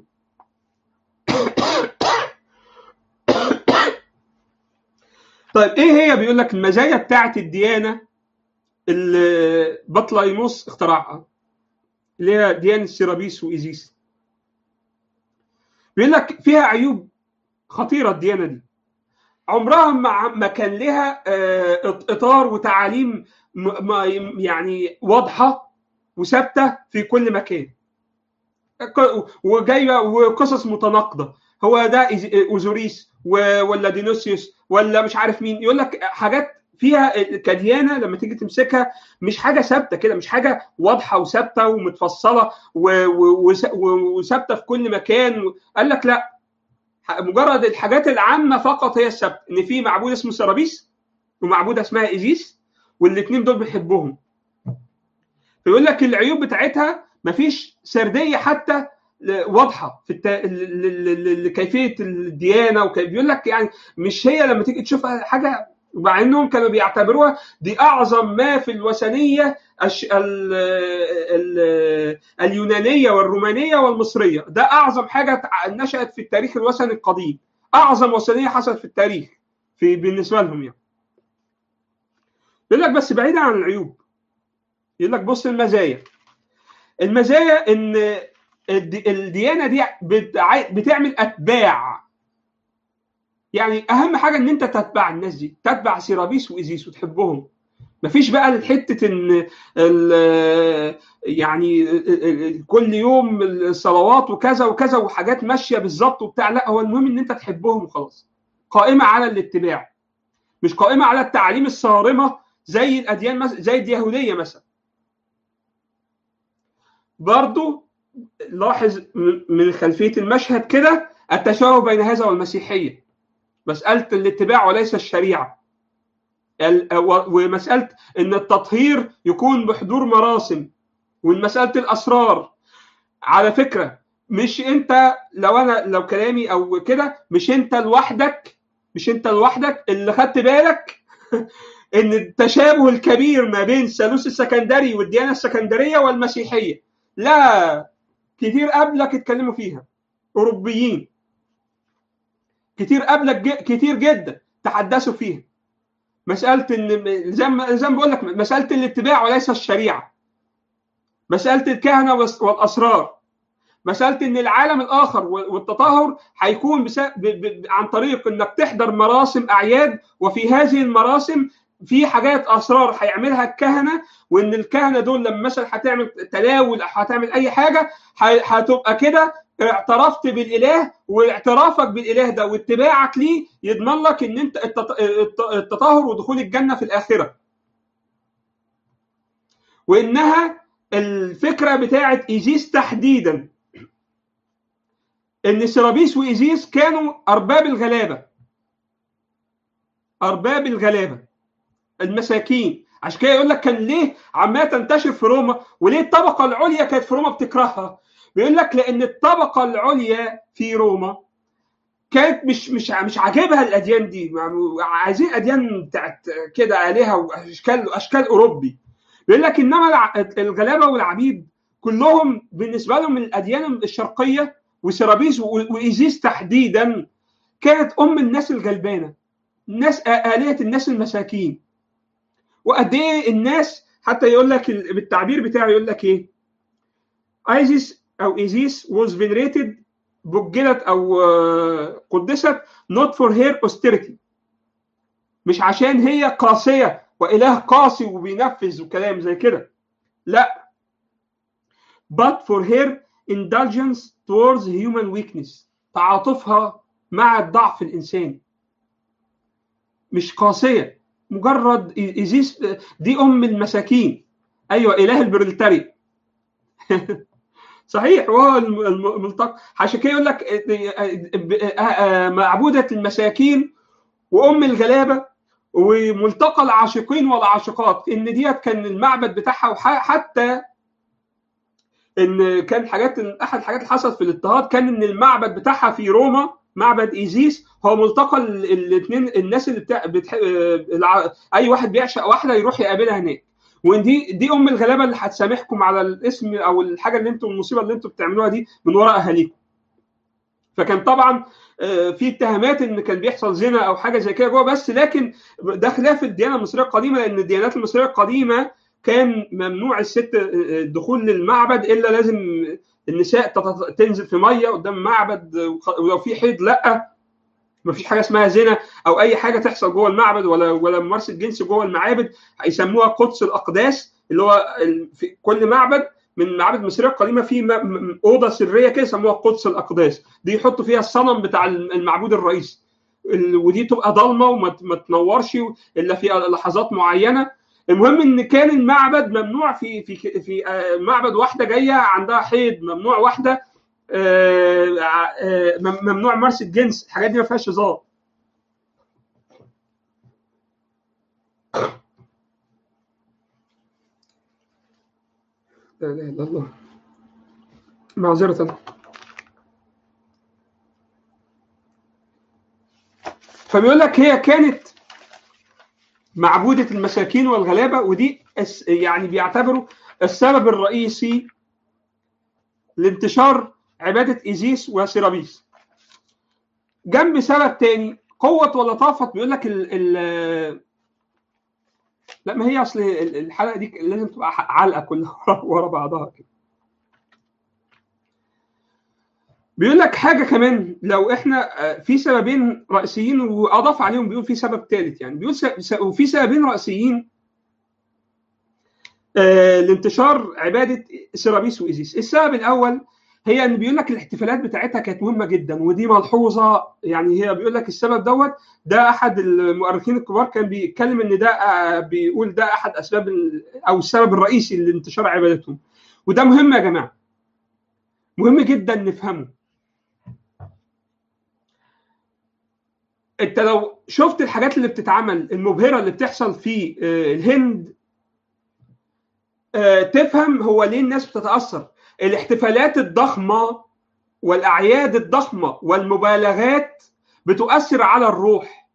طيب ايه هي بيقول لك المزايا بتاعه الديانه اللي بطليموس اخترعها اللي هي ديانه سيرابيس وايزيس بيقول لك فيها عيوب خطيره الديانه دي عمرها ما ما كان لها اطار وتعاليم يعني واضحه وثابته في كل مكان وجايه وقصص متناقضه هو ده اوزوريس ولا دينوسيوس ولا مش عارف مين يقول لك حاجات فيها كديانه لما تيجي تمسكها مش حاجه ثابته كده مش حاجه واضحه وثابته ومتفصله وثابته في كل مكان قال لك لا مجرد الحاجات العامه فقط هي الثابته ان في معبود اسمه سرابيس ومعبوده اسمها ايزيس والاثنين دول بيحبوهم فيقول لك العيوب بتاعتها مفيش سرديه حتى واضحه في الت... لكيفيه الديانه وكيف بيقول لك يعني مش هي لما تيجي تشوف حاجه مع انهم كانوا بيعتبروها دي اعظم ما في الوثنيه الش... ال... ال... اليونانيه والرومانيه والمصريه ده اعظم حاجه نشات في التاريخ الوثني القديم اعظم وثنيه حصلت في التاريخ في بالنسبه لهم يعني يقول لك بس بعيدا عن العيوب يقول لك بص المزايا المزايا ان الديانه دي بتعمل اتباع يعني اهم حاجه ان انت تتبع الناس دي تتبع سيرابيس وايزيس وتحبهم مفيش بقى حته ان يعني كل يوم الصلوات وكذا وكذا وحاجات ماشيه بالظبط وبتاع لا هو المهم ان انت تحبهم وخلاص قائمه على الاتباع مش قائمه على التعاليم الصارمه زي الاديان مثلا زي اليهوديه مثلا برضو لاحظ من خلفيه المشهد كده التشابه بين هذا والمسيحيه مساله الاتباع وليس الشريعه ومساله ان التطهير يكون بحضور مراسم ومساله الاسرار على فكره مش انت لو انا لو كلامي او كده مش انت لوحدك مش انت لوحدك اللي خدت بالك ان التشابه الكبير ما بين الثالوث السكندري والديانه السكندريه والمسيحيه لا كتير قبلك اتكلموا فيها اوروبيين كتير قبلك ج... كتير جدا تحدثوا فيها مساله ان زي ما زي ما بقول لك مساله الاتباع وليس الشريعه مساله الكهنه والاسرار مساله ان العالم الاخر والتطهر هيكون بس... ب... ب... عن طريق انك تحضر مراسم اعياد وفي هذه المراسم في حاجات اسرار هيعملها الكهنه وان الكهنه دول لما مثلا هتعمل تلاول او هتعمل اي حاجه هتبقى كده اعترفت بالاله واعترافك بالاله ده واتباعك ليه يضمن لك ان انت التطهر ودخول الجنه في الاخره. وانها الفكره بتاعه ايزيس تحديدا ان سيرابيس وايزيس كانوا ارباب الغلابه. ارباب الغلابه. المساكين عشان كده يقول لك كان ليه عماله تنتشر في روما وليه الطبقه العليا كانت في روما بتكرهها بيقول لك لان الطبقه العليا في روما كانت مش مش مش عاجبها الاديان دي عايزين اديان بتاعت كده الهه واشكال اشكال اوروبي بيقول لك انما الغلابه والعبيد كلهم بالنسبه لهم من الاديان الشرقيه وسيرابيس وايزيس تحديدا كانت ام الناس الغلبانه الناس الهه الناس المساكين وقد ايه الناس حتى يقول لك بالتعبير بتاعه يقول لك ايه ايزيس او ايزيس was venerated بجلت او قدست not for her austerity مش عشان هي قاسيه واله قاسي وبينفذ وكلام زي كده لا but for her indulgence towards human weakness تعاطفها مع الضعف الانساني مش قاسيه مجرد ايزيس دي ام المساكين ايوه اله البرلتاري صحيح وهو الملتقى عشان كده يقول لك معبوده المساكين وام الغلابه وملتقى العاشقين والعاشقات ان ديت كان المعبد بتاعها وحتى ان كان حاجات احد الحاجات اللي حصلت في الاضطهاد كان ان المعبد بتاعها في روما معبد ايزيس هو ملتقى الاثنين الناس اللي بتاع بتح... اي واحد بيعشق واحده يروح يقابلها هناك وان دي دي ام الغلابه اللي هتسامحكم على الاسم او الحاجه اللي انتم المصيبه اللي انتم بتعملوها دي من وراء اهاليكم فكان طبعا في اتهامات ان كان بيحصل زنا او حاجه زي كده جوه بس لكن ده خلاف الديانه المصريه القديمه لان الديانات المصريه القديمه كان ممنوع الست الدخول للمعبد الا لازم النساء تنزل في ميه قدام المعبد ولو في حيض لا ما فيش حاجه اسمها زنا او اي حاجه تحصل جوه المعبد ولا ولا ممارسه جنس جوه المعابد هيسموها قدس الاقداس اللي هو في كل معبد من المعابد المصريه القديمه في اوضه سريه كده يسموها قدس الاقداس دي يحطوا فيها الصنم بتاع المعبود الرئيسي ودي تبقى ضلمه وما تنورش الا في لحظات معينه المهم ان كان المعبد ممنوع في في في معبد واحده جايه عندها حيض ممنوع واحده ممنوع ممارسه جنس الحاجات دي ما فيهاش هزار لا اله الا الله معذرة فبيقول لك هي كانت معبودة المساكين والغلابة ودي يعني بيعتبروا السبب الرئيسي لانتشار عبادة إيزيس وسيرابيس جنب سبب تاني قوة ولطافة بيقول لك ال ال لا ما هي اصل الحلقه دي لازم تبقى علقه كلها ورا بعضها كده بيقول لك حاجه كمان لو احنا في سببين رئيسيين واضاف عليهم بيقول في سبب ثالث يعني بيقول وفي سببين رئيسيين لانتشار عباده سيرابيس وايزيس السبب الاول هي ان بيقول لك الاحتفالات بتاعتها كانت مهمه جدا ودي ملحوظه يعني هي بيقول لك السبب دوت ده احد المؤرخين الكبار كان بيتكلم ان ده بيقول ده احد اسباب او السبب الرئيسي لانتشار عبادتهم وده مهم يا جماعه مهم جدا نفهمه انت لو شفت الحاجات اللي بتتعمل المبهره اللي بتحصل في الهند تفهم هو ليه الناس بتتاثر الاحتفالات الضخمه والاعياد الضخمه والمبالغات بتؤثر على الروح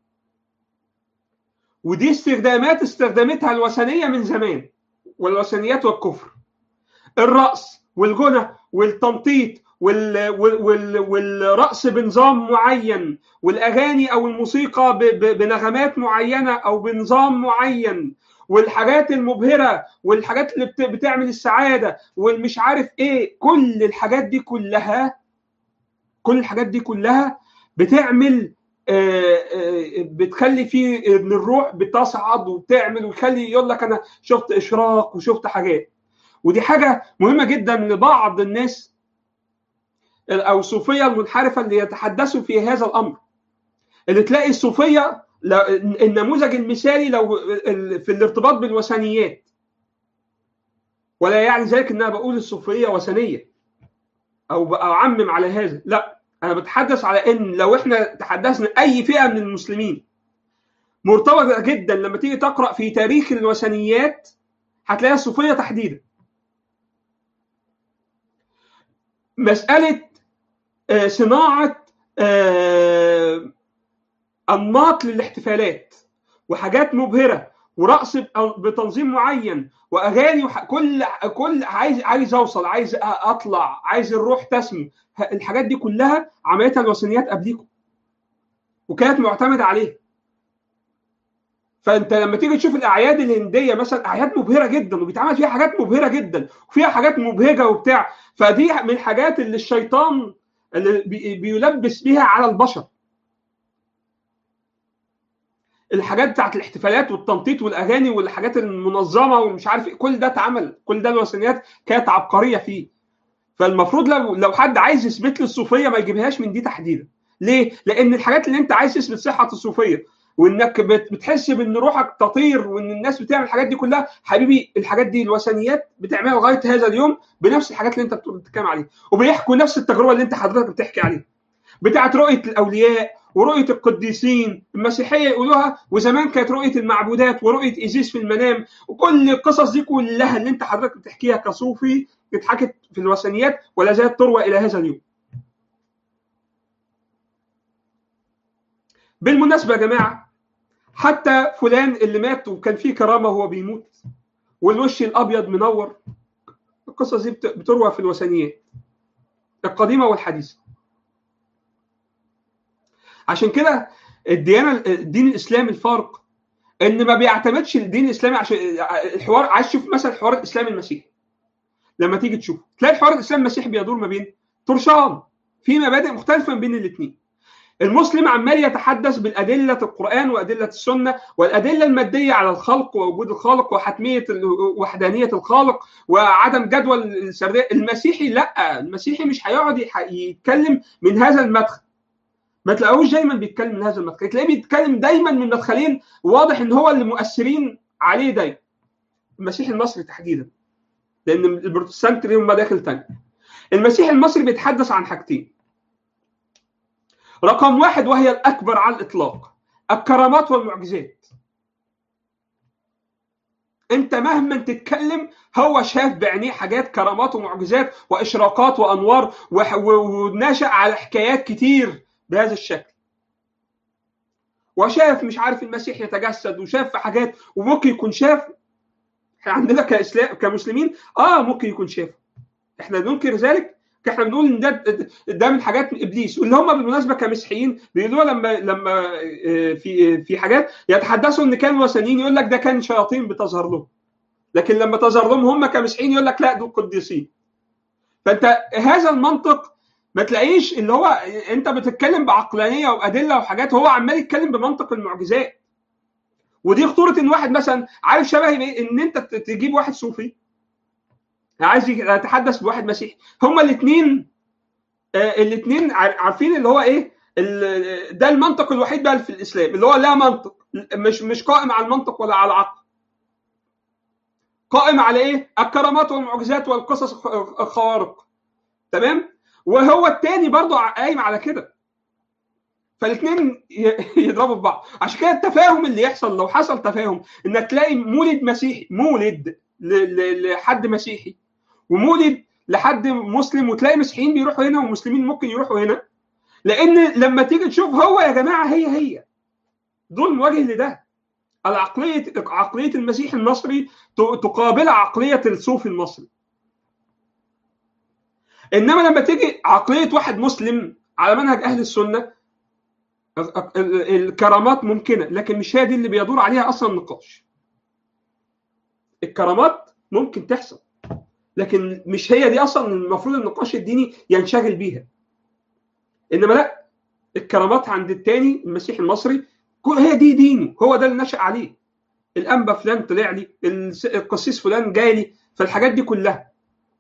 ودي استخدامات استخدمتها الوثنيه من زمان والوثنيات والكفر الرقص والغنى والتنطيط وال... وال... والرقص بنظام معين والاغاني او الموسيقى ب... ب... بنغمات معينه او بنظام معين والحاجات المبهره والحاجات اللي بت... بتعمل السعاده والمش عارف ايه كل الحاجات دي كلها كل الحاجات دي كلها بتعمل آآ آآ بتخلي في ان الروح بتصعد وبتعمل ويخلي يقول لك انا شفت اشراق وشفت حاجات ودي حاجه مهمه جدا لبعض الناس او الصوفيه المنحرفه اللي يتحدثوا في هذا الامر اللي تلاقي الصوفيه النموذج المثالي لو في الارتباط بالوثنيات ولا يعني ذلك ان انا بقول الصوفيه وثنيه او اعمم على هذا لا انا بتحدث على ان لو احنا تحدثنا اي فئه من المسلمين مرتبطه جدا لما تيجي تقرا في تاريخ الوثنيات هتلاقيها الصوفيه تحديدا مساله صناعه انماط للاحتفالات وحاجات مبهره ورقص بتنظيم معين واغاني وح... كل كل عايز عايز اوصل عايز اطلع عايز الروح تسمو الحاجات دي كلها عملتها الوثنيات قبليكم وكانت معتمده عليها فانت لما تيجي تشوف الاعياد الهنديه مثلا اعياد مبهره جدا وبيتعمل فيها حاجات مبهره جدا وفيها حاجات مبهجه وبتاع فدي من الحاجات اللي الشيطان اللي بيلبس بيها على البشر الحاجات بتاعت الاحتفالات والتنطيط والاغاني والحاجات المنظمه ومش عارف ايه كل ده اتعمل كل ده الوثنيات كانت عبقريه فيه فالمفروض لو لو حد عايز يثبت لي الصوفيه ما يجيبهاش من دي تحديدا ليه؟ لان الحاجات اللي انت عايز تثبت صحه الصوفيه وانك بتحس بان روحك تطير وان الناس بتعمل الحاجات دي كلها حبيبي الحاجات دي الوثنيات بتعملها لغايه هذا اليوم بنفس الحاجات اللي انت بتتكلم عليها وبيحكوا نفس التجربه اللي انت حضرتك بتحكي عليها بتاعت رؤيه الاولياء ورؤيه القديسين المسيحيه يقولوها وزمان كانت رؤيه المعبودات ورؤيه ايزيس في المنام وكل القصص دي كلها اللي انت حضرتك بتحكيها كصوفي اتحكت في الوثنيات ولا زالت تروى الى هذا اليوم. بالمناسبه يا جماعه حتى فلان اللي مات وكان فيه كرامه وهو بيموت والوش الابيض منور القصص دي بتروى في الوثنيات القديمه والحديثه. عشان كده الديانه الدين الاسلامي الفارق ان ما بيعتمدش الدين الاسلامي عشان الحوار عايز تشوف مثلا الحوار الاسلامي المسيحي لما تيجي تشوف تلاقي الحوار الاسلامي المسيحي بيدور ما بين طرشان في مبادئ مختلفه ما بين الاثنين المسلم عمال يتحدث بالادله القران وادله السنه والادله الماديه على الخلق ووجود الخالق وحتميه وحدانيه الخالق وعدم جدول السرديه المسيحي لا المسيحي مش هيقعد يتكلم من هذا المدخل ما تلاقوش دايما بيتكلم من هذا المدخل تلاقيه بيتكلم دايما من مدخلين واضح ان هو اللي مؤثرين عليه دايما المسيحي المصري تحديدا لان البروتستانت ليهم مداخل ثانيه المسيحي المصري بيتحدث عن حاجتين رقم واحد وهي الاكبر على الاطلاق الكرامات والمعجزات انت مهما تتكلم هو شاف بعينيه حاجات كرامات ومعجزات واشراقات وانوار ونشا على حكايات كتير بهذا الشكل وشاف مش عارف المسيح يتجسد وشاف في حاجات وممكن يكون شاف احنا عندنا كاسلام كمسلمين اه ممكن يكون شاف احنا ننكر ذلك احنا بنقول ان ده ده من حاجات من ابليس واللي هم بالمناسبه كمسيحيين بيقولوها لما لما في في حاجات يتحدثوا ان كانوا وثنيين يقول لك ده كان شياطين بتظهر لهم لكن لما تظهر لهم هم كمسيحيين يقول لك لا دول قديسين فانت هذا المنطق ما تلاقيش اللي هو انت بتتكلم بعقلانيه وادله وحاجات هو عمال يتكلم بمنطق المعجزات ودي خطوره ان واحد مثلا عارف شبه ان انت تجيب واحد صوفي عايز يتحدث بواحد مسيحي هما الاثنين الاثنين عارفين اللي هو ايه ده المنطق الوحيد بقى في الاسلام اللي هو لا منطق مش مش قائم على المنطق ولا على العقل قائم على ايه الكرامات والمعجزات والقصص الخوارق تمام وهو التاني برضه قايم على كده فالاثنين يضربوا في بعض عشان كده التفاهم اللي يحصل لو حصل تفاهم انك تلاقي مولد مسيحي مولد لحد مسيحي ومولد لحد مسلم وتلاقي مسيحيين بيروحوا هنا ومسلمين ممكن يروحوا هنا لان لما تيجي تشوف هو يا جماعه هي هي دول مواجه لده العقليه عقليه المسيح المصري تقابل عقليه الصوفي المصري انما لما تيجي عقليه واحد مسلم على منهج اهل السنه الكرامات ممكنه لكن مش هي دي اللي بيدور عليها اصلا النقاش الكرامات ممكن تحصل لكن مش هي دي اصلا المفروض النقاش الديني ينشغل بيها انما لا الكرامات عند التاني المسيح المصري هي دي دينه هو ده اللي نشأ عليه الانبا فلان طلع لي القسيس فلان جالي فالحاجات دي كلها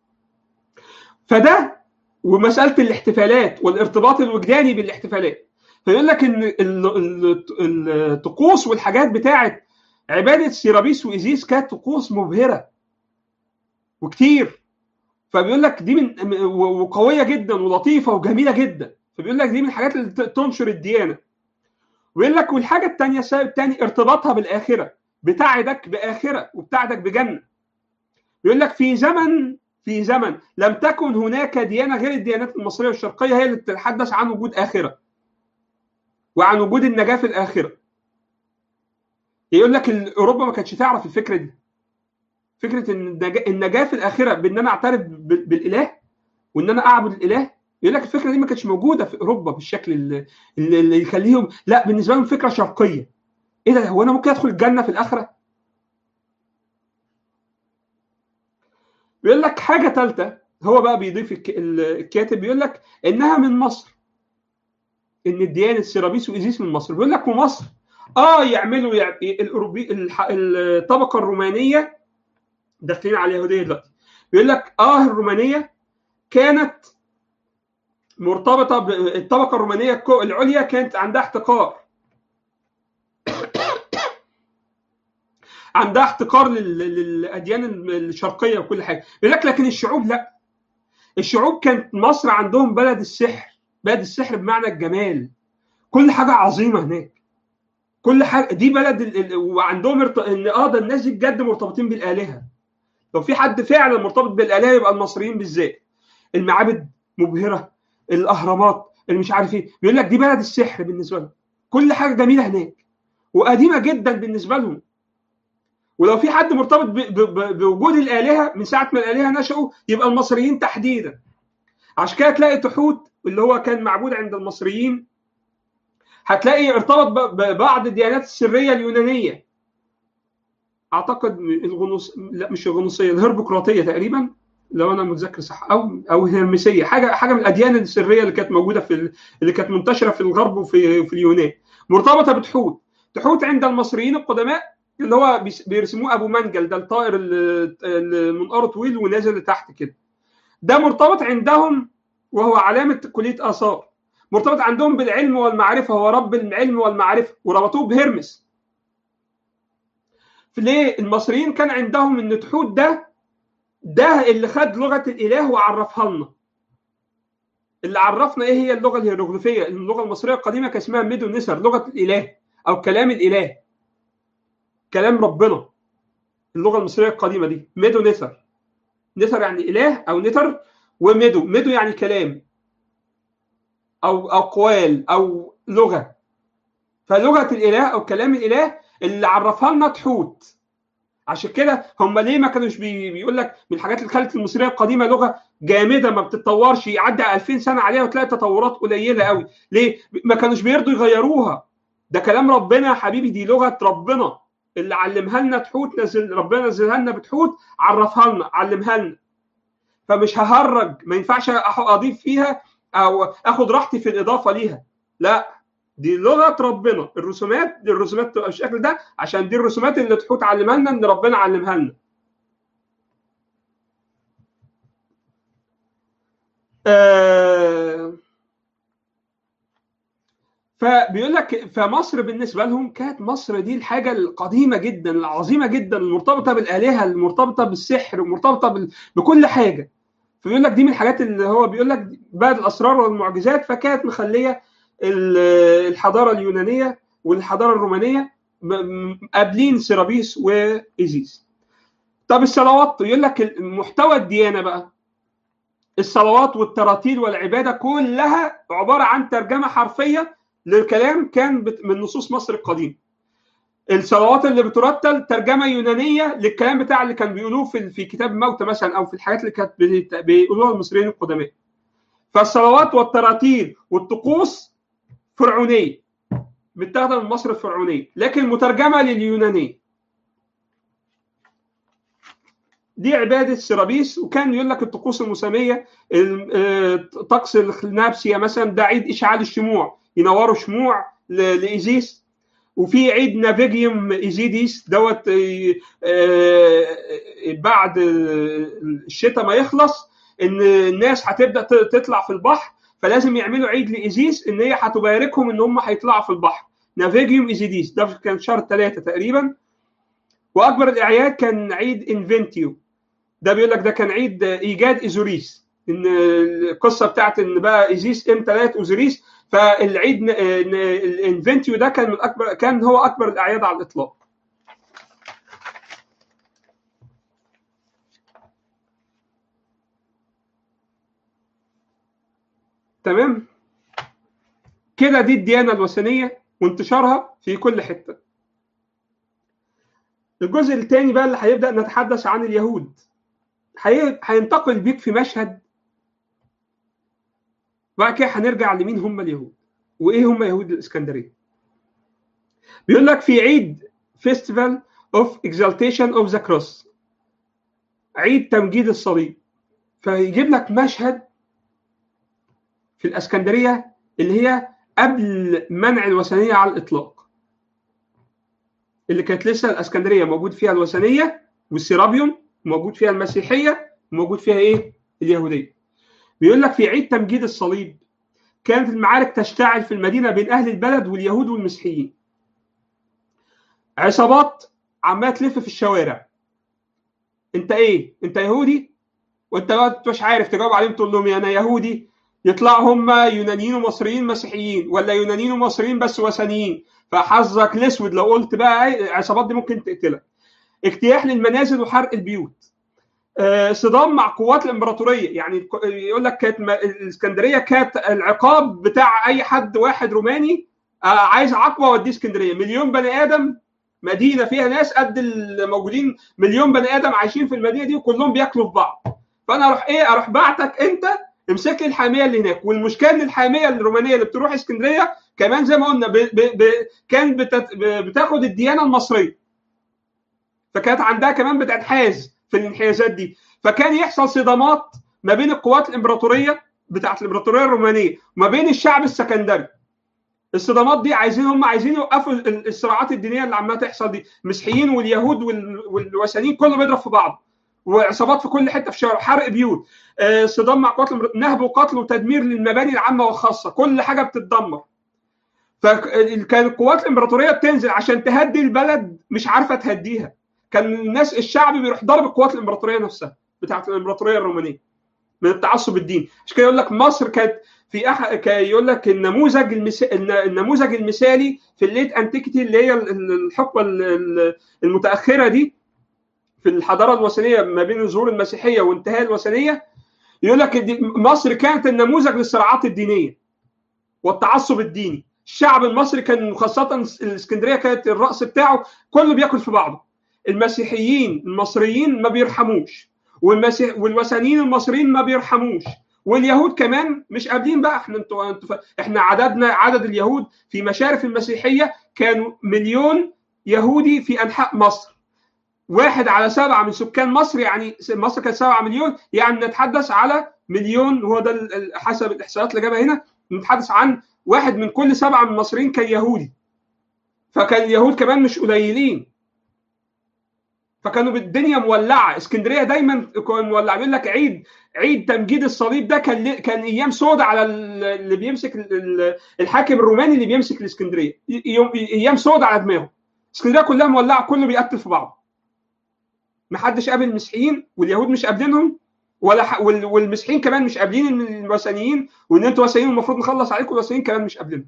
فده ومساله الاحتفالات والارتباط الوجداني بالاحتفالات فيقول لك ان الطقوس والحاجات بتاعه عباده سيرابيس وايزيس كانت طقوس مبهره وكتير فبيقول لك دي من وقويه جدا ولطيفه وجميله جدا فبيقول لك دي من الحاجات اللي تنشر الديانه ويقول لك والحاجه الثانيه السبب الثاني ارتباطها بالاخره بتعدك باخره وبتعدك بجنه بيقول لك في زمن في زمن لم تكن هناك ديانه غير الديانات المصريه والشرقيه هي اللي تتحدث عن وجود اخره وعن وجود النجاه في الاخره يقول لك اوروبا ما كانتش تعرف الفكره دي فكره ان النجاه في الاخره بان انا اعترف بالاله وان انا اعبد الاله يقول لك الفكره دي ما كانتش موجوده في اوروبا بالشكل اللي, اللي يخليهم لا بالنسبه لهم فكره شرقيه ايه ده هو انا ممكن ادخل الجنه في الاخره بيقول لك حاجه ثالثه هو بقى بيضيف الكاتب بيقول لك انها من مصر ان الديانه السيرابيس وايزيس من مصر بيقول لك ومصر اه يعملوا الاوروبي الطبقه الرومانيه داخلين على اليهوديه دلوقتي بيقول لك اه الرومانيه كانت مرتبطه بالطبقه الرومانيه العليا كانت عندها احتقار عندها احتقار للاديان الشرقيه وكل حاجه يقول لك لكن الشعوب لا الشعوب كانت مصر عندهم بلد السحر بلد السحر بمعنى الجمال كل حاجه عظيمه هناك كل حاجه دي بلد ال... ال... وعندهم ارت... ان اه ده الناس دي بجد مرتبطين بالالهه لو في حد فعلا مرتبط بالالهه يبقى المصريين بالذات المعابد مبهره الاهرامات اللي مش عارف ايه بيقول لك دي بلد السحر بالنسبه لهم كل حاجه جميله هناك وقديمه جدا بالنسبه لهم ولو في حد مرتبط ب... ب... بوجود الالهه من ساعه ما الالهه نشأوا يبقى المصريين تحديدا عشان كده تلاقي تحوت اللي هو كان معبود عند المصريين هتلاقي ارتبط ببعض الديانات السريه اليونانيه اعتقد الغنوص لا مش الغنوصيه الهربوقراطيه تقريبا لو انا متذكر صح او او الهرمسيه حاجه حاجه من الاديان السريه اللي كانت موجوده في اللي كانت منتشره في الغرب وفي في اليونان مرتبطه بتحوت تحوت عند المصريين القدماء اللي هو بيرسموه ابو منجل ده الطائر اللي منقاره طويل ونازل لتحت كده ده مرتبط عندهم وهو علامه كليه اثار مرتبط عندهم بالعلم والمعرفه هو رب العلم والمعرفه وربطوه بهرمس ليه المصريين كان عندهم ان تحوت ده ده اللي خد لغه الاله وعرفها لنا اللي عرفنا ايه هي اللغه الهيروغليفيه اللغه المصريه القديمه كان اسمها ميدو نسر لغه الاله او كلام الاله كلام ربنا اللغه المصريه القديمه دي ميدو نثر نثر يعني اله او نتر وميدو ميدو يعني كلام او اقوال او لغه فلغه الاله او كلام الاله اللي عرفها لنا تحوت عشان كده هم ليه ما كانوش بي بيقول لك من الحاجات اللي خلت المصريه القديمه لغه جامده ما بتتطورش يعدي 2000 سنه عليها وتلاقي تطورات قليله قوي ليه ما كانوش بيرضوا يغيروها ده كلام ربنا يا حبيبي دي لغه ربنا اللي علمها لنا تحوت نزل ربنا نزلها لنا بتحوت عرفها لنا علمها لنا فمش ههرج ما ينفعش اضيف فيها او اخد راحتي في الاضافه ليها لا دي لغه ربنا الرسومات دي الرسومات تبقى بالشكل ده عشان دي الرسومات اللي تحوت علمها لنا ان ربنا علمها لنا آه فبيقول لك فمصر بالنسبه لهم كانت مصر دي الحاجه القديمه جدا العظيمه جدا المرتبطه بالالهه المرتبطه بالسحر المرتبطه بال... بكل حاجه فبيقول لك دي من الحاجات اللي هو بيقول لك بعد الاسرار والمعجزات فكانت مخليه الحضاره اليونانيه والحضاره الرومانيه قابلين سيرابيس وايزيس طب الصلوات يقول لك محتوى الديانه بقى الصلوات والتراتيل والعباده كلها عباره عن ترجمه حرفيه للكلام كان من نصوص مصر القديم الصلوات اللي بترتل ترجمه يونانيه للكلام بتاع اللي كان بيقولوه في في كتاب الموتى مثلا او في الحاجات اللي كانت بيقولوها المصريين القدماء فالصلوات والتراتيل والطقوس فرعونيه متاخده من مصر الفرعونيه لكن مترجمه لليونانيه دي عباده سيرابيس وكان يقول لك الطقوس المساميه طقس النابسيه مثلا ده عيد اشعال الشموع ينوروا شموع لايزيس وفي عيد نافيجيوم ايزيديس دوت بعد الشتاء ما يخلص ان الناس هتبدا تطلع في البحر فلازم يعملوا عيد لايزيس ان هي هتباركهم ان هم هيطلعوا في البحر نافيجيوم ايزيديس ده كان شهر ثلاثه تقريبا واكبر الاعياد كان عيد انفنتيو ده بيقول لك ده كان عيد ايجاد ايزوريس ان القصه بتاعت ان بقى ايزيس امتى لقت اوزوريس فالعيد الانفنتيو ده كان من اكبر كان هو اكبر الاعياد على الاطلاق تمام كده دي الديانه الوثنيه وانتشارها في كل حته الجزء الثاني بقى اللي هيبدا نتحدث عن اليهود هينتقل بيك في مشهد بعد كده هنرجع لمين هم اليهود وايه هم يهود الاسكندريه بيقول لك في عيد فيستيفال اوف اكزالتيشن اوف ذا كروس عيد تمجيد الصليب فيجيب لك مشهد في الاسكندريه اللي هي قبل منع الوثنيه على الاطلاق اللي كانت لسه الاسكندريه موجود فيها الوثنيه والسيرابيوم موجود فيها المسيحيه وموجود فيها ايه اليهوديه بيقول لك في عيد تمجيد الصليب كانت المعارك تشتعل في المدينه بين اهل البلد واليهود والمسيحيين عصابات عماله تلف في الشوارع انت ايه انت يهودي وانت مش عارف تجاوب عليهم تقول لهم انا يهودي يطلعوا هم يونانيين ومصريين مسيحيين ولا يونانيين ومصريين بس وثنيين فحظك الاسود لو قلت بقى العصابات دي ممكن تقتلك اجتياح للمنازل وحرق البيوت آه، صدام مع قوات الامبراطوريه يعني يقول لك كانت الاسكندريه كانت العقاب بتاع اي حد واحد روماني آه، عايز عقبه وديه اسكندريه مليون بني ادم مدينه فيها ناس قد الموجودين مليون بني ادم عايشين في المدينه دي وكلهم بياكلوا في بعض فانا اروح ايه اروح بعتك انت امسك لي الحاميه اللي هناك والمشكله ان الحاميه الرومانيه اللي بتروح اسكندريه كمان زي ما قلنا ب ب ب كان بتاخد الديانه المصريه فكانت عندها كمان بتنحاز في الانحيازات دي فكان يحصل صدامات ما بين القوات الامبراطوريه بتاعت الامبراطوريه الرومانيه وما بين الشعب السكندري الصدامات دي عايزين هم عايزين يوقفوا الصراعات الدينيه اللي عماله تحصل دي المسيحيين واليهود والوثنيين كله بيضرب في بعض وعصابات في كل حته في الشارع حرق بيوت آه، صدام مع قوات نهب وقتل وتدمير للمباني العامه والخاصه كل حاجه بتتدمر فكان القوات الامبراطوريه بتنزل عشان تهدي البلد مش عارفه تهديها كان الناس الشعب بيروح ضرب القوات الامبراطوريه نفسها بتاعت الامبراطوريه الرومانيه من التعصب الديني عشان كده يقول لك مصر كانت في أح... يقول لك النموذج المس... النموذج المثالي في الليت انتيكتي اللي هي الحقبه المتاخره دي في الحضاره الوثنيه ما بين ظهور المسيحيه وانتهاء الوثنيه يقول لك مصر كانت النموذج للصراعات الدينيه والتعصب الديني الشعب المصري كان خاصه الاسكندريه كانت الراس بتاعه كله بياكل في بعضه المسيحيين المصريين ما بيرحموش والمسيح والوثنيين المصريين ما بيرحموش واليهود كمان مش قابلين بقى احنا انتوا انتوا احنا عددنا عدد اليهود في مشارف المسيحيه كانوا مليون يهودي في انحاء مصر واحد على سبعة من سكان مصر يعني مصر كانت سبعة مليون يعني نتحدث على مليون وهو ده حسب الاحصائيات اللي جابها هنا نتحدث عن واحد من كل سبعة من المصريين كان يهودي فكان اليهود كمان مش قليلين فكانوا بالدنيا مولعه اسكندريه دايما كانوا مولعه بيقول لك عيد عيد تمجيد الصليب ده كان كان ايام سودة على اللي بيمسك الحاكم الروماني اللي بيمسك الاسكندريه ايام سودة على دماغه اسكندريه كلها مولعه كله بيقتل في بعضه ما حدش قابل المسيحيين واليهود مش قابلينهم ولا ح... والمسيحيين كمان مش قابلين الوثنيين وان انتوا وثنيين المفروض نخلص عليكم الوثنيين كمان مش قابلينهم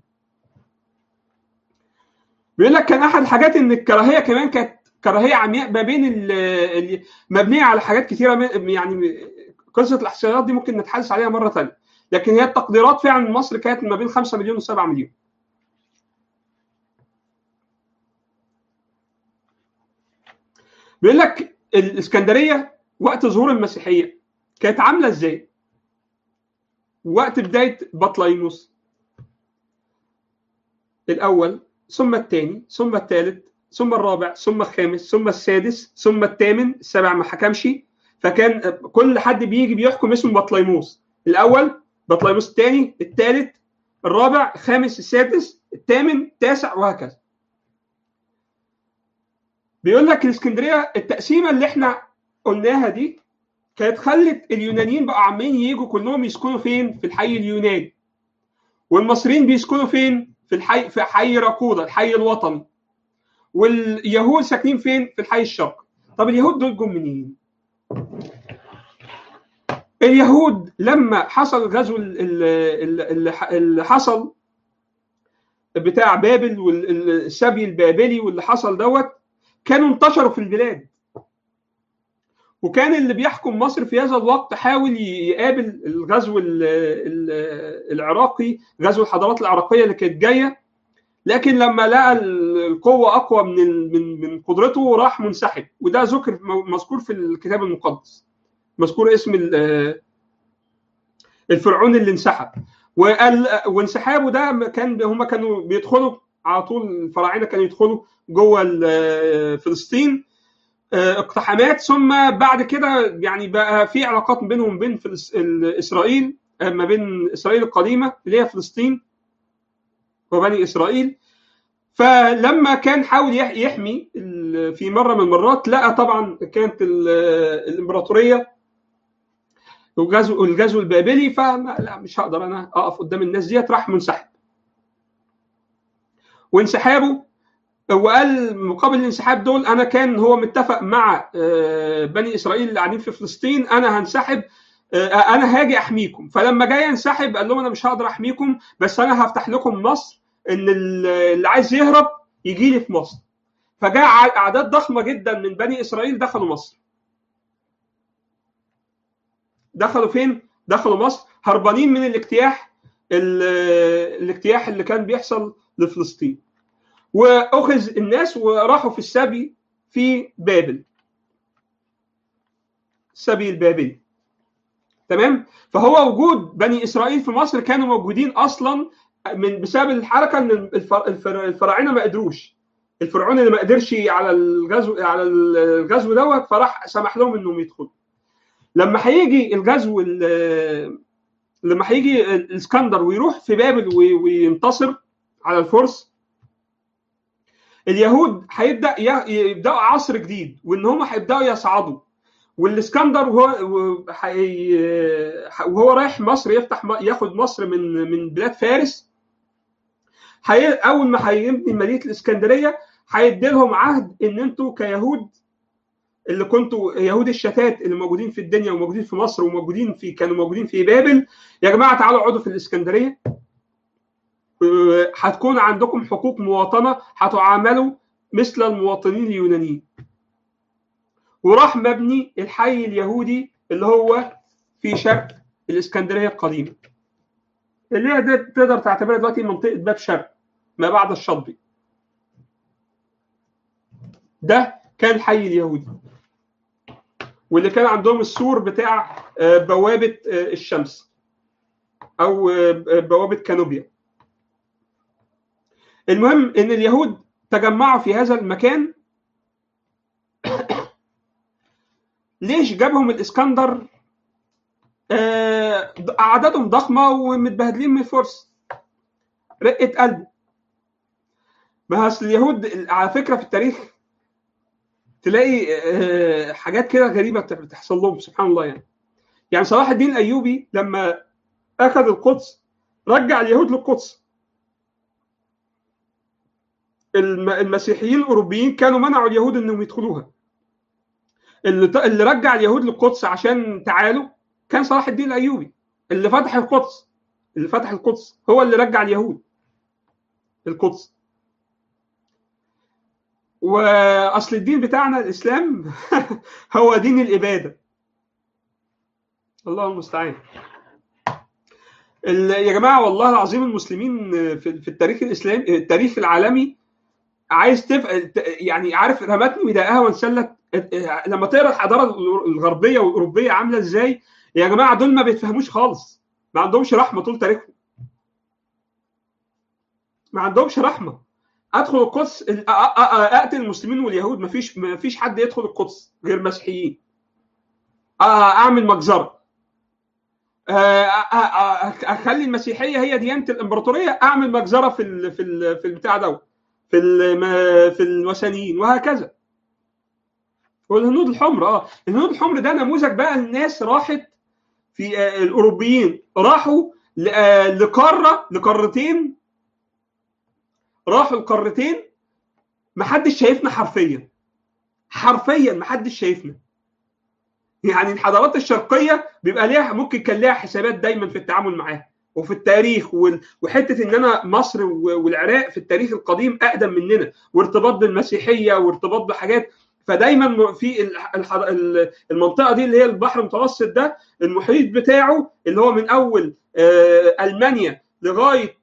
بيقول لك كان احد الحاجات ان الكراهيه كمان كانت كراهيه عمياء ما بين ال... مبنيه على حاجات كثيره يعني قصه الاحصائيات دي ممكن نتحدث عليها مره ثانيه لكن هي التقديرات فعلا مصر كانت ما بين 5 مليون و7 مليون بيقول لك الاسكندريه وقت ظهور المسيحيه كانت عامله ازاي؟ وقت بدايه بطليموس الاول ثم الثاني ثم الثالث ثم الرابع ثم الخامس ثم السادس ثم الثامن السابع ما حكمش فكان كل حد بيجي بيحكم اسمه بطليموس الاول بطليموس الثاني الثالث الرابع الخامس السادس الثامن التاسع وهكذا بيقول لك الاسكندريه التقسيمه اللي احنا قلناها دي كانت خلت اليونانيين بقوا عمالين يجوا كلهم يسكنوا فين؟ في الحي اليوناني. والمصريين بيسكنوا فين؟ في الحي في حي راكودا الحي الوطني. واليهود ساكنين فين؟ في الحي الشرقي. طب اليهود دول جم منين؟ اليهود لما حصل الغزو اللي حصل بتاع بابل والسبي البابلي واللي حصل دوت كانوا انتشروا في البلاد وكان اللي بيحكم مصر في هذا الوقت حاول يقابل الغزو العراقي غزو الحضارات العراقيه اللي كانت جايه لكن لما لقى القوه اقوى من من من قدرته راح منسحب وده ذكر مذكور في الكتاب المقدس مذكور اسم الفرعون اللي انسحب وقال وانسحابه ده كان هم كانوا بيدخلوا على طول الفراعنه كانوا يدخلوا جوه فلسطين آه، اقتحامات ثم بعد كده يعني بقى في علاقات بينهم وبين اسرائيل آه، ما بين اسرائيل القديمه اللي هي فلسطين وبني اسرائيل فلما كان حاول يحمي في مره من المرات لقى طبعا كانت الامبراطوريه الغزو الغزو البابلي فلا مش هقدر انا اقف قدام الناس ديت راح منسحب وانسحابه وقال مقابل الانسحاب دول انا كان هو متفق مع بني اسرائيل اللي قاعدين في فلسطين انا هنسحب انا هاجي احميكم فلما جاي ينسحب قال لهم انا مش هقدر احميكم بس انا هفتح لكم مصر ان اللي عايز يهرب يجي لي في مصر فجاء اعداد ضخمه جدا من بني اسرائيل دخلوا مصر دخلوا فين دخلوا مصر هربانين من الاجتياح الاجتياح اللي كان بيحصل لفلسطين واخذ الناس وراحوا في السبي في بابل السبي البابلي تمام فهو وجود بني اسرائيل في مصر كانوا موجودين اصلا من بسبب الحركه ان الفراعنه ما قدروش الفرعون اللي ما قدرش على الغزو على الغزو دوت فراح سمح لهم انهم يدخلوا لما هيجي الغزو لما هيجي الاسكندر ويروح في بابل وينتصر على الفرس اليهود هيبدا يبداوا عصر جديد وان هم هيبداوا يصعدوا والاسكندر وهو وهو رايح مصر يفتح ياخد مصر من من بلاد فارس حي... اول ما هيبني مدينه الاسكندريه هيدي لهم عهد ان انتوا كيهود اللي كنتوا يهود الشتات اللي موجودين في الدنيا وموجودين في مصر وموجودين في كانوا موجودين في بابل يا جماعه تعالوا اقعدوا في الاسكندريه هتكون عندكم حقوق مواطنه هتعاملوا مثل المواطنين اليونانيين وراح مبني الحي اليهودي اللي هو في شرق الاسكندريه القديمه اللي هي تقدر تعتبرها دلوقتي منطقه باب شرق ما بعد الشطبي ده كان الحي اليهودي واللي كان عندهم السور بتاع بوابه الشمس او بوابه كانوبيا المهم ان اليهود تجمعوا في هذا المكان ليش جابهم الاسكندر آه اعدادهم ضخمه ومتبهدلين من الفرس رقه قلب ما اصل اليهود على فكره في التاريخ تلاقي آه حاجات كده غريبه بتحصل لهم سبحان الله يعني يعني صلاح الدين الايوبي لما اخذ القدس رجع اليهود للقدس المسيحيين الاوروبيين كانوا منعوا اليهود انهم يدخلوها اللي اللي رجع اليهود للقدس عشان تعالوا كان صلاح الدين الايوبي اللي فتح القدس اللي فتح القدس هو اللي رجع اليهود القدس واصل الدين بتاعنا الاسلام هو دين الاباده الله المستعان يا جماعه والله العظيم المسلمين في التاريخ الاسلامي التاريخ العالمي عايز تف... يعني عارف رمتني بداءها وانسلت لما تقرا الحضاره الغربيه والاوروبيه عامله ازاي يا جماعه دول ما بيتفهموش خالص ما عندهمش رحمه طول تاريخهم ما عندهمش رحمه ادخل القدس اقتل المسلمين واليهود ما فيش ما فيش حد يدخل القدس غير مسيحيين اعمل مجزره اخلي المسيحيه هي ديانه الامبراطوريه اعمل مجزره في ال في ال في البتاع دوت في في الوثنيين وهكذا والهنود الحمر اه الهنود الحمر ده نموذج بقى الناس راحت في آه الاوروبيين راحوا آه لقاره لقارتين راحوا القارتين محدش شايفنا حرفيا حرفيا محدش شايفنا يعني الحضارات الشرقيه بيبقى ليها ممكن كان ليها حسابات دايما في التعامل معاها وفي التاريخ وحته ان انا مصر والعراق في التاريخ القديم اقدم مننا وارتباط بالمسيحيه وارتباط بحاجات فدايما في المنطقه دي اللي هي البحر المتوسط ده المحيط بتاعه اللي هو من اول المانيا لغايه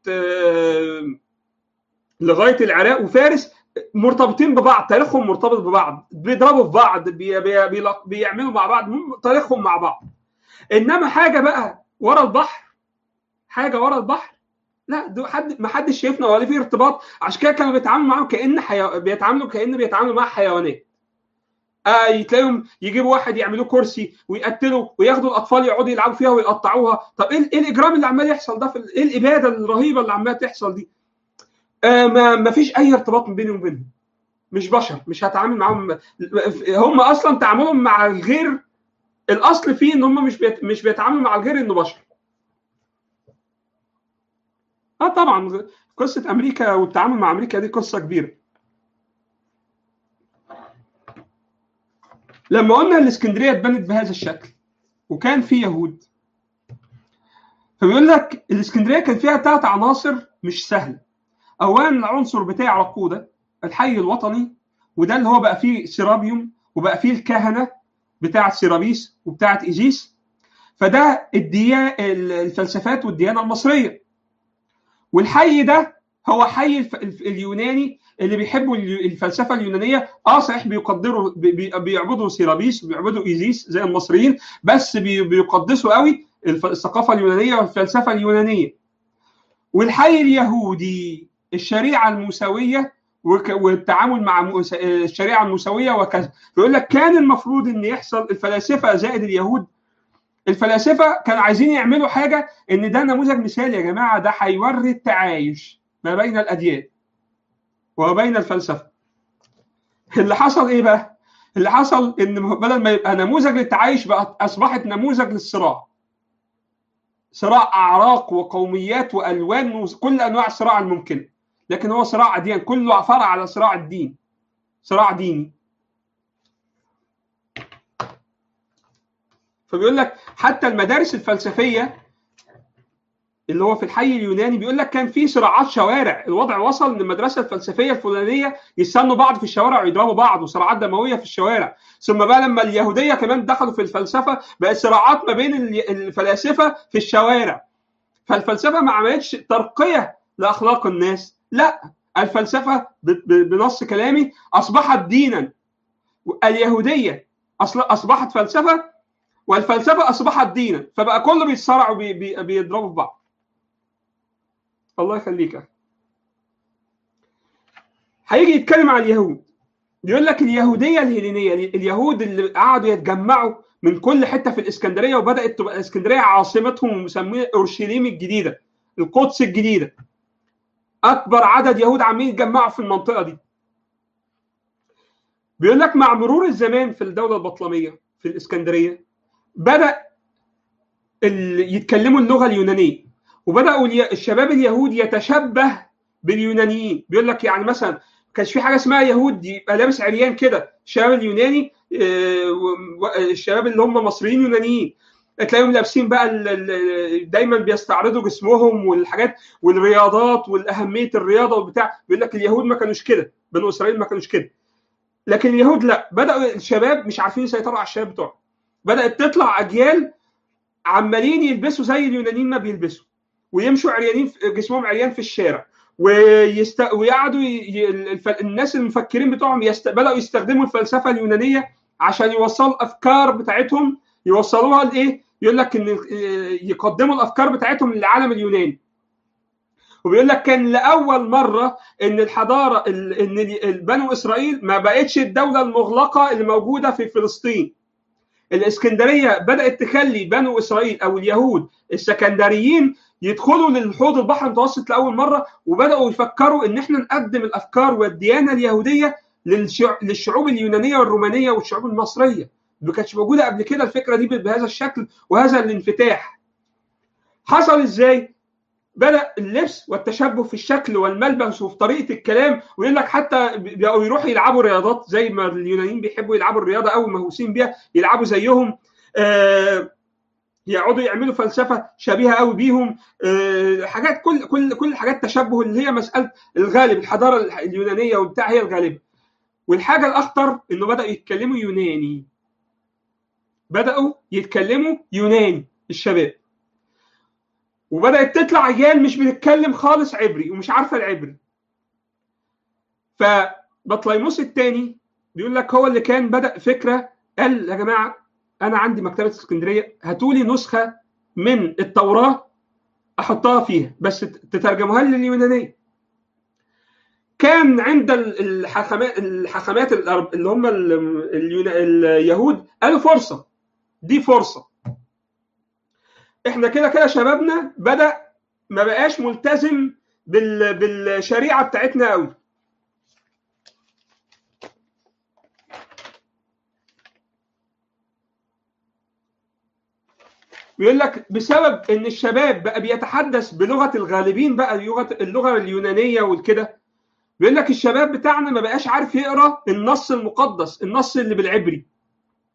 لغايه العراق وفارس مرتبطين ببعض تاريخهم مرتبط ببعض بيضربوا في بعض بي بي بي بيعملوا مع بعض تاريخهم مع بعض انما حاجه بقى ورا البحر حاجه ورا البحر لا حد ما حدش شايفنا ولا في ارتباط عشان كده كانوا بيتعاملوا معاهم كان حيو... بيتعاملوا كان بيتعاملوا مع حيوانات آه تلاقيهم يجيبوا واحد يعملوه كرسي ويقتلوا وياخدوا الاطفال يقعدوا يلعبوا فيها ويقطعوها طب ايه, إيه الاجرام اللي عمال يحصل ده في ايه الاباده الرهيبه اللي عماله تحصل دي آه ما, ما فيش اي ارتباط بيني وبينهم مش بشر مش هتعامل معاهم هم اصلا تعاملهم مع الغير الاصل فيه ان هم مش بيت... مش بيتعاملوا مع الغير انه بشر اه طبعا قصه امريكا والتعامل مع امريكا دي قصه كبيره لما قلنا الاسكندريه اتبنت بهذا الشكل وكان في يهود فبيقول لك الاسكندريه كان فيها ثلاث عناصر مش سهله اولا العنصر بتاع عقوده الحي الوطني وده اللي هو بقى فيه سيرابيوم وبقى فيه الكهنه بتاعه سيرابيس وبتاعه ايزيس فده الديا الفلسفات والديانه المصريه والحي ده هو حي اليوناني اللي بيحبوا الفلسفه اليونانيه اه صحيح بيقدروا بيعبدوا سيرابيس وبيعبدوا ايزيس زي المصريين بس بيقدسوا قوي الثقافه اليونانيه والفلسفه اليونانيه والحي اليهودي الشريعه الموسويه والتعامل مع الشريعه الموسويه وكذا فيقول لك كان المفروض ان يحصل الفلاسفه زائد اليهود الفلاسفه كانوا عايزين يعملوا حاجه ان ده نموذج مثالي يا جماعه ده هيوري التعايش ما بين الاديان وبين الفلسفه اللي حصل ايه بقى اللي حصل ان بدل ما يبقى نموذج للتعايش بقى اصبحت نموذج للصراع صراع اعراق وقوميات والوان وكل انواع الصراع الممكنه لكن هو صراع اديان كله فرع على صراع الدين صراع ديني فبيقول لك حتى المدارس الفلسفيه اللي هو في الحي اليوناني بيقول لك كان في صراعات شوارع الوضع وصل ان المدرسه الفلسفيه الفلانيه يستنوا بعض في الشوارع ويضربوا بعض وصراعات دمويه في الشوارع ثم بقى لما اليهوديه كمان دخلوا في الفلسفه بقت صراعات ما بين الفلاسفه في الشوارع فالفلسفه ما عملتش ترقيه لاخلاق الناس لا الفلسفه بنص كلامي اصبحت دينا اليهوديه اصبحت فلسفه والفلسفه اصبحت دينا فبقى كله بيتصارع وبيضربوا في بعض الله يخليك هيجي يتكلم عن اليهود يقول لك اليهوديه الهيلينيه اليهود اللي قعدوا يتجمعوا من كل حته في الاسكندريه وبدات تبقى الاسكندريه عاصمتهم ومسميه اورشليم الجديده القدس الجديده اكبر عدد يهود عمالين يتجمعوا في المنطقه دي بيقول لك مع مرور الزمان في الدوله البطلميه في الاسكندريه بدا يتكلموا اللغه اليونانيه وبداوا الشباب اليهود يتشبه باليونانيين بيقول لك يعني مثلا كانش في حاجه اسمها يهود يبقى لابس عريان كده الشباب اليوناني الشباب اللي هم مصريين يونانيين تلاقيهم لابسين بقى دايما بيستعرضوا جسمهم والحاجات والرياضات والاهميه الرياضه وبتاع بيقول لك اليهود ما كانوش كده بنو اسرائيل ما كانوش كده لكن اليهود لا بداوا الشباب مش عارفين يسيطروا على الشباب بتوعهم بدات تطلع اجيال عمالين يلبسوا زي اليونانيين ما بيلبسوا ويمشوا عريانين جسمهم عريان في الشارع ويست... ويقعدوا ي... الف... الناس المفكرين بتوعهم يست... بداوا يستخدموا الفلسفه اليونانيه عشان يوصلوا الافكار بتاعتهم يوصلوها لايه؟ يقول لك ان يقدموا الافكار بتاعتهم للعالم اليوناني. وبيقول لك كان لاول مره ان الحضاره ان بنو اسرائيل ما بقتش الدوله المغلقه اللي موجوده في فلسطين. الاسكندريه بدات تخلي بنو اسرائيل او اليهود السكندريين يدخلوا للحوض البحر المتوسط لاول مره وبداوا يفكروا ان احنا نقدم الافكار والديانه اليهوديه للشعوب اليونانيه والرومانيه والشعوب المصريه ما كانتش موجوده قبل كده الفكره دي بهذا الشكل وهذا الانفتاح حصل ازاي بدا اللبس والتشبه في الشكل والملبس وفي طريقه الكلام ويقول لك حتى بقوا يروحوا يلعبوا رياضات زي ما اليونانيين بيحبوا يلعبوا الرياضه قوي مهووسين بيها يلعبوا زيهم آه يقعدوا يعملوا فلسفه شبيهه قوي بيهم آه حاجات كل كل كل حاجات تشبه اللي هي مساله الغالب الحضاره اليونانيه وبتاع هي الغالبه والحاجه الاخطر انه بداوا يتكلموا يوناني بداوا يتكلموا يوناني الشباب وبدات تطلع اجيال مش بتتكلم خالص عبري ومش عارفه العبري فبطليموس الثاني بيقول لك هو اللي كان بدا فكره قال يا جماعه انا عندي مكتبه اسكندريه هاتوا لي نسخه من التوراه احطها فيها بس تترجموها لي لليونانيه كان عند الحكمات الحكمات اللي هم اليهود قالوا فرصه دي فرصه احنا كده كده شبابنا بدا ما بقاش ملتزم بال... بالشريعه بتاعتنا قوي بيقول لك بسبب ان الشباب بقى بيتحدث بلغه الغالبين بقى اللغه اللغه اليونانيه والكده بيقول لك الشباب بتاعنا ما بقاش عارف يقرا النص المقدس النص اللي بالعبري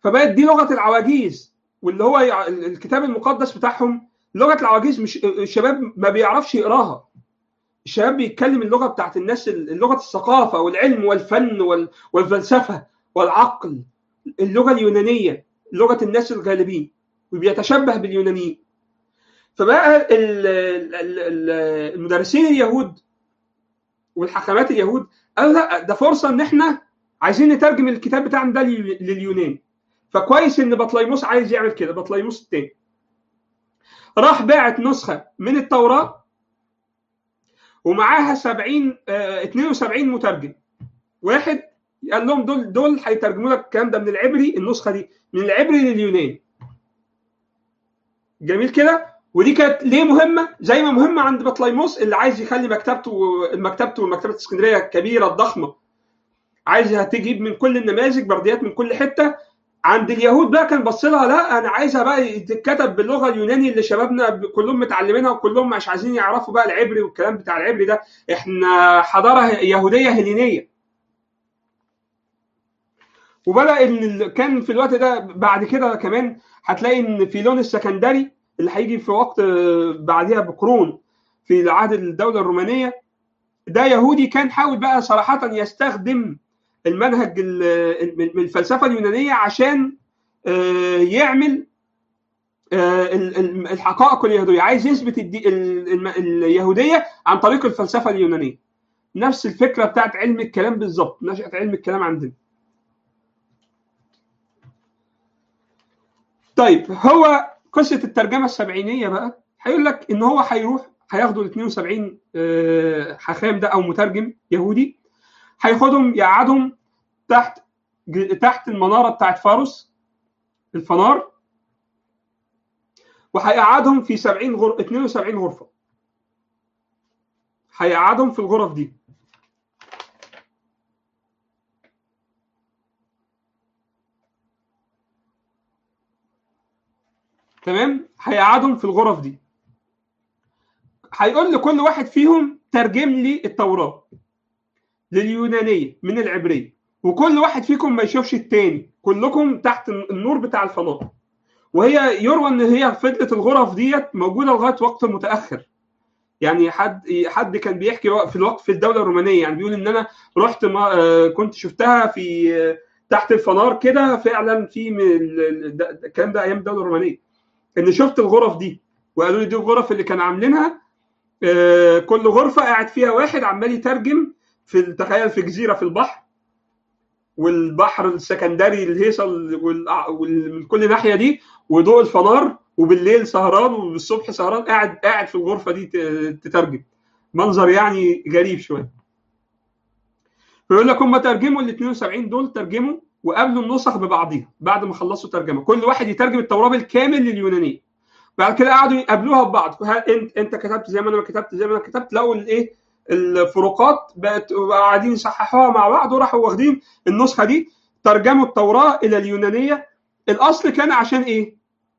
فبقت دي لغه العواجيز واللي هو الكتاب المقدس بتاعهم لغه العواجيز مش الشباب ما بيعرفش يقراها الشباب بيتكلم اللغه بتاعت الناس لغه الثقافه والعلم والفن والفلسفه والعقل اللغه اليونانيه لغه الناس الغالبين وبيتشبه باليونانيين فبقى المدرسين اليهود والحكمات اليهود قالوا لا ده فرصه ان احنا عايزين نترجم الكتاب بتاعنا ده لليونان فكويس ان بطليموس عايز يعمل كده بطليموس الثاني راح باعت نسخه من التوراه ومعاها 70 آه 72 مترجم واحد قال لهم دول دول هيترجموا لك الكلام ده من العبري النسخه دي من العبري لليوناني جميل كده ودي كانت ليه مهمه زي ما مهمه عند بطليموس اللي عايز يخلي مكتبته مكتبته ومكتبه اسكندريه الكبيره الضخمه عايزها تجيب من كل النماذج برديات من كل حته عند اليهود بقى كان بص لها لا انا عايزها بقى تتكتب باللغه اليوناني اللي شبابنا كلهم متعلمينها وكلهم مش عايزين يعرفوا بقى العبري والكلام بتاع العبري ده احنا حضاره يهوديه هلينيه وبدا ان كان في الوقت ده بعد كده كمان هتلاقي ان فيلون السكندري اللي هيجي في وقت بعدها بقرون في عهد الدوله الرومانيه ده يهودي كان حاول بقى صراحه يستخدم المنهج من الفلسفه اليونانيه عشان يعمل الحقائق اليهوديه عايز يثبت اليهوديه عن طريق الفلسفه اليونانيه نفس الفكره بتاعت علم الكلام بالظبط نشأت علم الكلام عندنا طيب هو قصه الترجمه السبعينيه بقى هيقول لك ان هو هيروح هياخدوا ال 72 حاخام ده او مترجم يهودي هياخدهم يقعدهم تحت تحت المناره بتاعت فاروس الفنار وهيقعدهم في 70 غر... 72 غرفه هيقعدهم في الغرف دي تمام هيقعدهم في الغرف دي هيقول لكل واحد فيهم ترجم لي التوراه لليونانيه من العبريه وكل واحد فيكم ما يشوفش التاني كلكم تحت النور بتاع الفضاء وهي يروى ان هي فضلت الغرف ديت موجوده لغايه وقت متاخر يعني حد حد كان بيحكي في الوقت في الدوله الرومانيه يعني بيقول ان انا رحت ما كنت شفتها في تحت الفنار كده فعلا في الكلام ده ايام الدوله الرومانيه ان شفت الغرف دي وقالوا لي دي الغرف اللي كانوا عاملينها كل غرفه قاعد فيها واحد عمال يترجم في تخيل في جزيره في البحر والبحر السكندري الهيصه من كل ناحيه دي وضوء الفنار وبالليل سهران وبالصبح سهران قاعد قاعد في الغرفه دي تترجم منظر يعني غريب شويه فيقول لك هم ترجموا ال 72 دول ترجموا وقابلوا النسخ ببعضيها بعد ما خلصوا ترجمه كل واحد يترجم التوراه بالكامل لليونانيه بعد كده قعدوا يقابلوها ببعض انت انت كتبت زي ما انا كتبت زي ما انا كتبت لقوا الايه الفروقات بقت قاعدين يصححوها مع بعض وراحوا واخدين النسخه دي ترجموا التوراه الى اليونانيه الاصل كان عشان ايه؟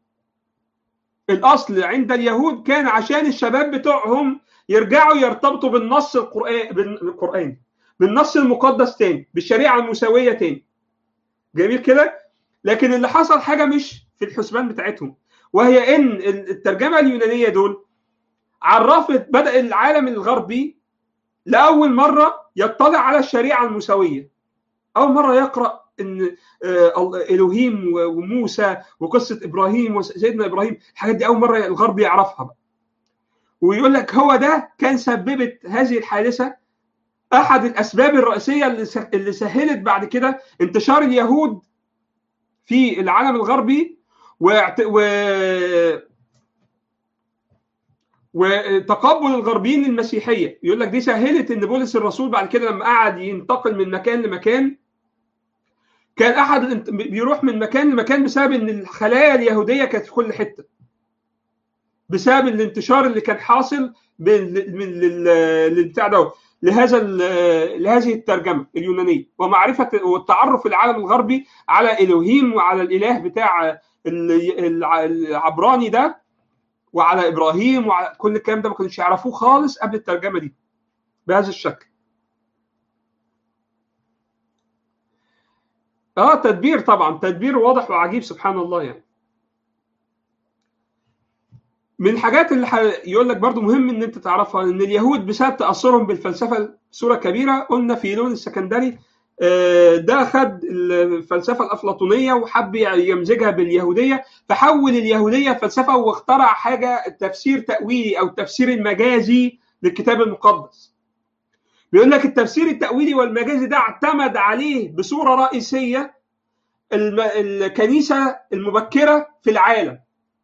الاصل عند اليهود كان عشان الشباب بتوعهم يرجعوا يرتبطوا بالنص القرآن بالقرآن بالنص المقدس تاني بالشريعه المساويه تاني جميل كده؟ لكن اللي حصل حاجه مش في الحسبان بتاعتهم وهي ان الترجمه اليونانيه دول عرفت بدا العالم الغربي لاول مره يطلع على الشريعه المساويه اول مره يقرا ان الوهيم وموسى وقصه ابراهيم وسيدنا ابراهيم الحاجات دي اول مره الغرب يعرفها بقى ويقول لك هو ده كان سببت هذه الحادثه احد الاسباب الرئيسيه اللي سهلت بعد كده انتشار اليهود في العالم الغربي واعت... و... وتقبل الغربيين للمسيحيه يقول لك دي سهلت ان بولس الرسول بعد كده لما قعد ينتقل من مكان لمكان كان احد بيروح من مكان لمكان بسبب ان الخلايا اليهوديه كانت في كل حته بسبب الانتشار اللي كان حاصل من للبتاع ده لهذا لهذه الترجمه اليونانيه ومعرفه والتعرف العالم الغربي على الوهيم وعلى الاله بتاع العبراني ده وعلى ابراهيم وعلى كل الكلام ده ما كانوش يعرفوه خالص قبل الترجمه دي بهذا الشكل اه تدبير طبعا تدبير واضح وعجيب سبحان الله يعني من الحاجات اللي ح... يقول لك برضو مهم ان انت تعرفها ان اليهود بسبب تاثرهم بالفلسفه بصوره كبيره قلنا فيلون السكندري ده خد الفلسفه الافلاطونيه وحب يمزجها باليهوديه فحول اليهوديه فلسفه واخترع حاجه تفسير تاويلي او التفسير المجازي للكتاب المقدس. بيقول لك التفسير التاويلي والمجازي ده اعتمد عليه بصوره رئيسيه الكنيسه المبكره في العالم.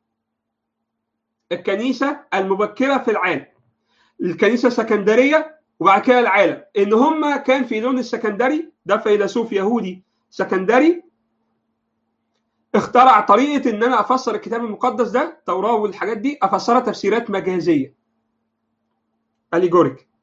الكنيسه المبكره في العالم. الكنيسه السكندريه وبعد كده العالم ان هم كان فيلون السكندري ده فيلسوف يهودي سكندري اخترع طريقه ان انا افسر الكتاب المقدس ده التوراه والحاجات دي افسرها تفسيرات مجازيه اليجوريك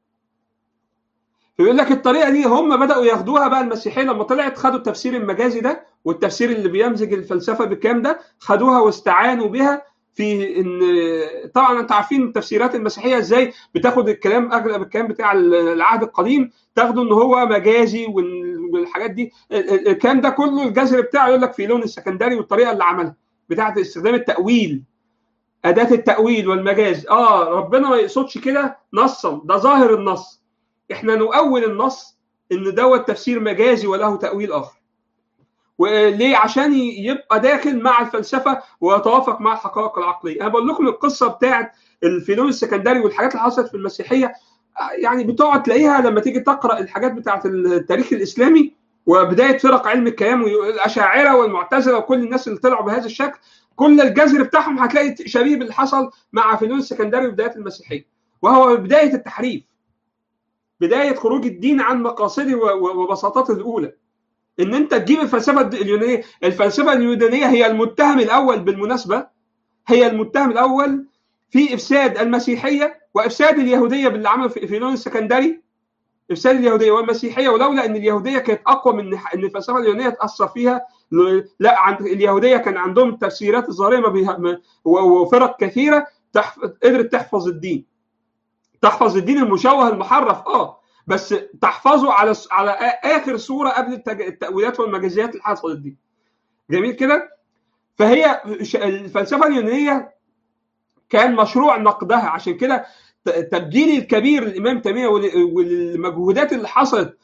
فيقول لك الطريقه دي هم بداوا ياخدوها بقى المسيحيه لما طلعت خدوا التفسير المجازي ده والتفسير اللي بيمزج الفلسفه بالكلام ده خدوها واستعانوا بها في ان طبعا انت عارفين التفسيرات المسيحيه ازاي بتاخد الكلام اغلب الكلام بتاع العهد القديم تاخده ان هو مجازي والحاجات دي الكلام ده كله الجذر بتاعه يقول لك في لون السكندري والطريقه اللي عملها بتاعه استخدام التاويل اداه التاويل والمجاز اه ربنا ما يقصدش كده نصا ده ظاهر النص احنا نؤول النص ان دوت تفسير مجازي وله تاويل اخر وليه عشان يبقى داخل مع الفلسفه ويتوافق مع الحقائق العقليه انا بقول لكم القصه بتاعت الفيلون السكندري والحاجات اللي حصلت في المسيحيه يعني بتقعد تلاقيها لما تيجي تقرا الحاجات بتاعت التاريخ الاسلامي وبدايه فرق علم الكلام والاشاعره والمعتزله وكل الناس اللي طلعوا بهذا الشكل كل الجذر بتاعهم هتلاقي شبيه باللي حصل مع فيلون السكندري وبدايه المسيحيه وهو بدايه التحريف بدايه خروج الدين عن مقاصده وبساطته الاولى ان انت تجيب الفلسفه اليونانيه الفلسفه اليونانيه هي المتهم الاول بالمناسبه هي المتهم الاول في افساد المسيحيه وافساد اليهوديه باللي عمله في فيلون السكندري افساد اليهوديه والمسيحيه ولولا ان اليهوديه كانت اقوى من ان الفلسفه اليونانيه تاثر فيها لا عند اليهوديه كان عندهم التفسيرات الظالمه وفرق كثيره تحف... قدرت تحفظ الدين تحفظ الدين المشوه المحرف اه بس تحفظه على على اخر صوره قبل التاويلات والمجازيات اللي حصلت دي جميل كده فهي الفلسفه اليونانيه كان مشروع نقدها عشان كده تبجيل الكبير للامام تيميه والمجهودات اللي حصلت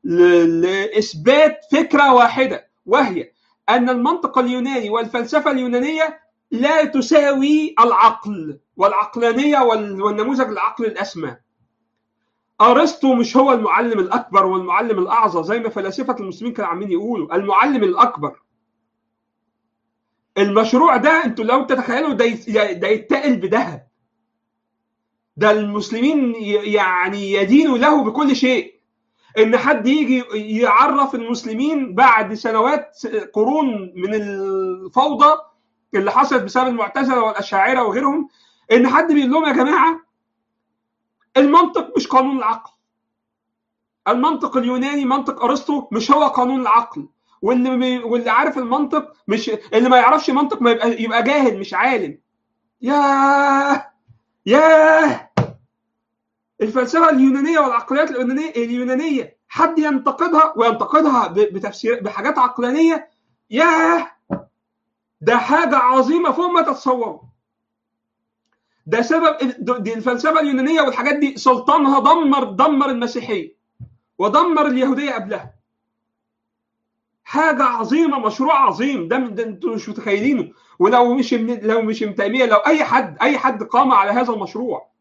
لاثبات فكره واحده وهي ان المنطق اليوناني والفلسفه اليونانيه لا تساوي العقل والعقلانيه والنموذج العقل الاسمى ارسطو مش هو المعلم الاكبر والمعلم الاعظم زي ما فلاسفه المسلمين كانوا عاملين يقولوا المعلم الاكبر المشروع ده انتوا لو تتخيلوا ده ده يتقل بذهب ده المسلمين يعني يدينوا له بكل شيء ان حد يجي يعرف المسلمين بعد سنوات قرون من الفوضى اللي حصلت بسبب المعتزله والاشاعره وغيرهم ان حد بيقول لهم يا جماعه المنطق مش قانون العقل المنطق اليوناني منطق ارسطو مش هو قانون العقل واللي واللي عارف المنطق مش اللي ما يعرفش منطق ما يبقى يبقى جاهل مش عالم ياه ياه الفلسفه اليونانيه والعقليات اليونانيه اليونانيه حد ينتقدها وينتقدها بتفسير بحاجات عقلانيه ياه ده حاجه عظيمه فوق ما تتصوروا ده سبب دي الفلسفه اليونانيه والحاجات دي سلطانها دمر دمر المسيحيه ودمر اليهوديه قبلها حاجه عظيمه مشروع عظيم ده, ده انتوا مش متخيلينه ولو مش من لو مش ابن تيميه لو اي حد اي حد قام على هذا المشروع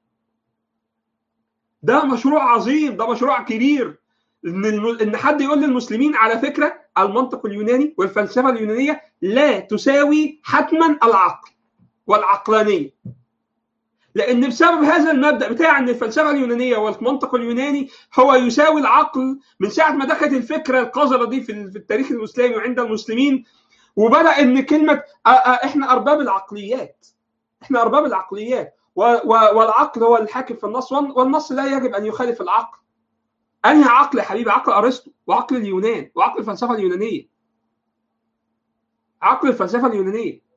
ده مشروع عظيم ده مشروع كبير ان ان حد يقول للمسلمين على فكره المنطق اليوناني والفلسفه اليونانيه لا تساوي حتما العقل والعقلانيه لان بسبب هذا المبدا بتاع ان الفلسفه اليونانيه والمنطق اليوناني هو يساوي العقل من ساعه ما دخلت الفكره القذره دي في التاريخ الاسلامي وعند المسلمين وبدا ان كلمه احنا ارباب العقليات احنا ارباب العقليات والعقل هو الحاكم في النص والنص لا يجب ان يخالف العقل انهي عقل يا حبيبي عقل ارسطو وعقل اليونان وعقل الفلسفه اليونانيه عقل الفلسفه اليونانيه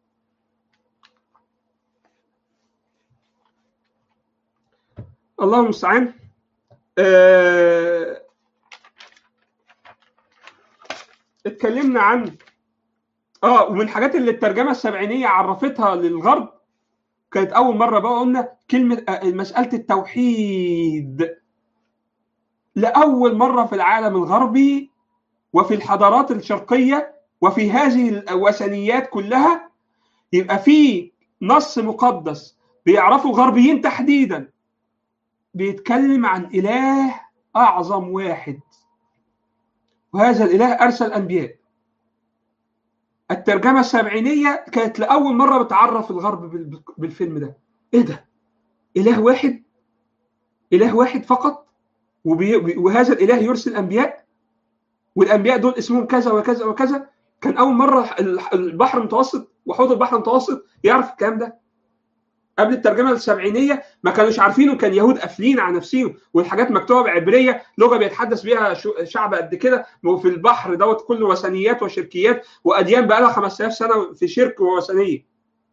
الله المستعان أه... اتكلمنا عن اه ومن الحاجات اللي الترجمه السبعينيه عرفتها للغرب كانت اول مره بقى قلنا كلمه مساله التوحيد لاول مره في العالم الغربي وفي الحضارات الشرقيه وفي هذه الوثنيات كلها يبقى في نص مقدس بيعرفوا الغربيين تحديدا بيتكلم عن اله اعظم واحد وهذا الاله ارسل انبياء الترجمه السبعينيه كانت لاول مره بتعرف الغرب بالفيلم ده ايه ده اله واحد اله واحد فقط وبي... وهذا الاله يرسل انبياء والانبياء دول اسمهم كذا وكذا وكذا كان اول مره البحر المتوسط وحوض البحر المتوسط يعرف الكلام ده قبل الترجمه السبعينيه ما كانوش عارفينه كان يهود قافلين على نفسهم والحاجات مكتوبه بعبريه لغه بيتحدث بيها شعب قد كده وفي البحر دوت كله وثنيات وشركيات واديان بقى لها 5000 سنه في شرك ووثنيه.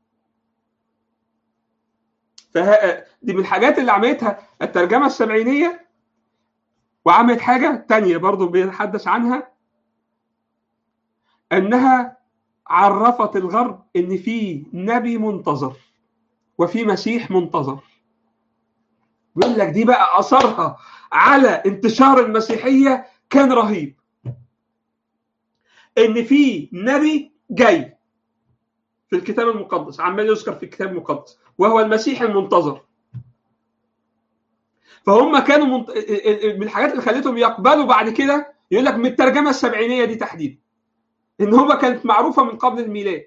فه... دي من الحاجات اللي عملتها الترجمه السبعينيه وعملت حاجه تانية برضو بيتحدث عنها انها عرفت الغرب ان في نبي منتظر وفي مسيح منتظر بيقول لك دي بقى اثرها على انتشار المسيحيه كان رهيب ان في نبي جاي في الكتاب المقدس عمال يذكر في الكتاب المقدس وهو المسيح المنتظر فهم كانوا منت... من الحاجات اللي خلتهم يقبلوا بعد كده يقول لك من الترجمه السبعينيه دي تحديدا ان هو كانت معروفه من قبل الميلاد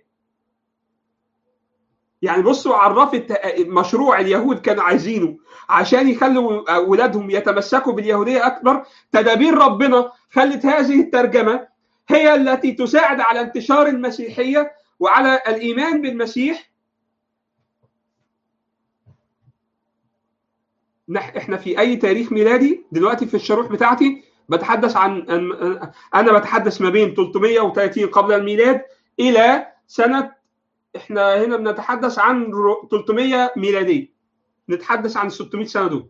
يعني بصوا عرفت مشروع اليهود كانوا عايزينه عشان يخلوا اولادهم يتمسكوا باليهوديه اكبر تدابير ربنا خلت هذه الترجمه هي التي تساعد على انتشار المسيحيه وعلى الايمان بالمسيح احنا في اي تاريخ ميلادي دلوقتي في الشروح بتاعتي بتحدث عن انا بتحدث ما بين 330 قبل الميلاد الى سنه احنا هنا بنتحدث عن 300 ميلاديه نتحدث عن 600 سنه دول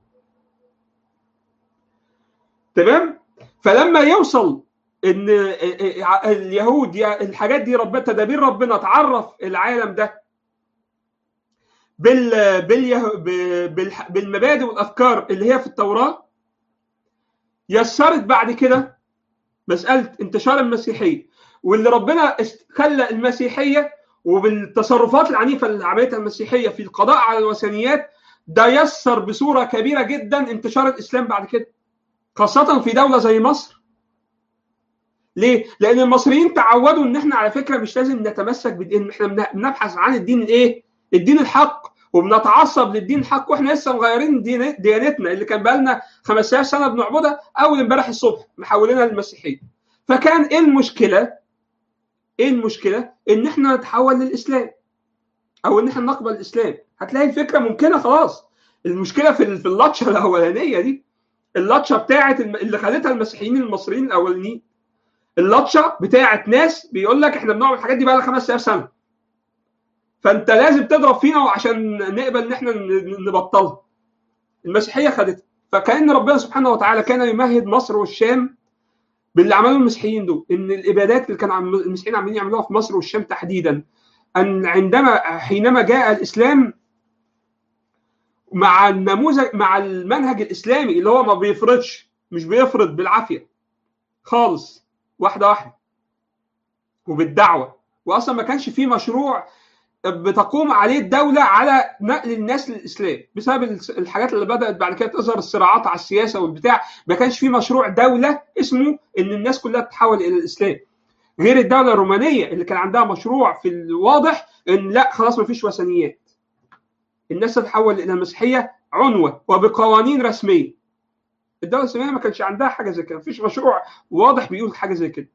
تمام فلما يوصل ان اليهود الحاجات دي ربنا تدابير ربنا تعرف العالم ده بال بال بالمبادئ والافكار اللي هي في التوراه يسرت بعد كده مساله انتشار المسيحيه واللي ربنا خلى المسيحيه وبالتصرفات العنيفه اللي عملتها المسيحيه في القضاء على الوثنيات ده يسر بصوره كبيره جدا انتشار الاسلام بعد كده خاصه في دوله زي مصر ليه؟ لان المصريين تعودوا ان احنا على فكره مش لازم نتمسك بالدين احنا بنبحث عن الدين الايه؟ الدين الحق وبنتعصب للدين الحق واحنا لسه مغيرين دين ديانتنا اللي كان بقالنا 5000 سنه بنعبدها اول امبارح الصبح محولينها للمسيحيه. فكان ايه المشكله؟ ايه المشكله؟ ان احنا نتحول للاسلام. او ان احنا نقبل الاسلام، هتلاقي الفكره ممكنه خلاص. المشكله في في اللطشه الاولانيه دي اللطشه بتاعت اللي خدتها المسيحيين المصريين الاولانيين. اللطشه بتاعت ناس بيقول لك احنا بنعمل الحاجات دي بقى لنا 5000 سنه. فانت لازم تضرب فينا عشان نقبل ان احنا نبطلها. المسيحيه خدتها، فكان ربنا سبحانه وتعالى كان يمهد مصر والشام باللي عملوه المسيحيين دول ان الابادات اللي كانوا المسيحيين عاملين يعملوها في مصر والشام تحديدا ان عندما حينما جاء الاسلام مع النموذج مع المنهج الاسلامي اللي هو ما بيفرضش مش بيفرض بالعافيه خالص واحده واحده وبالدعوه واصلا ما كانش فيه مشروع بتقوم عليه الدولة على نقل الناس للإسلام بسبب الحاجات اللي بدأت بعد كده تظهر الصراعات على السياسة والبتاع ما كانش في مشروع دولة اسمه إن الناس كلها تتحول إلى الإسلام غير الدولة الرومانية اللي كان عندها مشروع في الواضح إن لا خلاص ما فيش وثنيات الناس تتحول إلى المسيحية عنوة وبقوانين رسمية الدولة الإسلامية ما كانش عندها حاجة زي كده ما فيش مشروع واضح بيقول حاجة زي كده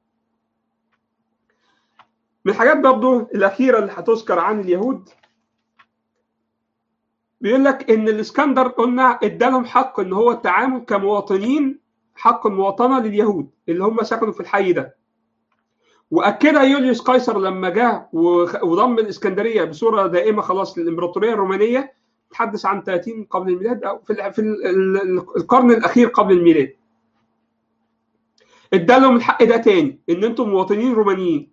من الحاجات برضو الأخيرة اللي هتذكر عن اليهود بيقول لك إن الإسكندر قلنا إدالهم حق إن هو التعامل كمواطنين حق المواطنة لليهود اللي هم سكنوا في الحي ده وأكدها يوليوس قيصر لما جاء وضم الإسكندرية بصورة دائمة خلاص للإمبراطورية الرومانية تحدث عن 30 قبل الميلاد أو في في القرن الأخير قبل الميلاد ادالهم الحق ده تاني ان انتم مواطنين رومانيين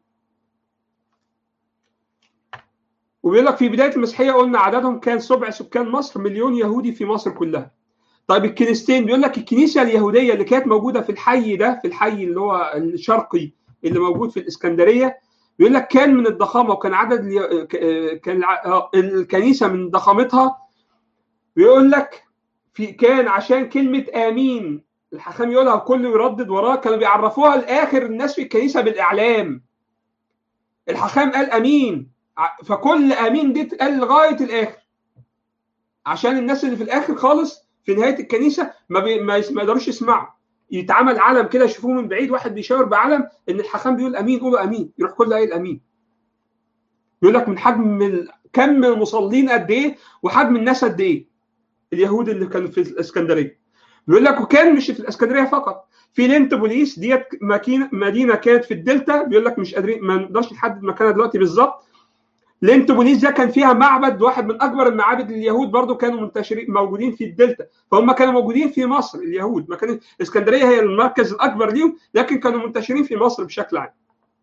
وبيقول لك في بدايه المسيحيه قلنا عددهم كان سبع سكان مصر مليون يهودي في مصر كلها طيب الكنيستين بيقول لك الكنيسه اليهوديه اللي كانت موجوده في الحي ده في الحي اللي هو الشرقي اللي موجود في الاسكندريه بيقول لك كان من الضخامه وكان عدد كان الكنيسه من ضخامتها بيقول لك في كان عشان كلمه امين الحكام يقولها وكله يردد وراه كانوا بيعرفوها لاخر الناس في الكنيسه بالاعلام الحكام قال امين فكل امين دي قال لغايه الاخر عشان الناس اللي في الاخر خالص في نهايه الكنيسه ما, بي... ما يقدروش يسمعوا يتعمل علم كده يشوفوه من بعيد واحد بيشاور بعلم ان الحكام بيقول امين قولوا امين يروح كل قايل امين يقول لك من حجم ال... كم المصلين قد ايه وحجم الناس قد ايه اليهود اللي كانوا في الاسكندريه بيقول لك وكان مش في الاسكندريه فقط في لينت بوليس ديت مدينه كانت في الدلتا بيقول لك مش قادرين ما نقدرش نحدد مكانها دلوقتي بالظبط لينت بوليس ده كان فيها معبد واحد من اكبر المعابد اليهود برضو كانوا منتشرين موجودين في الدلتا فهم كانوا موجودين في مصر اليهود ما كانت اسكندريه هي المركز الاكبر ليهم لكن كانوا منتشرين في مصر بشكل عام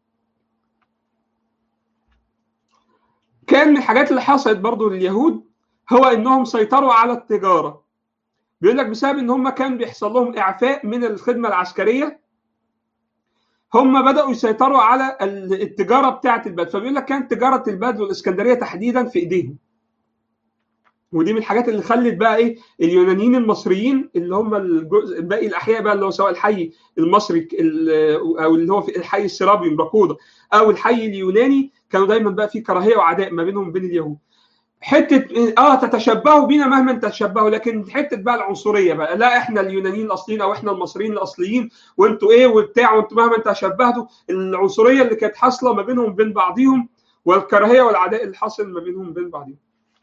كان من الحاجات اللي حصلت برضو لليهود هو انهم سيطروا على التجاره بيقول لك بسبب ان هم كان بيحصل لهم اعفاء من الخدمه العسكريه هم بداوا يسيطروا على التجاره بتاعه البلد فبيقول لك كانت تجاره البلد والاسكندريه تحديدا في ايديهم ودي من الحاجات اللي خلت بقى ايه اليونانيين المصريين اللي هم الجزء باقي الاحياء بقى اللي هو سواء الحي المصري او اللي هو في الحي السرابي باقوده او الحي اليوناني كانوا دايما بقى في كراهيه وعداء ما بينهم وبين اليهود حته اه تتشبهوا بينا مهما تتشبهوا لكن حته بقى العنصريه بقى لا احنا اليونانيين الاصليين او احنا المصريين الاصليين وانتوا ايه وبتاع وانتوا مهما تشبهتوا العنصريه اللي كانت حاصله ما بينهم وبين بعضيهم والكراهيه والعداء اللي حاصل ما بينهم وبين بعضهم.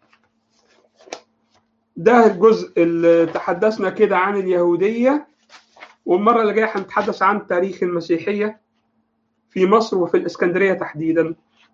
ده الجزء اللي تحدثنا كده عن اليهوديه والمره اللي جايه هنتحدث عن تاريخ المسيحيه في مصر وفي الاسكندريه تحديدا.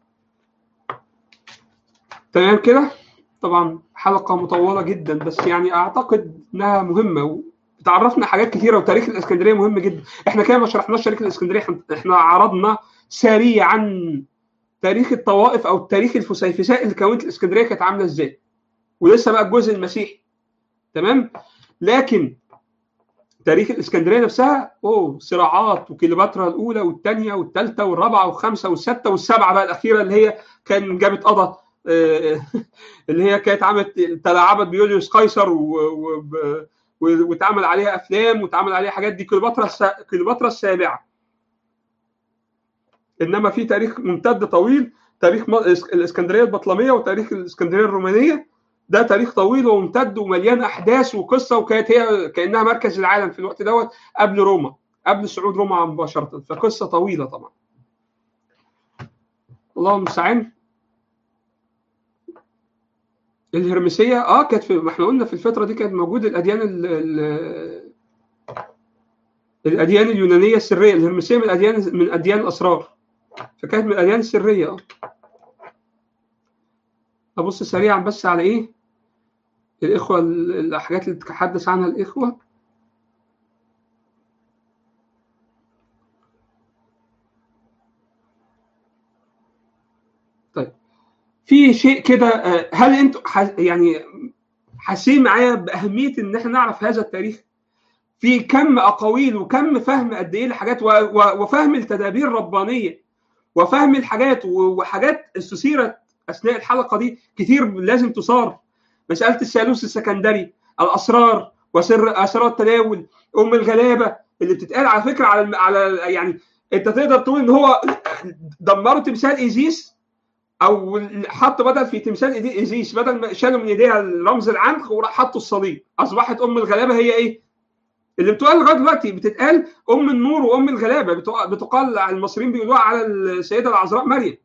تمام كده طبعا حلقة مطولة جدا بس يعني أعتقد إنها مهمة وبتعرفنا حاجات كثيرة وتاريخ الإسكندرية مهم جدا إحنا كده ما شرحناش تاريخ الإسكندرية إحنا عرضنا سريعا تاريخ الطوائف أو تاريخ الفسيفساء اللي كونت الإسكندرية كانت عاملة إزاي ولسه بقى الجزء المسيحي تمام لكن تاريخ الاسكندريه نفسها اوه صراعات وكليوباترا الاولى والثانيه والثالثه والرابعه والخامسه والسادسه والسابعه بقى الاخيره اللي هي كان جابت قضى اللي هي كانت عملت تلاعبت بيوليوس قيصر واتعمل عليها افلام واتعمل عليها حاجات دي كليوباترا كليوباترا السابعه انما في تاريخ ممتد طويل تاريخ الاسكندريه البطلميه وتاريخ الاسكندريه الرومانيه ده تاريخ طويل وممتد ومليان احداث وقصه وكانت هي كانها مركز العالم في الوقت دوت قبل روما قبل صعود روما مباشره فقصه طويله طبعا الله المستعان الهرمسيه اه كانت في ما احنا قلنا في الفتره دي كانت موجوده الاديان ال ال الاديان اليونانيه السريه الهرمسيه من الاديان من اديان الاسرار فكانت من الاديان السريه اه ابص سريعا بس على ايه الاخوه الحاجات اللي تتحدث عنها الاخوه طيب في شيء كده هل انتوا يعني حاسين معايا باهميه ان احنا نعرف هذا التاريخ في كم اقاويل وكم فهم قد ايه الحاجات وفهم التدابير الربانيه وفهم الحاجات وحاجات استثيرت اثناء الحلقه دي كتير لازم تصار مساله الثالوث السكندري الاسرار وسر اسرار التناول ام الغلابه اللي بتتقال على فكره على على يعني انت تقدر تقول ان هو دمروا تمثال ايزيس او حط بدل في تمثال ايزيس بدل ما شالوا من ايديها رمز العنق وراح حطوا الصليب اصبحت ام الغلابه هي ايه؟ اللي بتقال لغايه دلوقتي بتتقال ام النور وام الغلابه بتقال المصريين بيقولوها على السيده العذراء مريم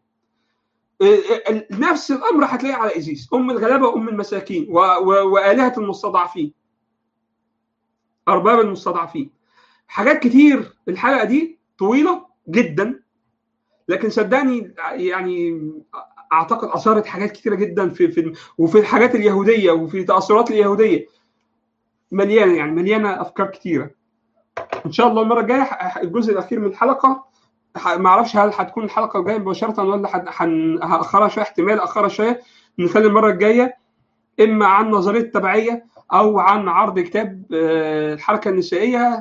نفس الامر هتلاقيه على ايزيس ام الغلابه وام المساكين والهه المستضعفين ارباب المستضعفين حاجات كتير الحلقه دي طويله جدا لكن صدقني يعني اعتقد اثارت حاجات كتيره جدا في في وفي الحاجات اليهوديه وفي تاثرات اليهوديه مليانه يعني مليانه افكار كتيره ان شاء الله المره الجايه الجزء الاخير من الحلقه ما اعرفش هل هتكون الحلقه الجايه مباشره ولا هاخرها شويه احتمال اخرها شويه نخلي المره الجايه اما عن نظريه التبعيه او عن عرض كتاب الحركه النسائيه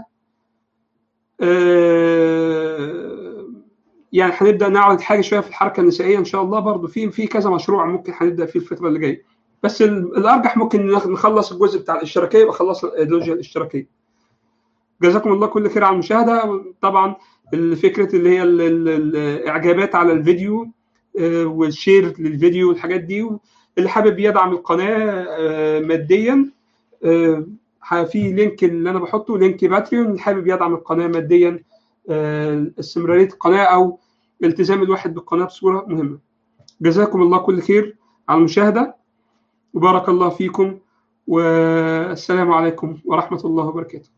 يعني هنبدا نعرض حاجه شويه في الحركه النسائيه ان شاء الله برضو في في كذا مشروع ممكن هنبدا فيه الفتره اللي جايه بس الارجح ممكن نخلص الجزء بتاع الاشتراكيه يبقى خلص الايديولوجيا الاشتراكيه جزاكم الله كل خير على المشاهده طبعا الفكره اللي هي الاعجابات على الفيديو والشير للفيديو والحاجات دي اللي حابب يدعم القناه ماديا في لينك اللي انا بحطه لينك باتريون اللي حابب يدعم القناه ماديا استمراريه القناه او التزام الواحد بالقناه بصوره مهمه جزاكم الله كل خير على المشاهده وبارك الله فيكم والسلام عليكم ورحمه الله وبركاته